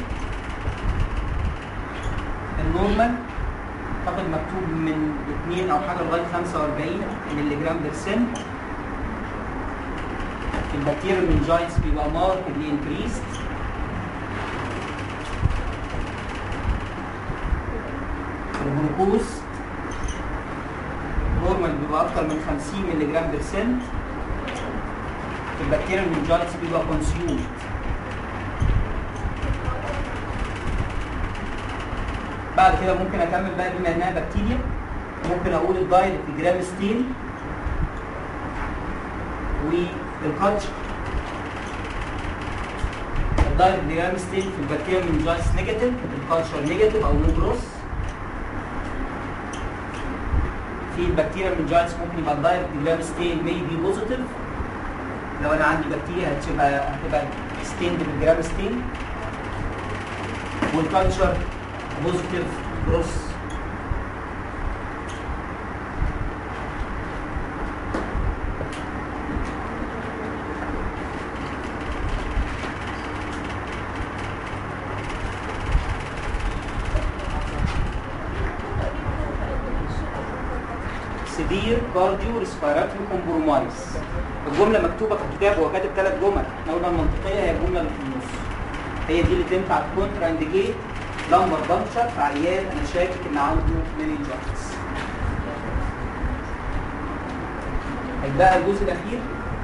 النورمال اعتقد مكتوب من 2 او حاجه لغايه 45 مللي جرام برسنت في البكتيريا منجايتس بيبقى ماركتلي انكريست الجلوكوز نورمال بيبقى اكتر من 50 مللي جرام برسنت البكتيريا المنجايتس بيبقى كونسيومد بعد كده ممكن اكمل بقى بما انها بكتيريا ممكن اقول الدايركت جرام ستين والكالتشر الدايركت جرام ستين في البكتيريا المنجايتس نيجاتيف الكالتشر نيجاتيف او نو جروس في البكتيريا المنجايتس ممكن يبقى الدايركت جرام ستين مي بي بوزيتيف لو انا عندي بكتيريا هتبقى هتبقى ستيند بالجرام ستين والكالتشر بوزيتيف جروس سيفير كارديو ريسبيراتوري كومبرومايز الجمله مكتوبه في الكتاب هو كاتب ثلاث جمل احنا قلنا المنطقيه هي الجمله اللي في النص هي دي اللي تنفع كونترا انديكيت لمبر بنشر في عيان انا شاكك ان عنده منينجايتس هيبقى الجزء الاخير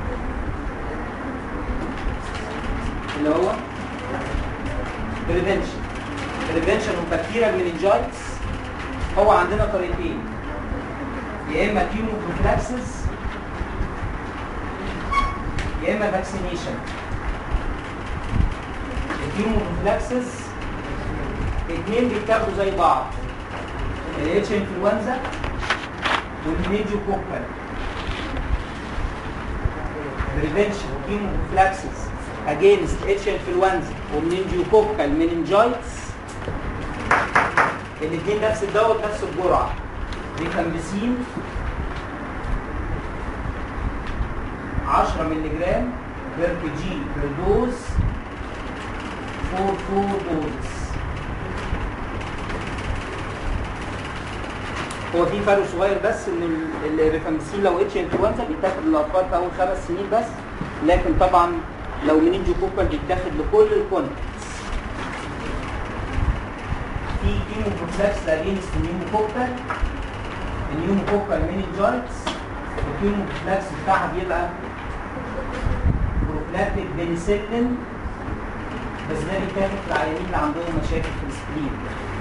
اللي هو بريفنشن بريفنشن اوف بكتيريال منينجايتس هو عندنا طريقتين يا اما كيموبروفلاكسس يا اما فاكسينيشن الكيموبروفلاكسس الاثنين بيتاخدوا زي بعض الاتش انفلونزا والمينيجو كوكال بريفنشن كيموبروفلاكسس اجينست اتش انفلونزا ومنينجو كوكال مننجايتس الاثنين نفس الدواء بنفس الجرعه ريكامبسين 10 مللي جرام بير كي جي بير دوز فور فور دوز هو في فرق صغير بس ان ال- الريفامبسين لو اتش انفلونزا بيتاخد للاطفال في اول خمس سنين بس لكن طبعا لو منينجو كوكال بيتاخد لكل الكونتكتس في كيموبروفلاكس اجينست النيوموكوكال النيوموكوكال مينينجايتس الكيموبروفلاكس بتاعها بيبقى بروفلاكتيك بنسلين بس ده بيتاخد في العيانين اللي عندهم مشاكل في السبلين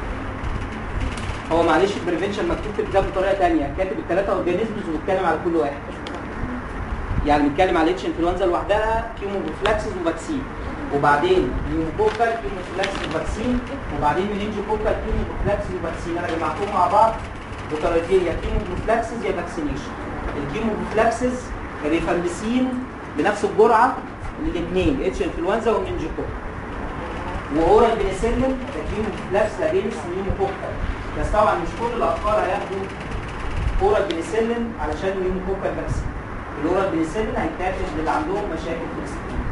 هو معلش البريفنشن مكتوب في الكتاب بطريقه ثانيه كاتب الثلاثه اورجانيزمز وبيتكلم على كل واحد يعني بيتكلم على اتش انفلونزا لوحدها كيموبروفلاكسس وفاكسين وبعدين نيوموكوكال كيموبروفلاكسس وفاكسين وبعدين منينجوكوكال كيموبروفلاكسس وفاكسين انا جمعتهم مع بعض بطريقتين يا كيموبروفلاكسس يا فاكسينيشن الكيموبروفلاكسس ريفامبسين بنفس الجرعه الاثنين اتش انفلونزا ومنينجوكوكال واورال بنسلين ده كيموبروفلاكس اجينست نيوموكوكال بس طبعا مش كل الاطفال هياخدوا اورال بنسلين علشان نيوموكوكال فاكسين الاورال بنسلين هيتاخد للي عندهم مشاكل في السكين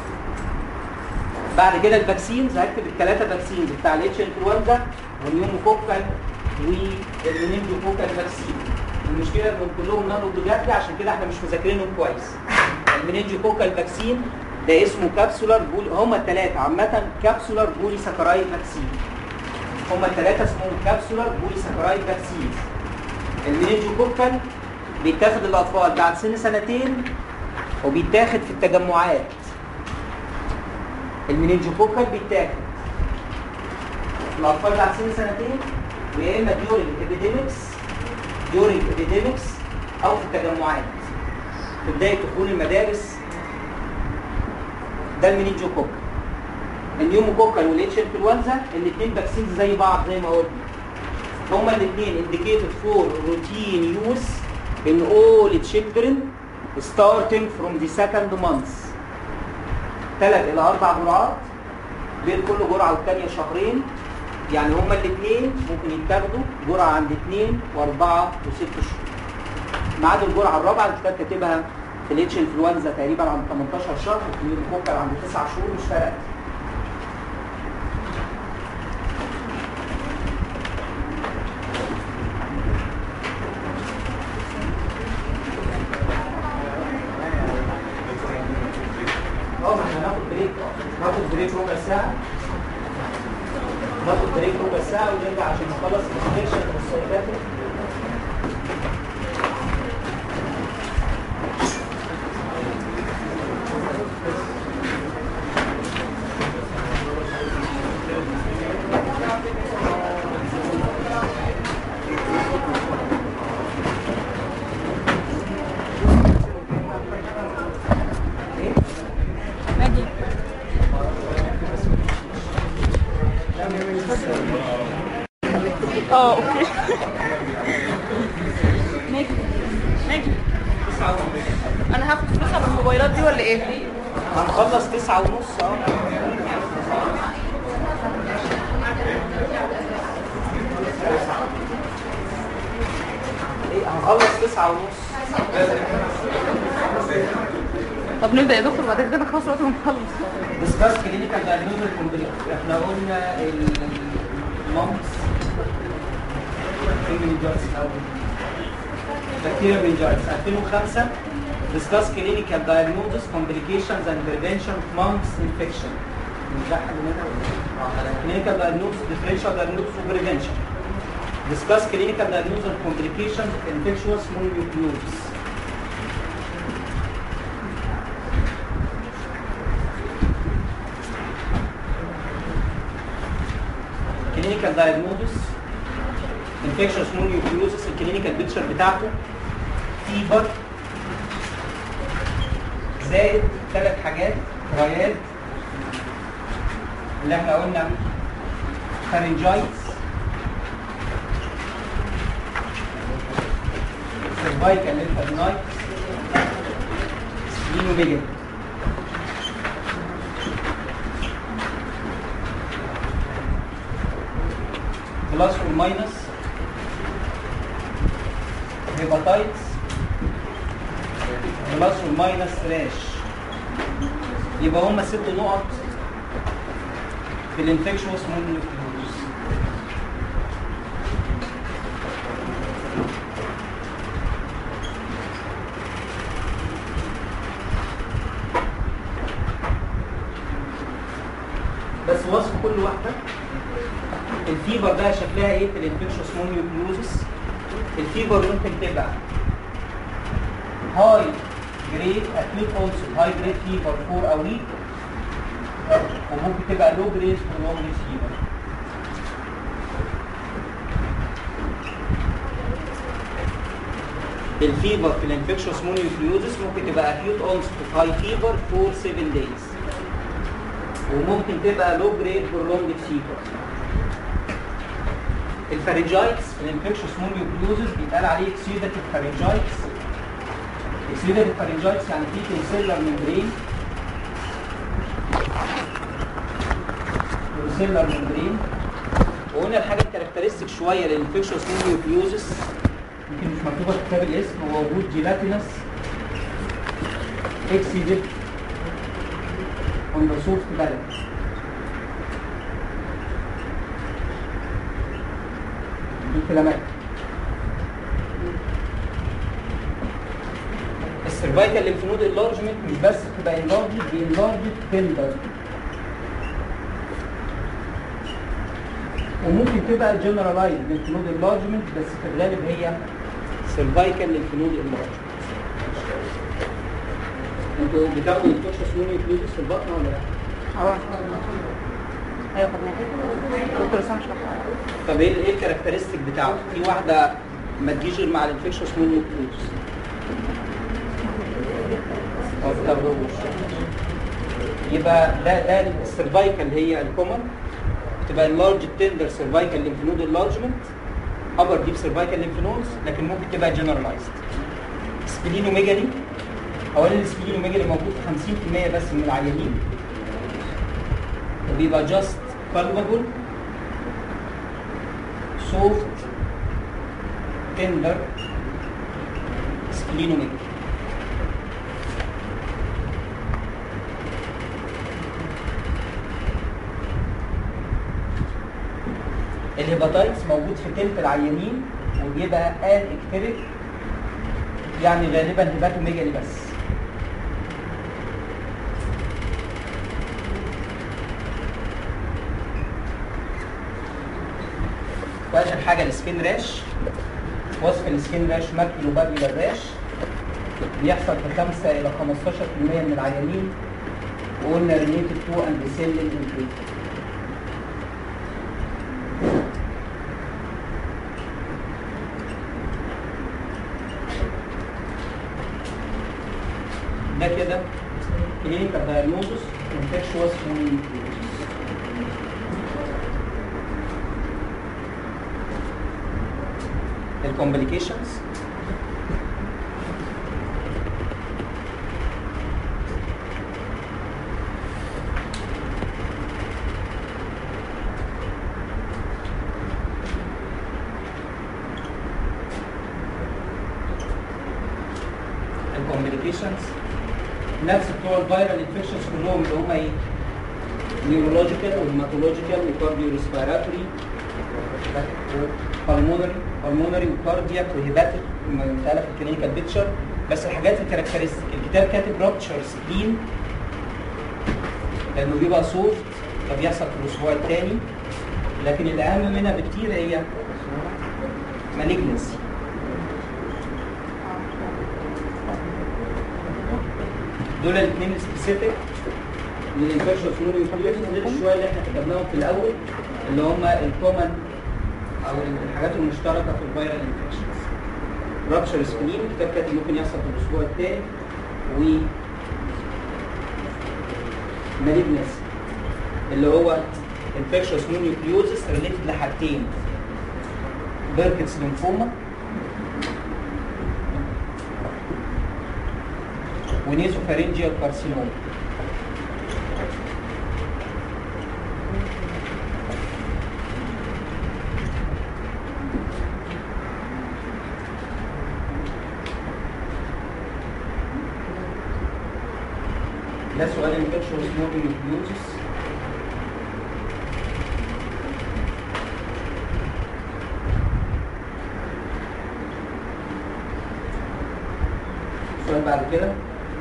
بعد كده الفاكسينز هكتب الثلاثه فاكسينز بتاع الاتش انفلونزا والنيوموكوكال والمنينجوكوكال فاكسين المشكله انهم كلهم نانو بجد عشان كده احنا مش مذاكرينهم كويس المنينجوكوكال فاكسين ده اسمه كابسولار بول هما الثلاثه عامه كابسولار بولي ساكرايد فاكسين هما الثلاثه اسمهم كابسولار بولي ساكرايد فاكسين المنينجوكوكال بيتاخد للاطفال بعد سن سنتين وبيتاخد في التجمعات المنينجوكوكال بيتاخد الاطفال بعد سن سنتين ويا اما ديورنج ابيديمكس ديورنج ابيديمكس او في التجمعات في بدايه دخول المدارس ده المنينجوكوكال النيوموكوكال والاتش انفلونزا الاثنين فاكسينز زي بعض زي ما قلنا هما الاثنين indicated for routine use in all children starting from the second month ثلاث الى اربع جرعات بين كل جرعه والثانيه شهرين يعني هما الاثنين ممكن يتاخدوا جرعه عند اثنين واربعه وست شهور ما عدا الجرعه الرابعه اللي كانت كاتبها في الاتش انفلونزا تقريبا عند 18 شهر وفي النيوموكوكال عند 9 شهور مش فارقه اه ما احنا هناخد بريك ناخد بريك ربع ساعة ناخد بريك ربع ساعه ونرجع عشان نخلص الانفكشن والسايكاتري ماجي اه اوكي ماجي ماجي انا هاخد فلوس على الموبايلات دي ولا ايه؟ هنخلص تسعة ونص اه ايه هنخلص تسعة ونص طب نبدا يا دكتور بعد كده نخلص وقت ما نخلص ديسكاس كلينيكال دايجنوز كومبليت احنا قلنا المامس المنجرز الاول بكتيريا منجرز 2005 ديسكاس كلينيكال دايجنوزس كومبليكيشنز اند بريفنشن اوف مامس انفكشن كلينيكال دايجنوزس ديفرنشال دايجنوزس وبريفنشن discuss clinical diagnosis and complications of infectious mononucleosis. clinical diagnosis infectious mononucleosis الكلينيكال بيكتشر بتاعته فيبر زائد ثلاث حاجات رياد اللي احنا قلنا فارنجايتس سيرفايكال ليمفادينايتس سبلينوميجالي بلس والماينس هيباتايتس بلس والماينس راش يبقى هما ست نقط في الانفكشوس مونوكلوز بس وصف كل واحده الفيبر ده شكلها ايه في الانفكشوس مونيوكلوزس الفيبر ممكن تبقى هاي جريد اكيوت اونست هاي جريد فيبر فور او ويك وممكن تبقى لو جريد prolonged فيبر الفيبر في الانفكشوس مونيوكلوزس ممكن تبقى اكيوت اونست هاي فيبر فور 7 دايز وممكن تبقى لو جريد prolonged فيبر الفارنجايتس الانفكشوس مونيوكلوزس بيتقال عليه اكسيداتيف فارنجايتس اكسيداتيف فارنجايتس يعني في كونسيلر ممبرين كونسيلر ممبرين وقلنا الحاجه الكاركترستيك شويه للانفكشوس مونيوكلوزس يمكن مش مكتوبه في كتاب الاسم هو وجود جيلاتينس اكسيدت on the soft balance انفلامات السيرفايكال ليمفنود انلارجمنت مش بس بتبقى انلارجد دي انلارجد تندر وممكن تبقى جنرالايز ليمفنود انلارجمنت بس في الغالب هي سيرفايكال ليمفنود انلارجمنت انتوا بتاخدوا التوشس مونيوكلوزس في البطن ولا لا؟ اه ايوه خدناها دكتور اسامه شرحها طب ايه ايه الكاركترستيك بتاعته؟ في واحده ما تجيش غير مع الانفكشوس مونيوكلوز ما بتاخدوش يبقى ده ده السيرفايكال هي الكومن تبقى اللارج تندر سيرفايكال ليمفنود اللارجمنت ابر ديب سيرفايكال ليمفنودز لكن ممكن تبقى جنرالايزد سبلينوميجالي اولا السبلينوميجالي موجود في 50% بس من العيانين وبيبقى جاست palpable soft tender splenomegaly الهيباتايتس موجود في تلت العيانين وبيبقى ان اكتريك يعني غالبا هيباتوميجالي بس واخر حاجه السكين راش وصف السكين راش ماكيلو بابيولار راش بيحصل في 5 الى 15% من العيانين وقلنا ريليتد تو اند سيل انفليت ده كده كلينيكال دايجنوزس انفكشوس الكومبليكيشنز الكومبليكيشنز نفس بتوع الفيرال انفكشنز كلهم اللي هم ايه؟ نيورولوجيكال وهيماتولوجيكال وكارديو ريسبيراتوري بالمونري بالمونري وكاردياك وهيباتيك متقاله في الكلينيكال بيكتشر بس الحاجات الكاركترستيك الكتاب كاتب رابتشر سبلين لانه بيبقى سوفت فبيحصل في الاسبوع الثاني لكن الاهم منها بكتير هي مالجنسي دول الاثنين سبيسيفيك للانفكشن فلوري غير شويه اللي احنا كتبناهم في الاول اللي هم الكومن او الحاجات المشتركه في الفيرال انفكشنز رابشر سبلين الكتاب كاتب ممكن يحصل في الاسبوع الثاني و مالجنسي اللي هو انفكشوس نيوكليوزس ريليتد لحاجتين بيركتس لينفوما ونيزوفارينجيال كارسينوما ده سؤال انفكشوس نيوكليوزس السؤال بعد كده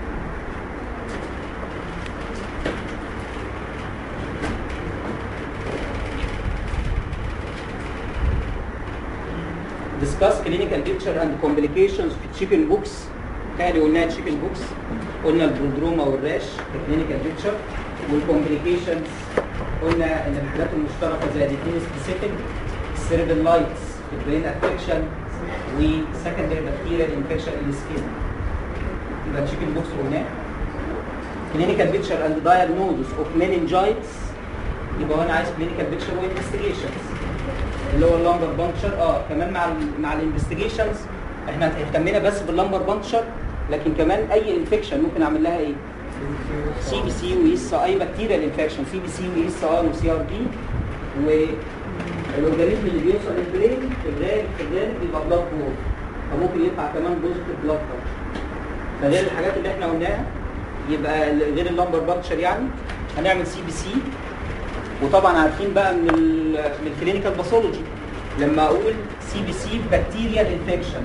discuss clinical picture and complications في chicken books تاني قلنا chicken books قلنا البرودروما والراش في clinical picture والcomplications قلنا ان الحاجات المشتركه زي الاثنين سبيسيفيك السيربل لايتس البرين افكشن وسكندري بكتيريال انفكشن السكين يبقى تشيكن بوكس قلناه كلينيكال بيكتشر اند دايجنوزس اوف meningitis يبقى انا عايز كلينيكال بيكتشر وانفستيجيشنز اللي هو اللامبر بانكشر اه كمان مع ال مع الانفستيجيشنز احنا اهتمينا بس باللامبر بانكشر لكن كمان اي انفكشن ممكن اعمل لها ايه؟ سي بي سي وايس اي بكتيريال انفكشن سي بي سي وايس ار وسي ار بي والاورجانيزم اللي بيوصل للبرين في الغالب في الغالب بيبقى بلاد بور فممكن ينفع كمان بوزيتيف بلاد بانكشر فغير الحاجات اللي احنا قلناها يبقى ال- غير اللامبر بانكشر يعني هنعمل سي بي سي وطبعا عارفين بقى من ال من الكلينيكال باثولوجي لما اقول سي بي سي بكتيريال انفكشن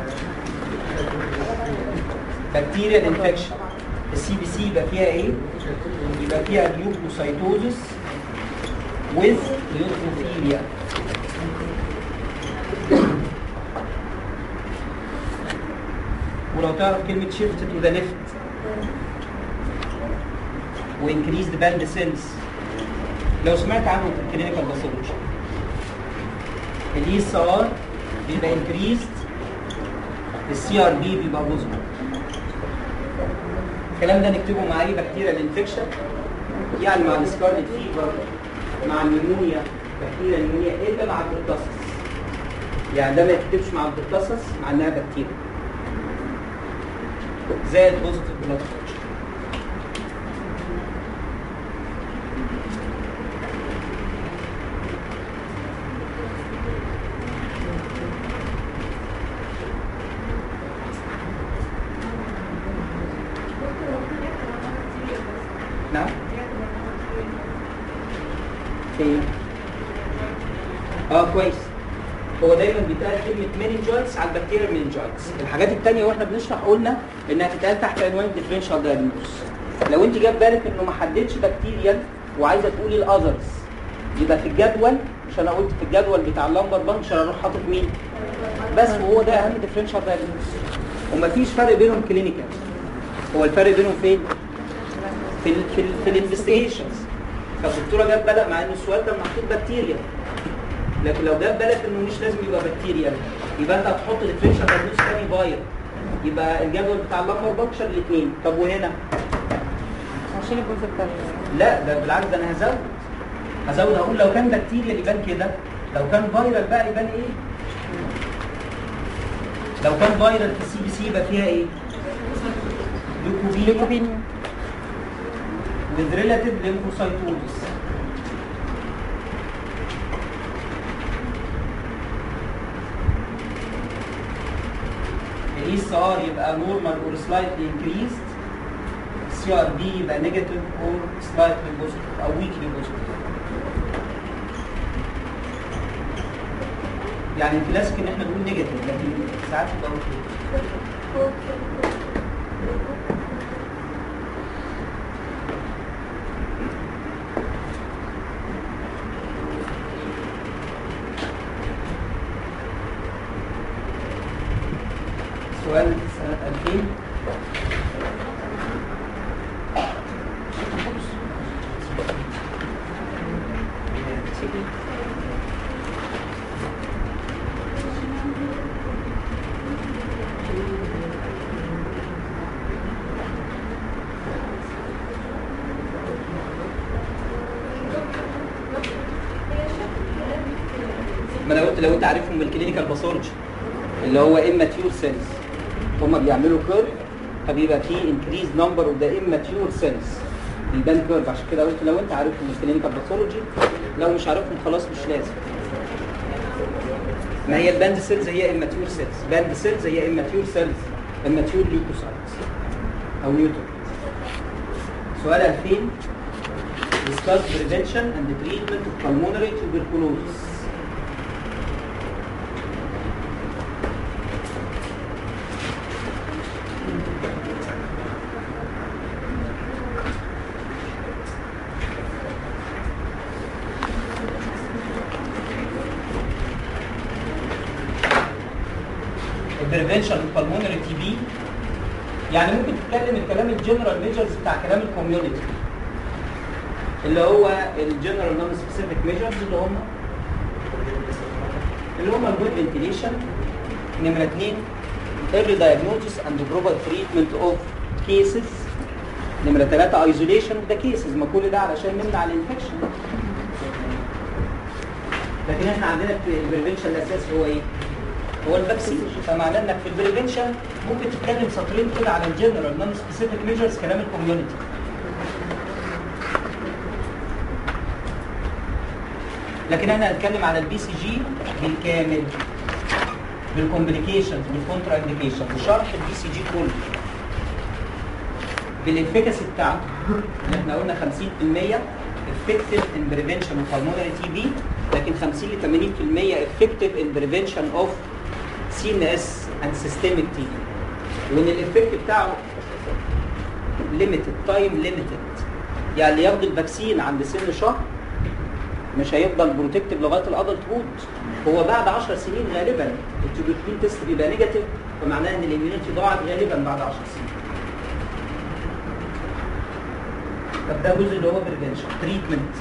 بكتيريال انفكشن السي بي سي يبقى فيها ايه؟ يبقى فيها ليوكوسايتوزس with ليوكوفيليا ولو تعرف كلمة shift to the left وانكريزد باند سيلز لو سمعت عنه في الكلينيكال باثولوجي الاي اس ار بيبقى انكريزد السي ار بي بيبقى بوزيتيف الكلام ده نكتبه مع اي بكتيريا انفكشن يعني مع السكارلت فيفر مع النيمونيا بكتيريا النيمونيا الا مع البرتصص يعني ده ما يكتبش مع البرتصص مع انها بكتيريا زائد بوزيتيف بلاد فلوكشن نعم في اه كويس هو دايما بيتقال كلمه مينينجايتس على البكتيريا مينينجايتس الحاجات الثانيه واحنا بنشرح قلنا انها تتقال تحت عنوان ديفرنشال دايجنوز لو انت جاب بالك انه ما حددش بكتيريال وعايزه تقولي الاذرز يبقى في الجدول مش انا قلت في الجدول بتاع اللمبر بانكشر اروح حاطط مين بس وهو ده اهم ديفرنشال دايجنوز ومفيش فرق بينهم كلينيكال هو الفرق بينهم فين في ال في ال في الانفستيجيشنز فالدكتوره جاب بالك مع ان السؤال كان محطوط بكتيريا لكن لو جاب بالك انه مش لازم يبقى بكتيريا يبقى انت هتحط ديفرنشال دايجنوز تاني فاير يبقى الجدول بتاع اللمبر بانكشر الاثنين طب وهنا عشان الجزء الثاني لا ده بالعكس ده انا هزود هزود اقول لو كان بكتيريا يبان كده لو كان فايرال بقى يبان ايه لو كان فايرال في السي بي سي يبقى فيها ايه ليوكوبينيا ليكوبين with relative lymphocytosis الاي اس ار يبقى normal or slightly increased السي ار بي يبقى negative or slightly positive او weakly positive يعني الكلاسيك ان احنا نقول نيجاتيف لكن ساعات يبقى okay. سؤال سنة 2000 ما انا قلت لو انت عارفهم من الكلينيكال باثولوجي اللي هو immature cells هما بيعملوا كيرف فبيبقى فيه increased number of the immature cells بيبان كيرف عشان كده قلت لو انت عارفهم من الكلينيكال باثولوجي لو مش عارفهم خلاص مش لازم ما هي الباند سيلز هي immature cells باند سيلز هي immature cells immature leukocytes او نيوتن سؤال 2000 discuss prevention and the treatment of pulmonary tuberculosis البريفنشن اوف بالمونري تي بي يعني ممكن تتكلم الكلام الجنرال ميجرز بتاع كلام الكوميونتي اللي هو الجنرال نون سبيسيفيك ميجرز اللي هم اللي هم الجود فنتيليشن نمره اثنين early diagnosis and proper treatment of cases نمره ثلاثه isolation of the cases ما كل ده علشان نمنع الانفكشن لكن احنا عندنا في البريفنشن الاساسي هو ايه؟ هو الفاكسين فمعناه انك في البريفنشن ممكن تتكلم سطرين كده على الجنرال نون سبيسيفيك ميجرز كلام الكوميونتي لكن احنا هنتكلم على البي سي جي بالكامل بالكومبليكيشنز بالكونترا انديكيشن بشرح البي سي جي كله بالافكاسي بتاعته اللي احنا قلنا 50% effective in prevention of pulmonary TB لكن 50 ل 80% effective in prevention of CNS and systemic TB وان الافكت بتاعه limited time limited يعني اللي ياخد الفاكسين عند سن شهر مش هيفضل بروتكتيف لغايه الادلت هود هو بعد 10 سنين غالبا التوبيكلين تيست بيبقى نيجاتيف فمعناه ان الاميونيتي ضاعت غالبا بعد 10 سنين طب ده جزء اللي هو بريفنشن تريتمنت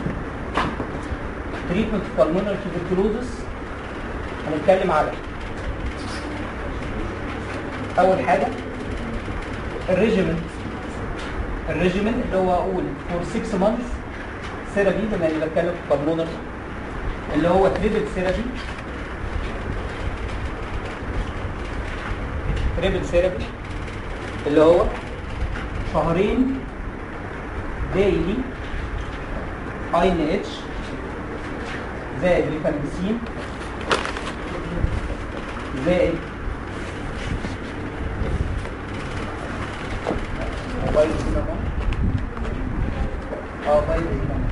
تريتمنت في بالمونر تيوبركلوزس هنتكلم على اول حاجه الريجيمنت الريجيمنت اللي هو اقول فور 6 مانثs ثيرابي بما اني بتكلم في بالمونر اللي هو تريبل ثيرابي تريبل ثيرابي اللي هو شهرين دايلي اي ان اتش زائد ريفامبسين زائد موبايل سينما اه موبايل سينما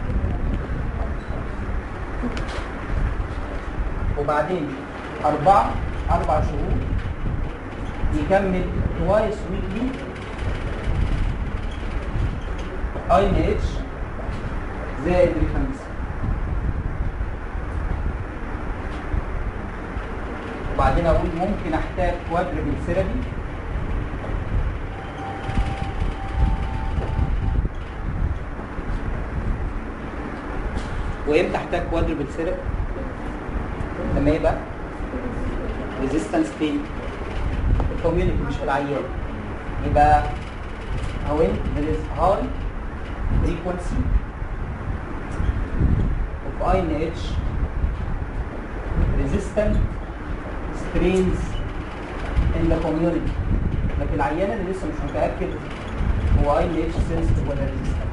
وبعدين أربعة أربع شهور يكمل توايس ويكلي اي ان اتش زائد الخمسة وبعدين اقول ممكن احتاج كوادربل ثيرابي وامتى احتاج كوادربل ثيرابي لما يبقى ريزيستنس فين الكوميونتي مش في العيان يبقى او ان there is high frequency of INH resistant strains in the community لكن العيان اللي لسه مش متاكد هو INH sensitive ولا resistant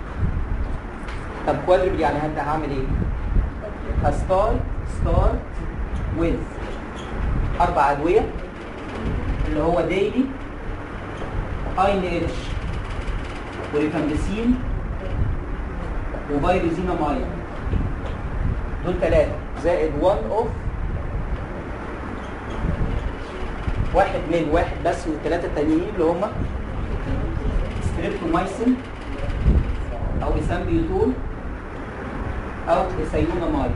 طب كوادربل يعني هبدا هعمل ايه؟ هستارت ستارت with اربع ادويه اللي هو ديلي اين اتش وريفامبسين وفيروزينامايد دول ثلاثه زائد 1 اوف واحد من واحد بس من الثلاثه التانيين اللي هم ستريبتومايسين او اسامبيوتول او اسيونامايد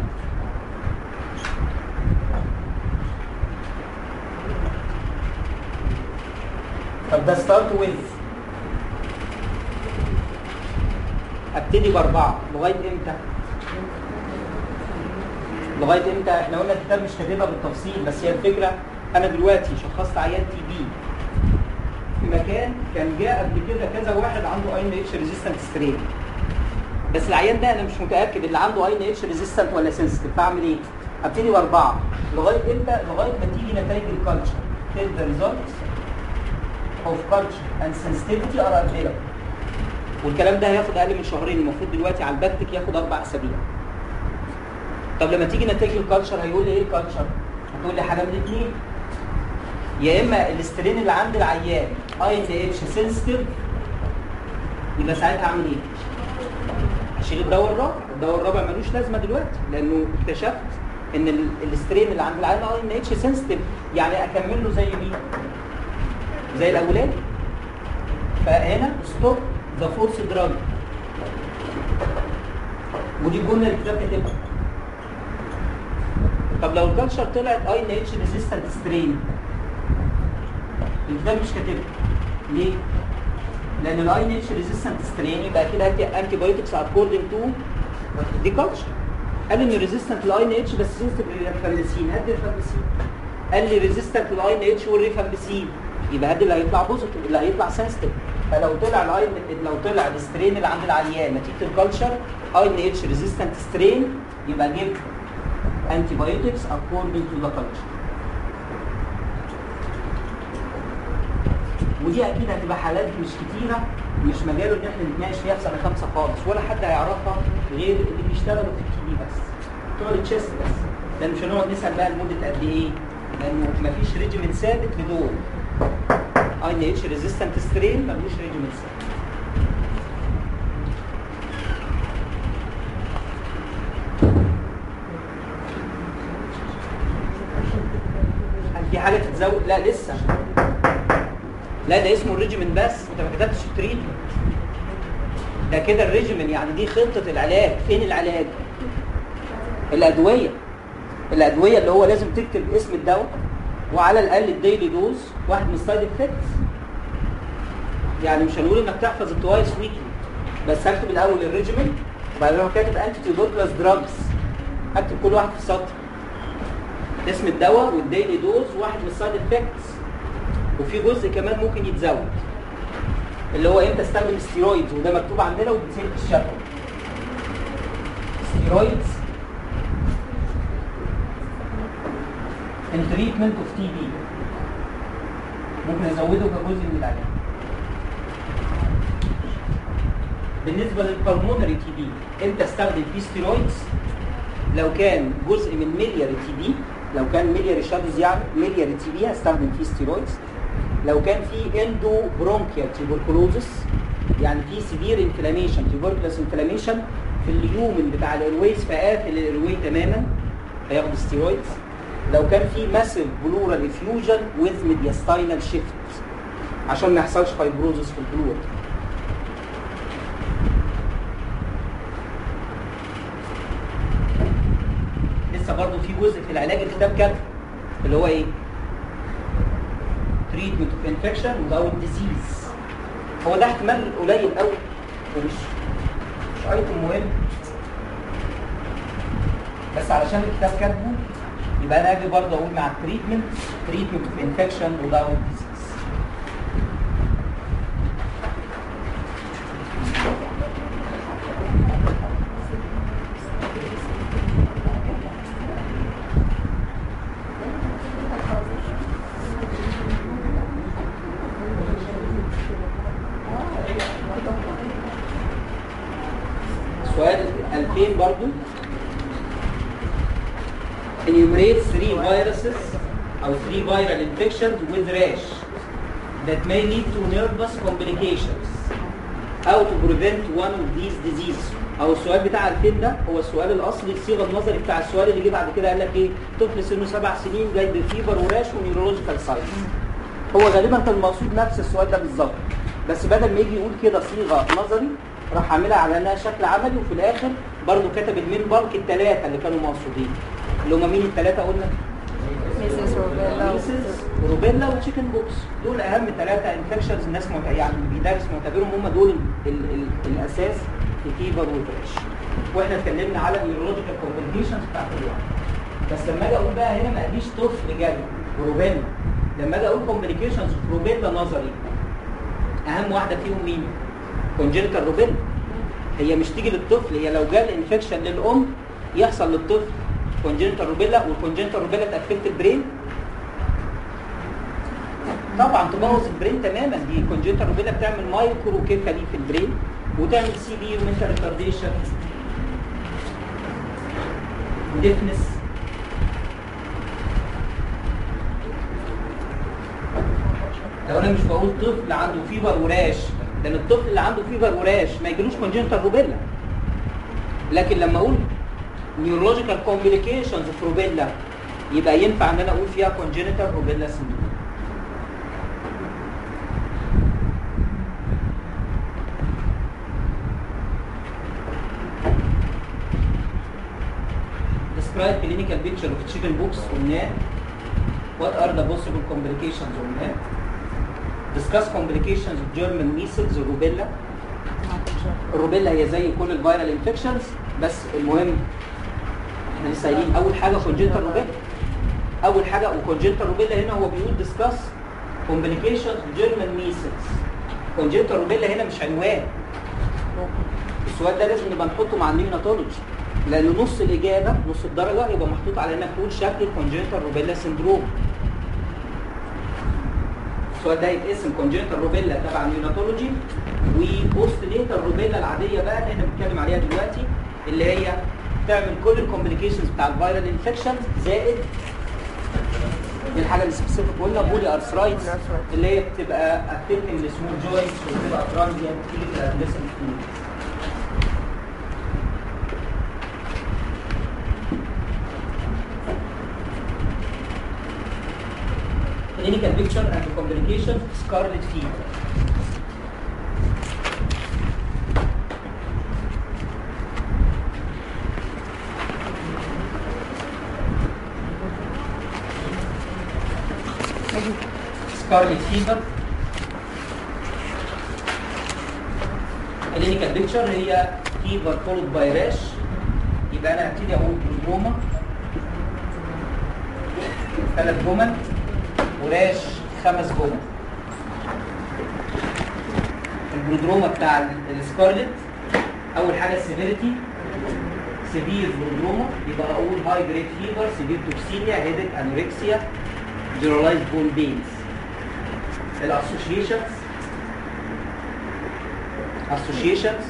طب ده ستارت ويز ابتدي باربعه لغايه امتى؟ لغايه امتى؟ احنا قلنا الكتاب مش كاتبها بالتفصيل بس هي الفكره انا دلوقتي شخصت عيان تي بي في مكان كان جاء قبل كده كذا واحد عنده اي ان اتش ريزيستنت سترين بس العيان ده انا مش متاكد اللي عنده اي ان اتش ريزيستنت ولا سنسيتيف فاعمل ايه؟ ابتدي باربعه لغايه امتى؟ لغايه ما تيجي نتائج الكالتشر تيل ذا ريزلتس of culture and sensitivity are available والكلام ده هياخد اقل من شهرين المفروض دلوقتي على البكتك ياخد اربع اسابيع طب لما تيجي نتائج الكالتشر هيقول لي ايه الكالتشر هتقول لي حاجه من الاثنين يا اما الاسترين اللي عند العيان اي ان اتش سنسيتيف يبقى ساعتها اعمل ايه؟ اشيل الدواء الرابع الدواء الرابع ملوش لازمه دلوقتي لانه اكتشفت ان ال- الاسترين اللي عند العيان اي ان اتش سنسيتيف يعني اكمل له زي مين؟ زي الاولاني فهنا ستوب ذا فورس دراج ودي الجمله اللي الكتاب كاتبها طب لو الكالتشر طلعت اي ان اتش ريزيستنت سترين الكتاب مش كاتبها ليه؟ لان الاي ان اتش ريزيستنت سترين يبقى كده هدي انتي بايوتكس اكوردنج تو دي كالتشر قال ان ريزيستنت للاي ان اتش بس سنسيتيف للريفامبسين هدي الريفامبسين قال لي ريزيستنت للاي ان اتش والريفامبسين يبقى هدي اللي هيطلع بوزيتيف اللي هيطلع سنسيتيف فلو طلع الاي لو طلع السترين اللي عند العيان نتيجه الكالتشر اي ان اتش ريزيستنت سترين يبقى جيب انتي بايوتكس اكوردنج تو ذا كالتشر ودي اكيد هتبقى حالات مش كتيره مش مجاله ان احنا نتناقش فيها في سنه خمسه خالص ولا حد هيعرفها غير اللي بيشتغلوا في التي في بس بتوع التشيست بس لان مش هنقعد نسال بقى لمده قد ايه لانه مفيش ريجيمنت ثابت لدول اي ان اتش ريزيستنت سترين ملوش ريجيمنت ثابت هل في حاجه تتزود لا لسه لا ده اسمه الريجيمنت بس انت ما كتبتش التريتمنت ده كده الريجيمنت يعني دي خطه العلاج فين العلاج الادويه الادويه اللي هو لازم تكتب اسم الدواء وعلى الاقل الديلي دوز واحد من السايد افكتس يعني مش هنقول انك تحفظ التوايس ويكلي بس هكتب الاول الريجيمنت وبعدين اروح كاتب انتي تيوبركلوز دراجز هكتب كل واحد في سطر اسم الدواء والديلي دوز وواحد من السايد افكتس وفي جزء كمان ممكن يتزود اللي هو امتى استخدم ستيرويدز وده مكتوب عندنا وبتسيب في الشفوي ستيرويدز in treatment of TB ممكن ازوده كجزء من العلاج بالنسبه للبلمونري تي بي امتى استخدم فيه ستيرويدز لو كان جزء من ميلياري تي بي لو كان ميلياري شادوز يعني ميلياري تي بي هستخدم فيه ستيرويدز لو كان في اندو برونكيال تيوبركلوزس يعني في سيفير انفلاميشن تيوبركلوس انفلاميشن في اليومن بتاع الايرويز فقافل الايروي تماما هياخد ستيرويدز لو كان في ماسيف بلورال افيوجن ويز ميدياستاينال شيفت عشان ما يحصلش فايبروزس في البلور لسه برضه في جزء في العلاج الكتاب كاتب اللي هو ايه treatment of infection without disease هو ده احتمال قليل قوي ومش مش ايتم مهم بس علشان الكتاب كاتبه يبقى انا اجي برضه اقول مع التريتمنت treatment of infection without disease سؤال 2000 برضو enumerate three viruses or three viral infections with rash that may lead to nervous complications how to prevent one of these diseases او السؤال بتاع 2000 ده هو السؤال الاصلي الصيغه النظري بتاع السؤال اللي جه بعد كده قال لك ايه طفل سنه سبع سنين جاي بفيبر وراش ونيورولوجيكال ساينس هو غالبا كان المقصود نفس السؤال ده بالظبط بس بدل ما يجي يقول كده صيغه نظري راح عاملها على انها شكل عملي وفي الاخر برضه كتب المين بالك الثلاثه اللي كانوا مقصودين اللي هم مين الثلاثه قلنا؟ ميسيس روبيلا ميسز روبيلا وتشيكن بوكس دول اهم ثلاثه انفكشنز الناس مت... يعني اللي بيدرس معتبرهم هم دول ال... ال... الاساس في فيفر والفريش واحنا اتكلمنا على النيورولوجيكال كومبليكيشنز بتاعت كل واحد بس لما اجي اقول بقى هنا ما قاليش طفل جاله روبيلا لما اجي اقول كومبليكيشنز في روبيلا نظري اهم واحده فيهم مين؟ كونجنتال روبيلا هي مش تيجي للطفل هي لو جال انفكشن للام يحصل للطفل كونجنتال روبيلا والكونجنتال روبيلا تافكت البرين طبعا تبوظ البرين تماما دي كونجنتال روبيلا بتعمل مايكرو كيفالي في البرين وتعمل سي بي ومنتال ريتارديشن وديفنس لو انا مش بقول طفل عنده فيبر وراش لان الطفل اللي عنده فيبر وراش ما يجيلوش كونجنتال روبيلا لكن لما اقول نيورولوجيكال كومبليكيشنز في روبيلا يبقى ينفع ان انا اقول فيها كونجنتال روبيلا سندروم describe clinical picture of chicken pox قلناه what are the possible complications قلناه discuss complications of German measles الروبيلا الروبيلا هي زي كل الفيرال انفكشنز بس المهم احنا لسه قايلين اول حاجه كونجنتال روبيلا اول حاجه وكونجنتال روبيلا هنا هو بيقول discuss complications of German measles كونجنتال روبيلا هنا مش عنوان السؤال ده لازم نبقى نحطه مع النيوناتولوجي لان نص الاجابه نص الدرجه يبقى محطوط على انك تقول شكل الكونجنتال روبيلا سندروم السؤال ده يتقسم كونجنتال روبيلا تبع النيوناتولوجي وبوست نيتال روبيلا العاديه بقى اللي احنا بنتكلم عليها دلوقتي اللي هي تعمل كل الكومبليكيشنز بتاع الفيرال انفكشنز زائد الحاجه السبيسيفيك قلنا بولي ارثرايتس اللي هي بتبقى افكتنج السمول جوينتس وبتبقى ترانزيانت تيجي في الادلسنت clinical picture and the complication scarlet fever. Scarlet fever. clinical picture هي fever followed by rash يبقى انا هبتدي اقول بروما ثلاث جمل وراش خمس جمل البرودروما بتاع السكارلت اول حاجه السيفيريتي سيفير برودروما يبقى اقول هاي جريد فيبر سيفير توكسيميا هيدك انوركسيا جنرالايزد بون بينز الاسوشيشنز اسوشيشنز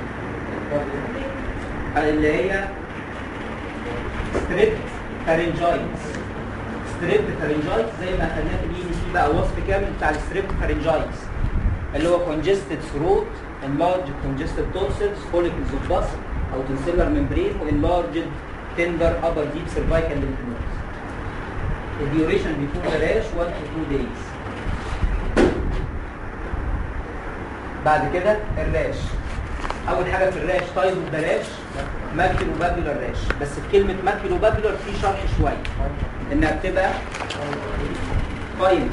اللي هي ستريب فارنجايتس ستريب فارنجايتس زي ما خدناه في البي سي بقى وصف كامل بتاع الستريب فارنجايتس اللي هو congested throat enlarged congested tonsils follicles of pus او tonsillar membrane enlarged tender upper deep cervical lymph nodes. The duration before the rash 1 to 2 days. بعد كده الراش اول حاجه في الراش تايب اوف ذا راش ماكيلو بابيولار راش بس في كلمه ماكيلو بابيولار في شرح شويه انها بتبقى فاين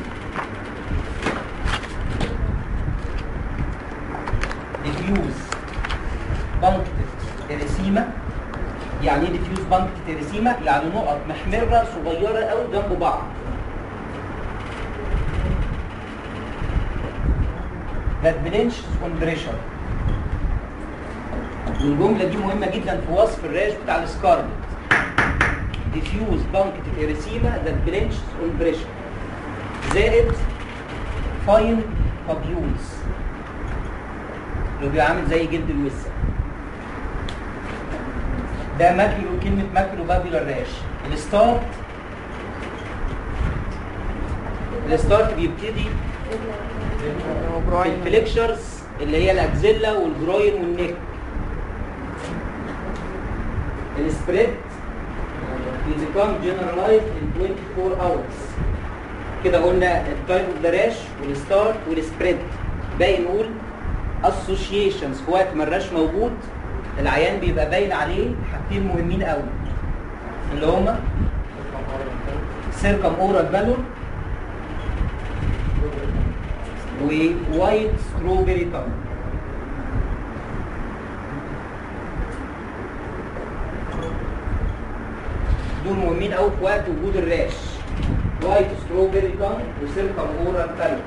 ديفيوز بانكتد اريسيما يعني ايه ديفيوز بانكتد اريسيما يعني نقط محمره صغيره قوي جنب بعض that blinches on pressure والجملة دي مهمة جدا في وصف الراش بتاع السكارلت diffuse punctate erythema that blinches on pressure زائد fine papules اللي بيبقى عامل زي جلد الوسة ده ماكيلو كلمة ماكيلو بابيولار راش الستارت الستارت بيبتدي في الفليكشرز اللي هي الاكزيلا والجروين والنك السبريد بيبيكام جنرالايز in 24 hours كده قلنا التايب اوف ذا راش والستارت والسبريد باقي نقول اسوشيشنز في وقت ما الراش موجود العيان بيبقى باين عليه حاجتين مهمين قوي اللي هما سيركم اورال بالون ووايت ستروبري تانج دول مهمين قوي في وقت وجود الراش وايت ستروبري تانج وسيركم اورال بالون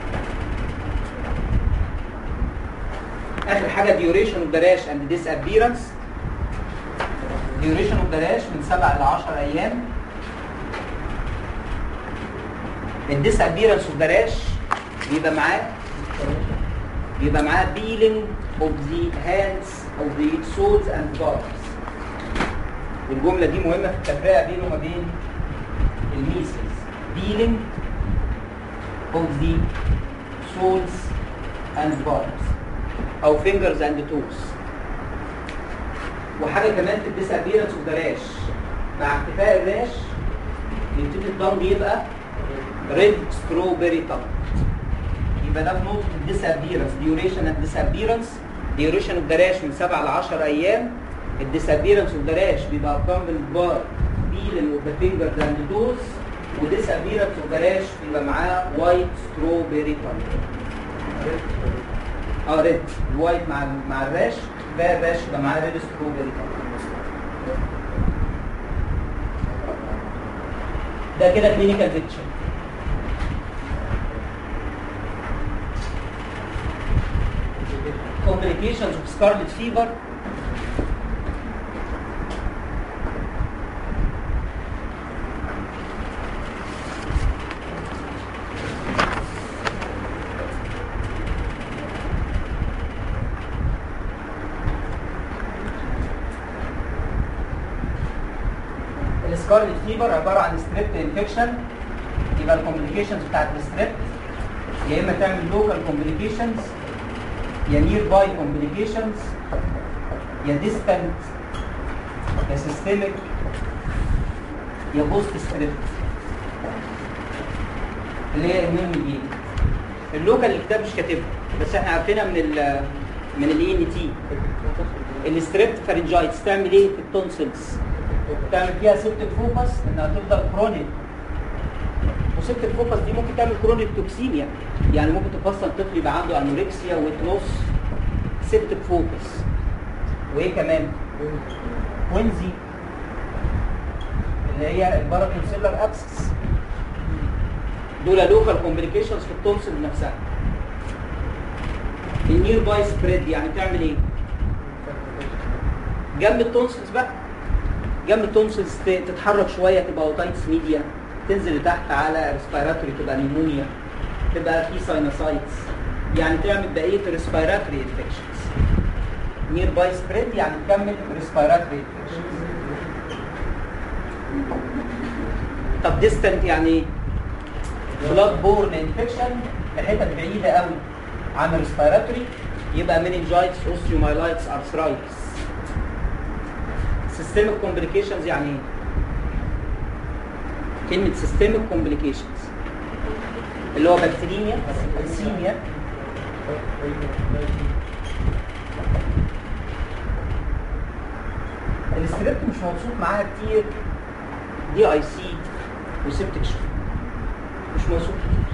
اخر حاجه ديوريشن اوف ذا راش اند ديس ابيرنس ديوريشن اوف ذا راش من 7 ل 10 ايام الديس ابيرنس اوف ذا راش بيبقى معاه بيبقى معاه بيلينج اوف ذا هاندز اوف ذا سولز اند بارز والجمله دي مهمه في التفرقه بينه وما بين الميسلز بيلينج اوف ذا سولز اند بارز او فينجرز اند توز وحاجه كمان في الديس ابيرنس اوف ذا راش مع اختفاء الراش يبتدي الطنج يبقى ريد ستروبري طنج يبقى ده في نقطه الديس ابيرنس ديوريشن اند ديس ابيرنس ديوريشن اوف ذا راش من 7 ل 10 ايام الديس ابيرنس اوف ذا راش بيبقى اكمبل بار بيلن اوف ذا فينجرز اند توز وديس ابيرنس اوف ذا راش بيبقى معاه وايت ستروبري طنج اه ريد الوايت مع مع الراش ده الراش يبقى معاه ريد ستروبري ده كده كلينيكال بيكتشر complications of scarlet fever السكارلت فيبر عباره عن ستريبت انفكشن يبقى الكومبليكيشنز بتاعت الستريبت يا اما تعمل لوكال كومبليكيشنز يا نير باي كومبليكيشنز يا ديستانت يا سيستميك يا بوست ستريبت اللي هي المهم دي اللوكال الكتاب مش كاتبها بس احنا عارفينها من ال من الاي ان تي الستريبت فارنجايتس تعمل ايه في التونسلز تعمل فيها سيبتك فوكس انها تفضل كرونيك وسيبتك فوكس دي ممكن تعمل كرونيك توكسيميا يعني ممكن تفصل طفل يبقى عنده انوركسيا ويت لوس سيبتك فوكس وايه كمان وينزي اللي هي الباراتونسيلر ابسس دول لوكال كومبليكيشنز في التونسل نفسها النير باي سبريد يعني تعمل ايه جنب التونسلز بقى جنب التونسلز تتحرك شويه تبقى اوتايتس ميديا تنزل لتحت على ريسبيراتوري تبقى نيمونيا تبقى في ساينوسايتس يعني تعمل بقيه ريسبيراتوري انفكشنز نير باي سبريد يعني تكمل ريسبيراتوري انفكشنز طب ديستنت يعني ايه؟ بلاد بورن انفكشن لحتت بعيده قوي عن الريسبيراتوري يبقى مننجايتس اوستيومايلايتس ارثرايتس سيستميك كومبليكيشنز يعني ايه؟ كلمة سيستميك كومبليكيشنز اللي هو بكتيريميا سيميا الستريبت مش موصوف معاها كتير دي اي سي وسبتك شوك مش موصوف كتير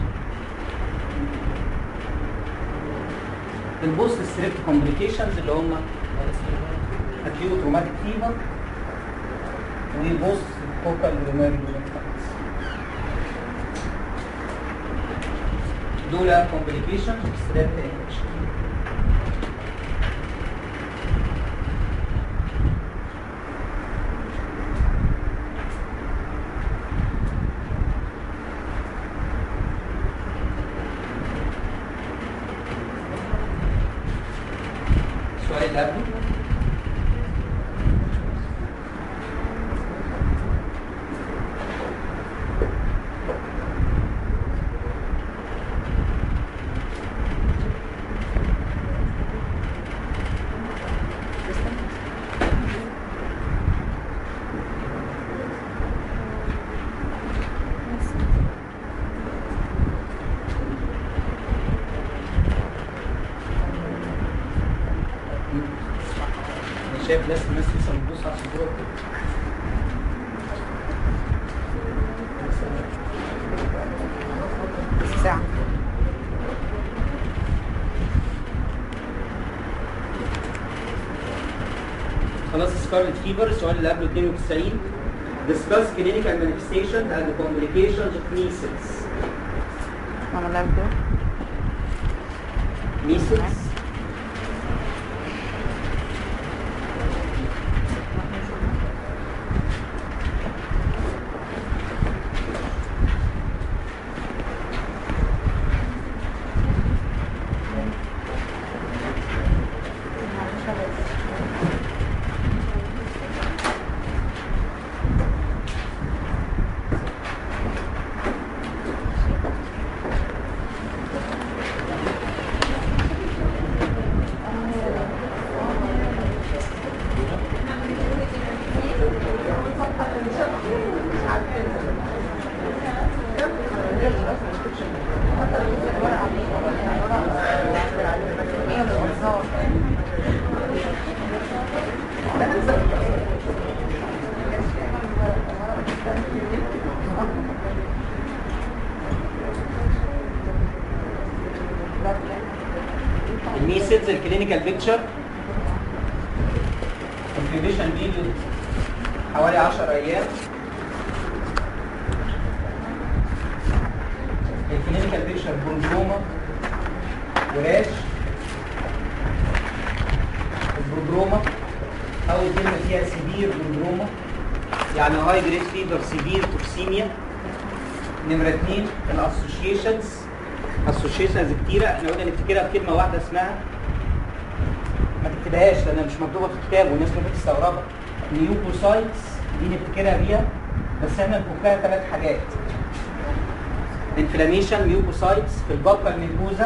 البوست ستريبت كومبليكيشنز اللي هم اكيوت روماتيك فيفر وبوست فوكال رينال دول كومبليكيشنز ستريبت انفكشن السؤال اللي قبله انا شايف ناس الناس لسه بتبص على الصدور ساعة خلاص سكارلت فيفر السؤال اللي قبله 92 discuss clinical manifestation and complications of measles عملناها بدو measles ايه الانذار الميسلز الكلينيكال بيكتشر انكيوبيشن بيريود حوالي 10 ايام الكلينيكال بيكتشر برودروما وراش البرودروما اول كلمه فيها سيفير برودروما يعني هاي جريد فيبر سيفير توكسيميا نمره اثنين الاسوشيشنز اسوشيشنز كتيره احنا قلنا نفتكرها بكلمه واحده اسمها ما تكتبهاش لانها مش مكتوبه في الكتاب والناس ممكن تستغربها نيوكوسايتس دي نفتكرها بيها بس احنا نفكها ثلاث حاجات انفلاميشن ميوكوسايتس في البقه الميكوزا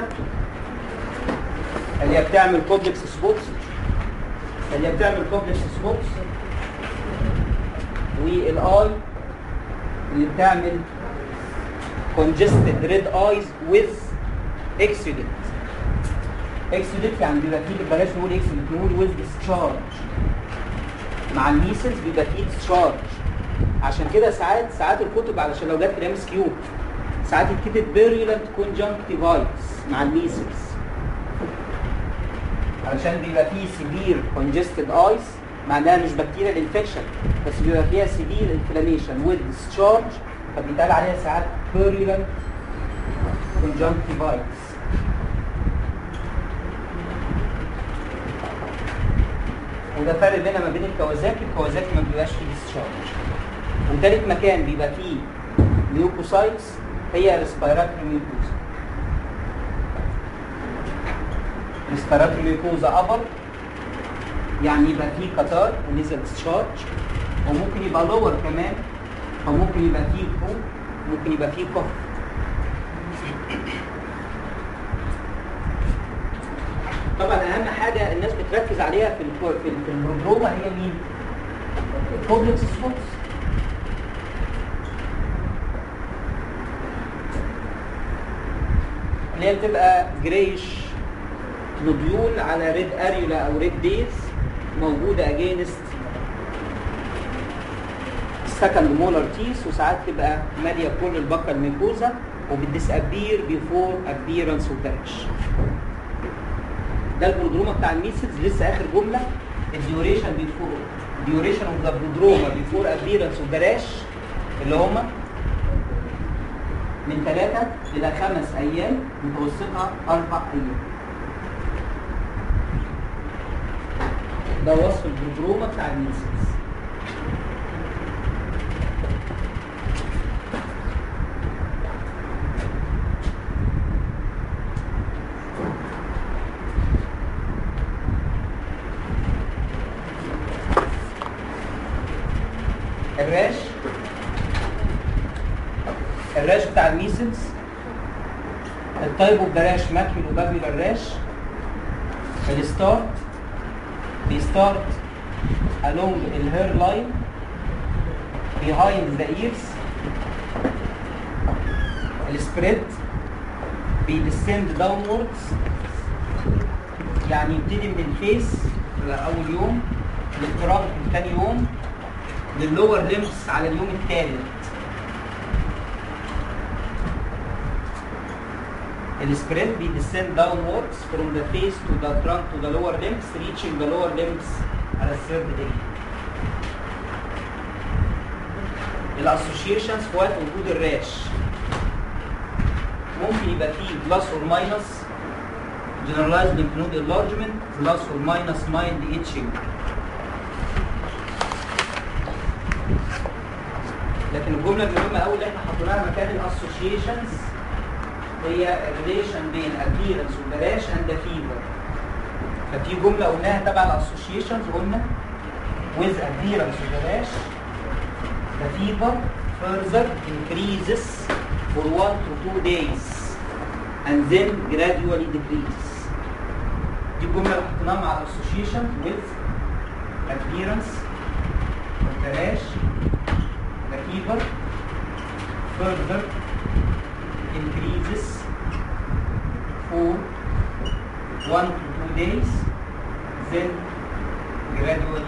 اللي هي بتعمل كومبلكس سبوتس اللي هي بتعمل كومبلكس سبوتس والاي اللي بتعمل congested red eyes with exudate exudate يعني بيبقى فيه بلاش نقول exudate نقول with discharge مع الميسلز بيبقى فيه discharge عشان كده ساعات ساعات الكتب علشان لو جت في الام اس كيو ساعات يتكتب virulent conjunctivitis مع الميسلز علشان بيبقى فيه severe congested eyes معناها مش بكتيريا انفكشن بس بيبقى فيها severe inflammation with discharge فبيتقال عليها ساعات virulent conjunctivitis وده فرق بينها ما بين الكوازاكي الكوازاكي ما بيبقاش فيه discharge وتالت مكان بيبقى فيه ميوكوسايتس هي ريسبيراتوري ميوكوزا ريسبيراتوري ميوكوزا ابر يعني يبقى فيه قطار ونزل discharge وممكن يبقى لور كمان فممكن يبقى فيه كو ممكن يبقى فيه كف طبعا اهم حاجه الناس بتركز عليها في الكو- في في البروجروما هي مين؟ الكوبلكس سبوتس اللي هي بتبقى جريش نوديول على ريد اريولا او ريد ديز موجوده اجينست السكند مولر تيس وساعات تبقى ماليه كل البقه المنجوزه وبتديسابير بيفور ابيرنس اوف داش ده البرودروما بتاع الميسلز لسه اخر جمله الديوريشن بيفور ديوريشن اوف ذا برودروما بيفور ابيرنس اوف داش اللي هم من ثلاثة إلى خمس أيام متوسطها أربع أيام. ده وصف البرودروما بتاع الميسلز. الراش الراش بتاع الميسلز التايب اوف ذا راش ماكيول وبابيولار راش الستارت بيستارت along الهير لاين behind the ears السبريد بيدسند داونوردز يعني يبتدي من الفيس اول يوم للتراب تاني يوم لللور ليمس على اليوم الثالث السبريد بيدسند downwards from the face to the trunk to the lower limbs reaching the lower limbs على الثيرد day الاسوشيشنز في وقت وجود الراش ممكن يبقى فيه بلس اور ماينس generalized lymph node enlargement plus or minus mild itching لكن الجمله المهمه قوي اللي احنا حطيناها مكان الاسوشيشنز هي الريليشن بين appearance والبلاش and the fever ففي جمله قلناها تبع الاسوشيشنز قلنا with appearance والبلاش the fever further increases for one to two days and then gradually decreases دي الجمله اللي حطيناها مع الاسوشيشن with appearance والبلاش the fever further increases for one to two days, then gradually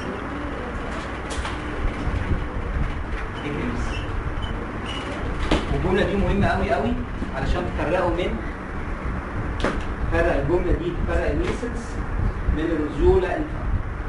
decrease. والجملة دي مهمة قوي قوي علشان تفرقوا من فرق الجملة دي تفرق الميسلز من الرزولة انفا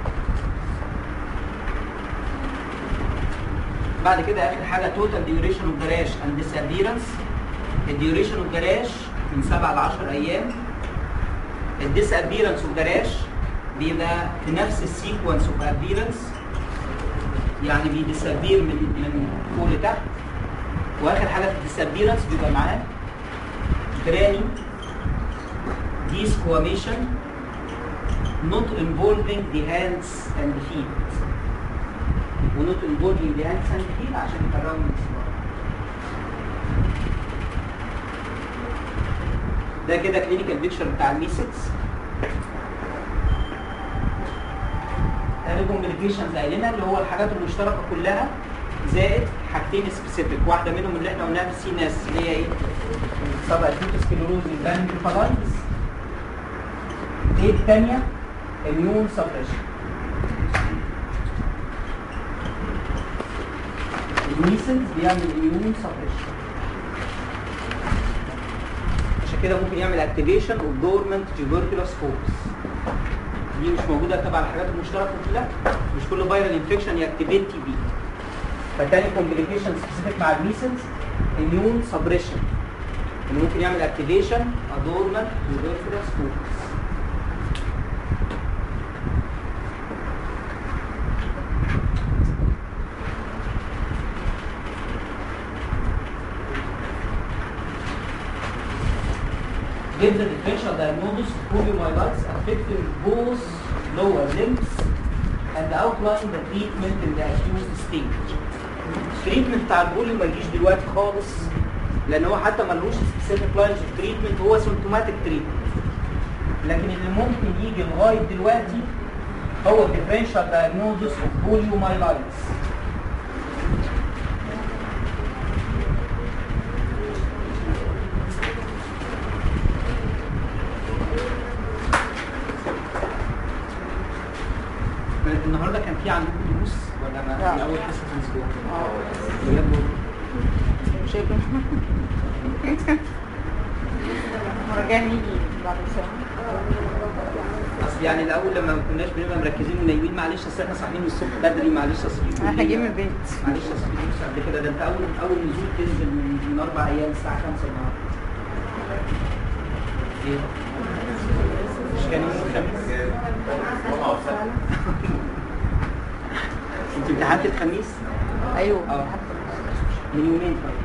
بعد كده اخر حاجه توتال ديوريشن اوف جراش اند ديسابيرنس الديوريشن اوف جراش من 7 ل 10 ايام الديسابيرنس اوف جراش بيبقى في نفس السيكونس اوف ابيرنس يعني بيديسابير من من فوق لتحت واخر حاجه في الديسابيرنس بيبقى معاه جراني ديسكواميشن not involving the hands and the feet ونوت انفولفنج دي هاند ساندفيل عشان يفرقوا من الصباع ده كده كلينيكال بيكتشر بتاع الميسكس الكومبليكيشنز قايلينها اللي هو الحاجات المشتركه كلها زائد حاجتين سبيسيفيك واحده منهم اللي احنا قلناها في السي ناس اللي هي ايه؟ سبع سكلروز البانكيفالايتس ايه الثانيه؟ اميون سبريشن الميسلز بيعمل اميون سبريشن عشان كده ممكن يعمل اكتيفيشن اوف دورمنت تيوبركلوس فورس دي مش موجوده تبع الحاجات المشتركه كلها مش كل فيرال انفكشن ياكتيفيت تي بي فتاني كومبليكيشن سبيسيفيك مع الميسلز اميون سبريشن اللي ممكن يعمل اكتيفيشن ادورمنت تيوبركلوس فورس give the differential diagnosis of poliomyelitis affecting both lower limbs and outline the treatment in the acute stage. التريتمنت بتاع البوليو ما يجيش دلوقتي خالص لان هو حتى ملوش سبيسيفيك لاينز اوف تريتمنت هو سيمتوماتيك تريتمنت لكن اللي ممكن يجي لغايه دلوقتي هو الديفرنشال diagnosis of poliomyelitis النهارده كان في عندكم دروس ولا ما لا. من اول حصه في الاسبوع؟ اه بجد شايفه مراجعة نيجي بعد ساعة اصل يعني الاول لما ما كناش بنبقى مركزين ونايمين معلش اصل احنا صاحيين من الصبح بدري معلش اصل في احنا كلية. جايين من البيت معلش اصل في دروس قبل كده ده انت اول اول نزول تنزل من, من اربع ايام الساعه 5 النهارده ايه؟ مش كان يوم الخميس؟ انت امتحنت الخميس؟ ايوه اه من يومين طيب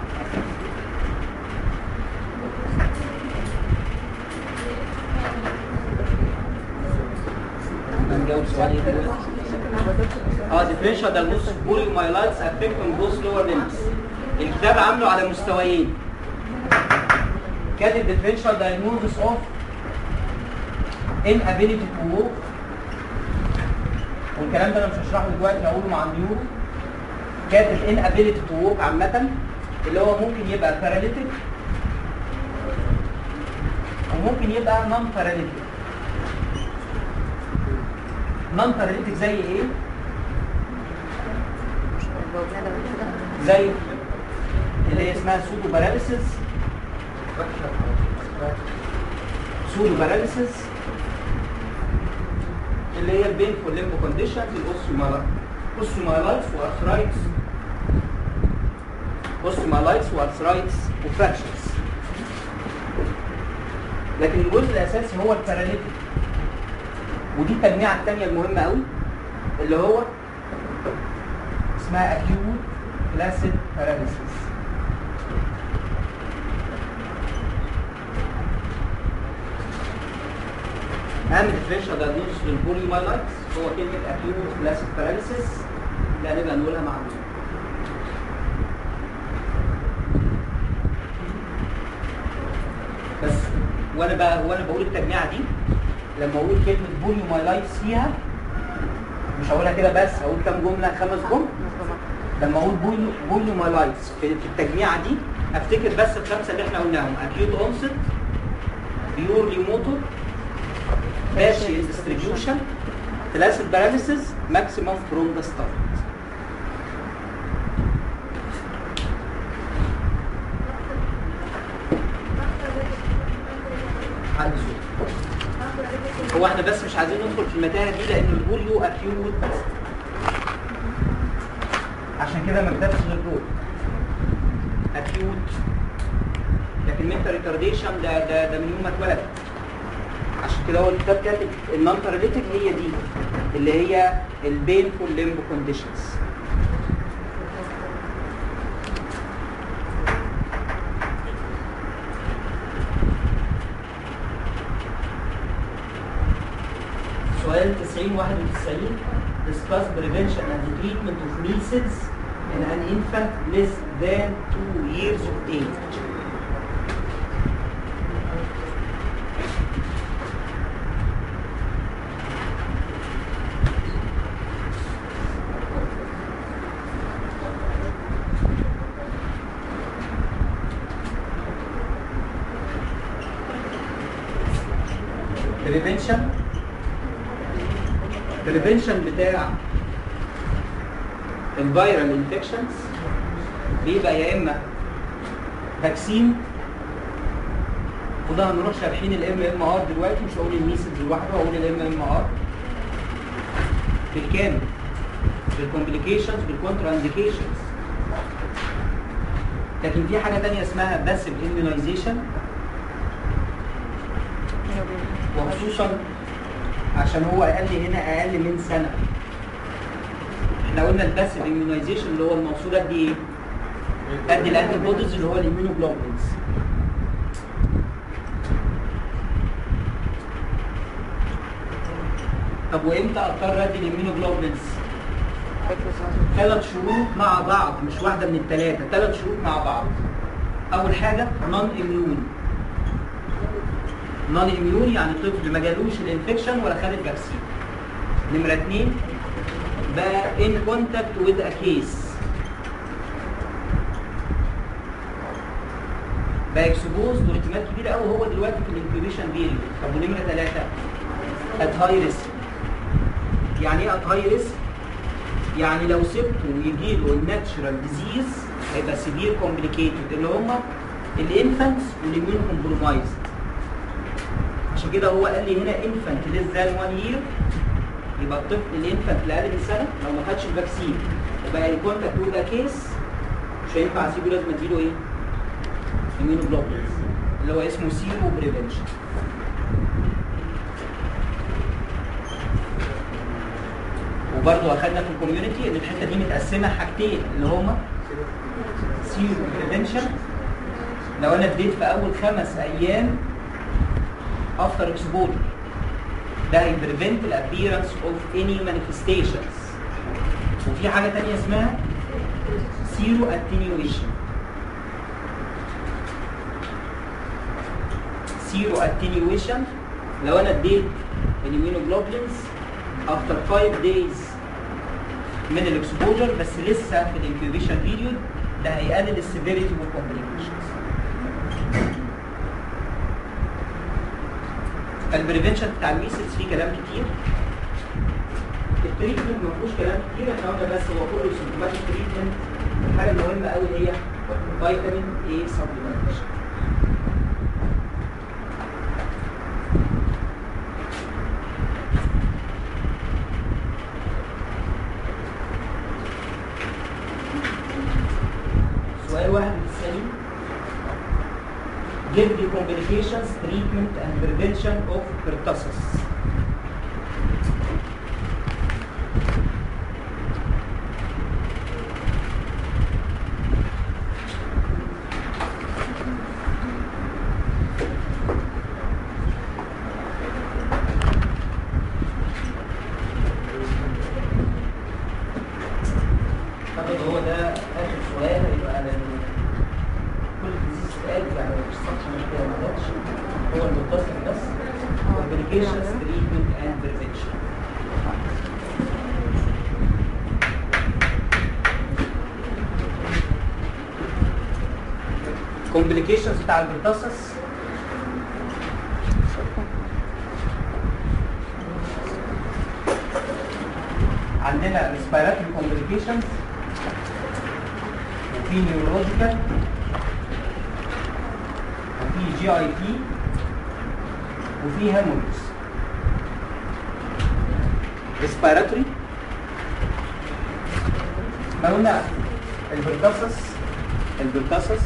هنجاوب سؤال ايه دلوقتي؟ اه differential diagnosis polymyelitis affecting both lower limbs الكتاب عامله على مستويين كاتب differential diagnosis of inability to walk والكلام ده انا مش هشرحه دلوقتي هقوله مع النيورو كاتب inability to walk عامة اللي هو ممكن يبقى paralytic وممكن يبقى non paralytic non paralytic زي ايه؟ زي اللي هي اسمها سودو باراليسيس سودو باراليسيس اللي هي البين فور ليمبو كونديشنز الاوستيومالايتس وارثرايتس اوستيومالايتس وارثرايتس وفراكشنز لكن الجزء الاساسي هو الباراليتيك ودي التجميعه الثانيه المهمه قوي اللي هو اسمها acute flaccid paralysis اهم differential diagnosis للبوليومايلايتس هو كلمه acute flaccid paralysis اللي هنبقى نقولها مع بعض بس وانا بقى وانا بقول التجميعه دي لما اقول كلمه بوليومايلايتس فيها مش هقولها كده بس هقول كام جمله خمس جمل لما اقول بوليو بوليومايلايتس في في التجميعه دي افتكر بس الخمسه اللي احنا قلناهم اكيوت اونست بيورلي موتور باشي ديستريبيوشن فلاسيد باراليسيس ماكسيمم فروم ذا ستارت حد صوت هو احنا بس مش عايزين ندخل في المتاهه دي لان البوليو اكيوت عشان كده ما كتبش غير دول اكيوت لكن منتال ريتارديشن ده ده ده من يوم ما اتولد عشان كده هو الكتاب كاتب النون باراليتيك هي دي اللي هي البينفول ليمبو كونديشنز سؤال 90 91 discuss prevention and treatment of measles in an infant less than 2 years of age. prevention prevention بتاع الفيرال انفكشنز بيبقى يا اما فاكسين وده هنروح شارحين الام ام ار دلوقتي مش هقول الميسلز لوحده هقول الام ام ار بالكامل بالكومبليكيشنز بالكونترا انديكيشنز لكن في حاجه تانية اسمها باسيف immunization وخصوصا عشان هو اقل هنا اقل من سنه احنا قلنا الباسيف immunization اللي هو الموصول قد ايه؟ قد الانتي بوديز اللي هو الاميونوجلوبولينز طب وامتى اضطر ادي الاميونوجلوبولينز؟ ثلاث شروط مع بعض مش واحده من الثلاثه ثلاث شروط مع بعض اول حاجه نون اميون نون اميون يعني طفل ما جالوش الانفكشن ولا خد الفاكسين نمره اثنين بقى ان كونتاكت وذ ا كيس بقى اكسبوز لاحتمال كبير قوي هو دلوقتي في الانكيوبيشن بيريود طب ونمره ثلاثه ات هاي ريسك يعني ايه ات هاي ريسك يعني لو سبته يجي له الناتشرال ديزيز هيبقى سيفير كومبليكيتد اللي هم الانفانتس والاميون كومبرومايزد عشان كده هو قال لي هنا انفانت ليس ذان 1 يير يبقى الطفل الانفانت اللي اقل من سنه لو ما خدش الفاكسين وبقى الكونتاكت وده كيس مش هينفع اسيبه لازم اديله ايه؟ immunoglobulins اللي هو اسمه سيرو بريفنشن وبرضه اخدنا في الكوميونتي ان الحته دي متقسمه حاجتين اللي هما سيرو بريفنشن لو انا اديت في اول خمس ايام افتر اكسبوجر ده هيبريفنت الابيرنس اوف اني مانيفستيشنز وفي حاجه تانية اسمها سيرو اتنيويشن سيرو اتنيويشن لو انا اديت الاميونوجلوبولينز افتر 5 دايز من الاكسبوجر بس لسه في الانكيوبيشن بيريود ده هيقلل السيفيريتي والكومبليكيشنز البريفنشن بتاع الميسلز فيه كلام كتير التريتمنت ما فيهوش كلام كتير احنا قلنا بس هو كله سيمبتوماتيك تريتمنت الحاجه المهمه قوي هي فيتامين اي سبلمنتيشن سؤال واحد بتسألين give the complications, treatment and prevention of pertussis. أعتقد هو ده آخر سؤال هيبقى لأن كل ديزيز اتقال يعني مفيش صفحة مش كده ما جاتش هو المتصل بس complications, treatment and prevention. complications بتاع البرتصص عندنا respiratory complications وفي neurological وفي جي اي تي وفي هيموريز respiratory ما قلنا البرتصص البرتصص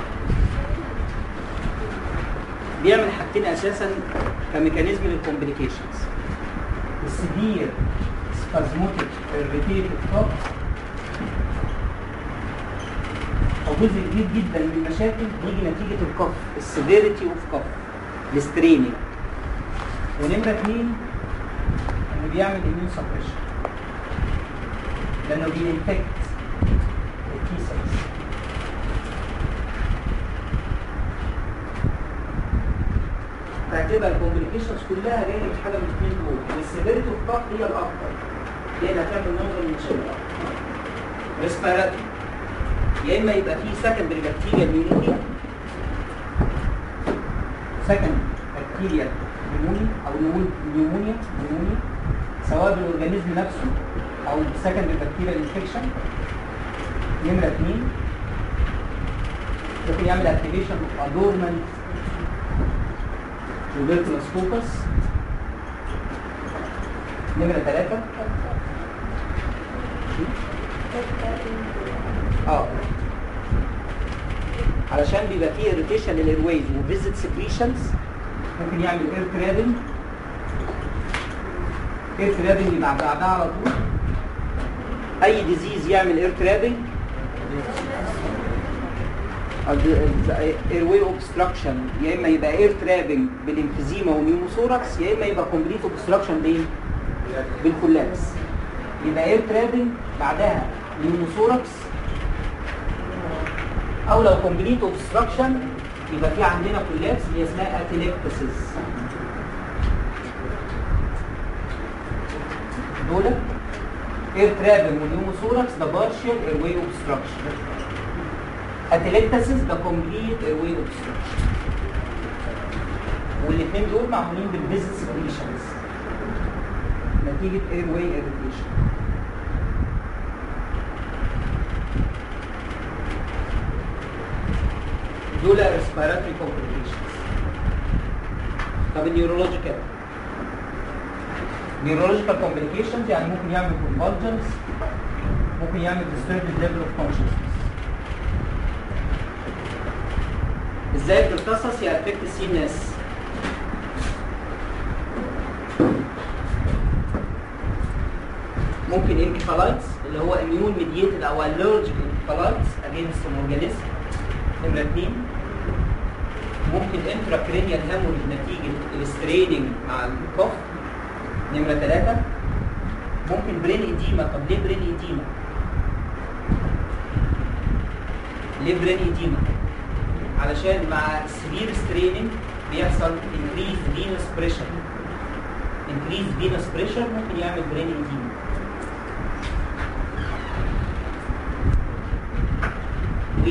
بيعمل حاجتين اساسا كميكانيزم للكومبليكيشنز السيفير سبازموتيك irritated cough او جزء كبير جدا من المشاكل بيجي نتيجه الكف السيفيريتي اوف كف الستريننج ونمره اثنين انه بيعمل اميون سبريشن لانه بينفكت التي سيلز فهتبقى الكومبليكيشنز كلها جايه من حاجه من الاثنين دول والسيفيريتي اوف كف هي الاكثر هي اللي هتعمل نظره من المشاكل ريسبيراتوري يا اما يبقى فيه سكندري بكتيريا نيمونيا سكند بكتيريا نيمونيا او نقول نيمونيا نيمونيا سواء بالاورجانيزم نفسه او سكندري بكتيريا انفكشن نمره اثنين ممكن يعمل اكتيفيشن اوف ادورمنت tuberculous focus نمره ثلاثه اه علشان بيبقى فيه irritation للايرويز وفيزيت سكريشنز ممكن يعمل اير ترابنج اير ترابنج مع بعدها على طول اي ديزيز يعمل اير ترابنج اير واي اوبستراكشن يا اما يبقى اير ترابنج بالانفيزيما والنيوموثوركس يا اما يبقى كومبليت اوبستراكشن بايه؟ بالكولابس يبقى اير ترابنج بعدها نيوموثوركس او لو كومبليت اوبستراكشن يبقى في عندنا كولابس اللي هي اسمها اتيليكتسيس دول اير ترابنج والنيوموثوركس ده بارشال اير واي اوبستراكشن اتيليكتسيس ده كومبليت اير واي اوبستراكشن والاثنين دول معمولين بالفيزيت سكريشنز نتيجه اير واي اريتيشن دول ريسبيراتوري كومبليكيشنز طب النيورولوجيكال نيورولوجيكال كومبليكيشنز يعني ممكن يعمل كونفالجنس ممكن يعمل disturbed level of consciousness ازاي بتتصص يأفكت السي ان اس ممكن انكفالايتس اللي هو اميون ميديتد او allergic انكفالايتس اجينست الاورجانيزم نمرة اتنين ممكن انتراكرينيال هاموريج نتيجة الستريننج مع الكوف نمرة ثلاثة ممكن برين ايديما طب ليه برين ايديما؟ ليه برين ايديما؟ علشان مع السيفير ستريننج بيحصل انكريز فينوس بريشر انكريز فينوس بريشر ممكن يعمل برين ايديما و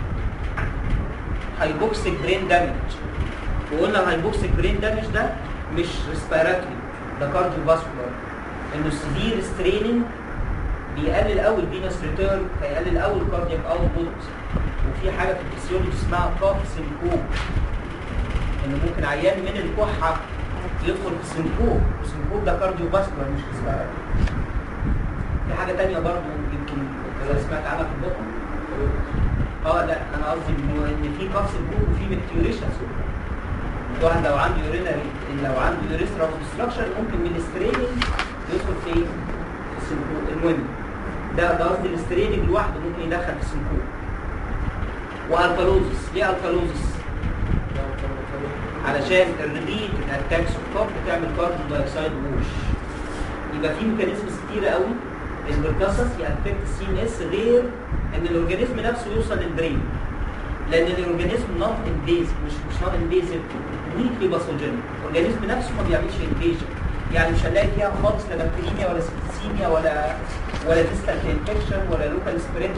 هايبوكسيك برين دامج وقلنا الهايبوكسيك برين دامج ده مش ريسبيراتوري ده كارديو فاسكولار انه السيفير ستريننج بيقلل قوي الفينوس ريتيرن هيقلل قوي الكاردياك اوتبوت وفي حاجه في الفسيولوجي اسمها كاف سينكوب انه ممكن عيان من الكحه يدخل في سينكوب السينكوب ده كارديو فاسكولار مش ريسبيراتوري في حاجه تانية برضه يمكن لو سمعت عنها في البطن اه لا انا قصدي انه ان في كاف سينكوب وفي ميكتيوريشن واحد لو عنده يورينري لو عنده يوريثرال اوبستراكشن ممكن من الستريننج يدخل في السنكو المهم ده ده قصدي الستريننج لوحده ممكن يدخل في السنكو والكالوزس ليه الكالوزس؟ علشان الريبيت اتاكس اوف بتعمل كاربون دايوكسيد ووش يبقى في ميكانيزمز كتيره قوي البركاسس يأفكت السي ان اس غير ان الاورجانيزم نفسه يوصل للبرين لان الاورجانيزم نون انفيزيف مش مش نون انفيزيف ويكلي باثوجينيك الاورجانيزم نفسه ما بيعملش انفيجن يعني مش هنلاقي فيها خالص لا بكتيريميا ولا سيبتسيميا ولا ولا ديستانت انفكشن ولا لوكال سبريد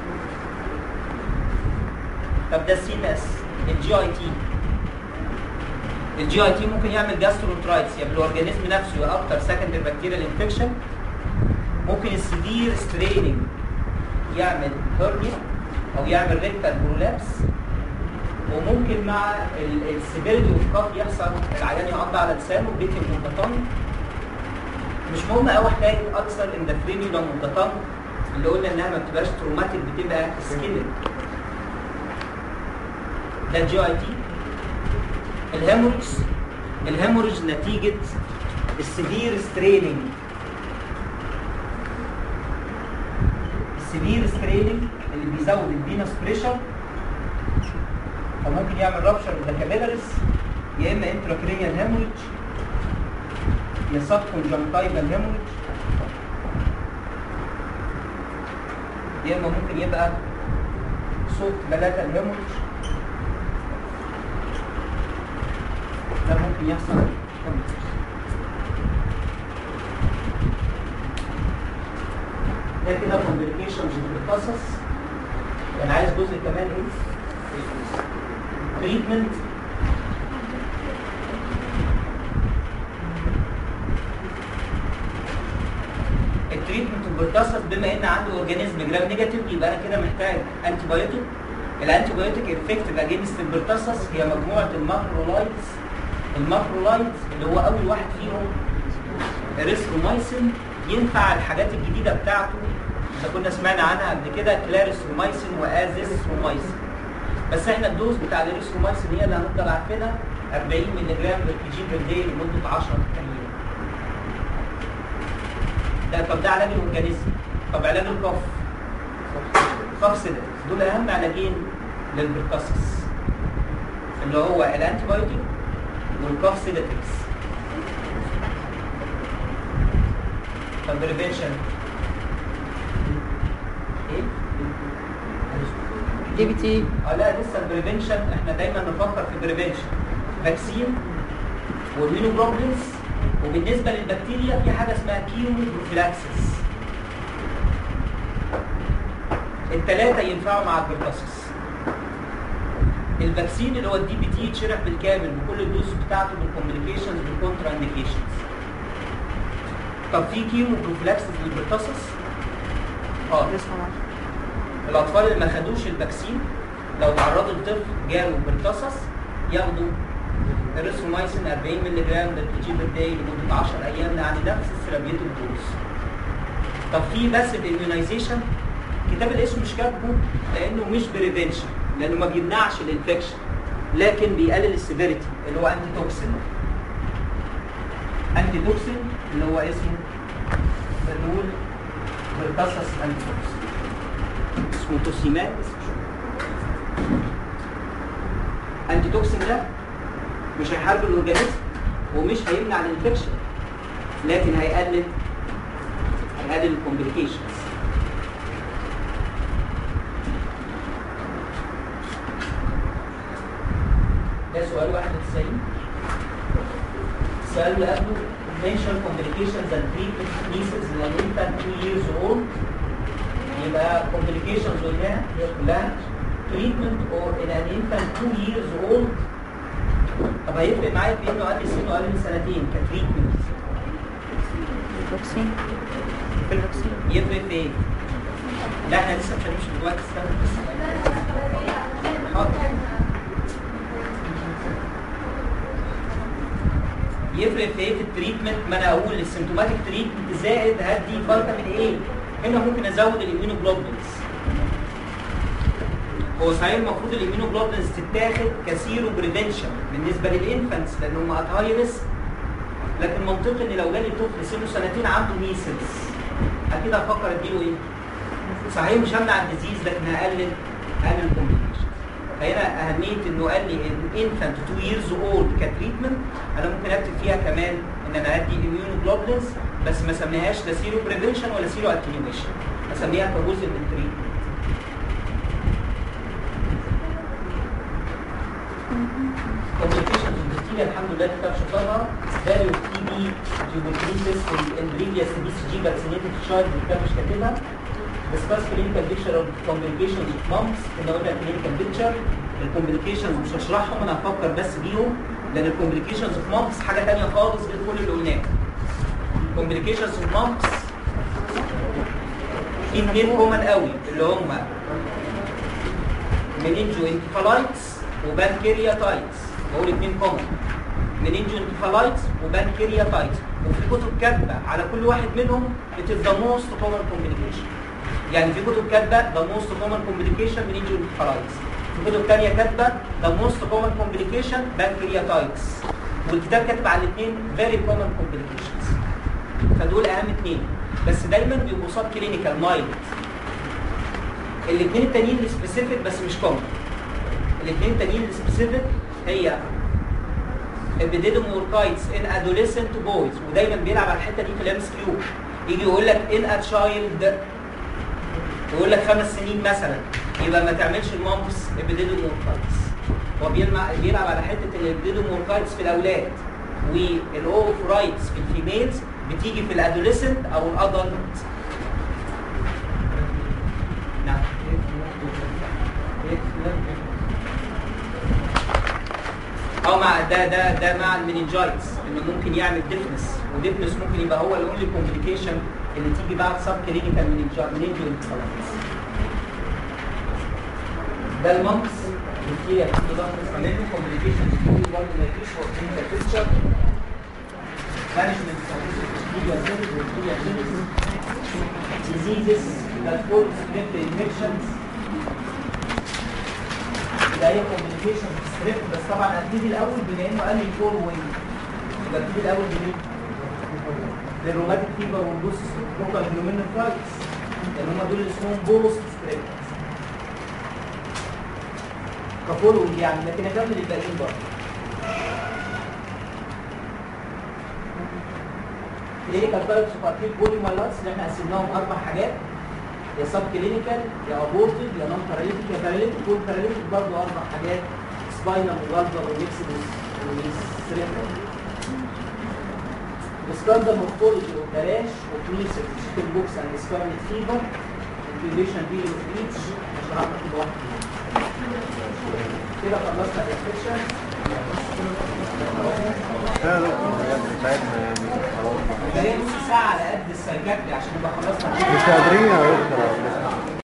طب ده السي ان اس الجي اي تي الجي اي تي ممكن يعمل جاسترونترايتس يبقى الاورجانيزم نفسه يبقى اكتر سكندري بكتيريال انفكشن ممكن السيفير ستريننج يعمل هيرنيا او يعمل ريكتال برولابس وممكن مع السيفيريتي اوف كاف يحصل العيان يعض على لسانه بيتم متطن مش مهم قوي حكايه اكثر اندفرينيولا متطن اللي قلنا انها ما بتبقاش تروماتيك بتبقى سكيلت ده الجي اي تي الهيموريج الهيموريج نتيجه السيفير ستريننج السيفير ستريننج اللي بيزود الفينوس بريشر فممكن يعمل رابشر ذا كابيلاريس يا اما انتراكرينيال هيموريج يا سب كونجنكتيفال هيموريج يا اما ممكن يبقى صوت بلاتال هيموريج ده ممكن يحصل ده كده كومبليكيشنز بتتخصص يعني عايز جزء كمان ايه؟ تريتمنت التريتمنت بتتصل بما ان عنده اورجانيزم جرام نيجاتيف يبقى انا كده محتاج انتي بايوتيك الانتي بايوتيك افكتيف اجينست البرتصص هي مجموعه الماكرولايتس الماكرولايتس اللي هو اول واحد فيهم ريسكومايسين ينفع الحاجات الجديده بتاعته احنا كنا سمعنا عنها قبل كده كلاريسرومايسين وازيثرومايسين بس احنا الدوز بتاع الريسرومايسين هي اللي هنفضل عارفينها 40 مللي جرام بر كي جي بر داي لمده 10 ايام ده طب ده علاج الاورجانيزم طب علاج الكف كف سيدات دول اهم علاجين للبركاسس اللي هو الانتي بايوتيك والكف سيداتكس طب بريفنشن ايه؟ دي بي تي اه لا لسه البريفنشن احنا دايما نفكر في بريفنشن فاكسين والمينو بروبلمز وبالنسبه للبكتيريا في حاجه اسمها كيمو بروفيلاكسس الثلاثه ينفعوا مع البرتصص الفاكسين اللي هو الدي بي تي يتشرح بالكامل بكل الدوز بتاعته بالكوميونيكيشنز بالكونترا انديكيشنز طب في كيمو بروفلاكسس للبرتصص اه لسه ما الاطفال اللي ما خدوش الفاكسين لو تعرضوا لطفل جاله برتصص ياخدوا اريثرومايسين 40 مللي جرام للكي بير داي لمده 10 ايام يعني نفس السيرابيوتيك دوز طب في باسيف اميونايزيشن كتاب الاسم مش كاتبه لانه مش بريفنشن لانه ما بيمنعش الانفكشن لكن بيقلل السيفيريتي اللي هو انتي توكسين انتي توكسين اللي هو اسمه بنقول برتصص انتي توكسين اسمه توسيمات انتي توكسين ده مش هيحارب الاورجانيزم ومش هيمنع الانفكشن لكن هيقلل هيقلل الكومبليكيشنز ده سؤال 91 السؤال اللي قبله mention complications and treatment measles in an infant 2 years old يبقى complications قلناها هي كلها treatment or in an infant 2 years old طب هيفرق معايا في انه قال لي سنه اقل من سنتين كتريتمنت الفاكسين في الفاكسين يفرق في ايه؟ لا احنا لسه مش هنمشي دلوقتي استنى بس حاضر يفرق في ايه في التريتمنت ما انا اقول السيمتوماتيك تريتمنت زائد هدي فيتامين ايه هنا ممكن ازود الاميونوجلوبولينز هو صحيح المفروض الاميونوجلوبولينز تتاخد كسيرو بريفنشن بالنسبه للانفانتس لان هم ات هاي ريسك لكن منطقي ان لو جالي طفل سنه سنتين عنده ميسلز اكيد هفكر اديله ايه؟ صحيح مش همنع الديزيز لكن هقلل هقلل الكومبليكيشن فهنا اهميه انه قال لي الانفانت 2 years old كتريتمنت انا ممكن اكتب فيها كمان ان انا ادي اميونوجلوبولينز بس ما اسميهاش لا سيرو بريفنشن ولا سيرو اتنيويشن اسميها كجزء من التريتمنت complications of bacteria الحمد لله كتاب شطارها value of TB tuberculosis in previous BCG vaccinated child الكتاب مش كاتبها discuss clinical picture of complications of mumps كنا قلنا clinical picture الكومبليكيشنز مش هشرحهم انا هفكر بس بيهم لان الكومبليكيشنز اوف مامبس حاجه ثانيه خالص غير كل اللي قلناه كومبليكيشنز اوف مامبس في اثنين كومن قوي اللي هم منينجو انكفالايتس وبانكرياتايتس بقول اثنين كومن منينجو انكفالايتس وبانكرياتايتس وفي كتب كاتبه على كل واحد منهم it is the most common complication يعني في كتب كاتبه the most common complication منينجو انكفالايتس في كتب ثانيه كاتبه the most common complication بانكرياتايتس والكتاب كاتب على الاثنين very common complications فدول اهم اثنين بس دايما بيبقوا سب كلينيكال مايلد الاثنين التانيين سبيسيفيك بس مش كومن الاثنين التانيين سبيسيفيك هي ابيديدوموركايتس ان ادوليسنت بويز ودايما بيلعب على الحته دي في الام اس كيو يجي يقول لك ان ا تشايلد يقول لك خمس سنين مثلا يبقى ما تعملش المامبس ابيديدوموركايتس هو بيلمع بيلعب على حته الابيديدوموركايتس في الاولاد والاوفرايتس في الفيميلز بتيجي في الادوليسنت او الادلت نعم اه مع ده ده ده مع المننجايتس انه ممكن يعمل ديفنس وديفنس ممكن يبقى هو الاونلي كومبليكيشن اللي تيجي بعد سب كلينيكال مننجو ده الممكس بكتيريا بتيجي ممكس عامل له كومبليكيشن بتيجي برضه ما يجيش هو كلينيكال بيكتشر management of bacterial cells bacterial cells diseases that cause script infections ده هي كوميونيكيشن سكريبت بس طبعا هبتدي الاول بما انه قال لي فور وين يبقى ابتدي الاول بمين؟ بالروماتيك فيبر والبوست لوكال هيومنفرايتس لان هم دول اللي اسمهم بوست سكريبت كفولو يعني لكن اكمل الباقيين برضه كلينيكال تايبس اوف اكيد بوليمايلايتس اللي احنا قسمناهم اربع حاجات يا سب كلينيكال يا ابورتد يا نون باراليتيك يا باراليتيك كل باراليتيك برضه اربع حاجات سباينال وفالفر وميكسيدس وسريبرال السكاندر مورفولوجي وبلاش وكنيسة تشيكن بوكس اند سكارنت فيفر انكيوبيشن بيريود اوف ايتش شرحنا كل واحد كده خلصنا الانفكشن لا لا بجد بتاعتنا يعني خلاص ده هي نص ساعه على قد السايكاتري عشان نبقى خلصنا مش قادرين يا دكتور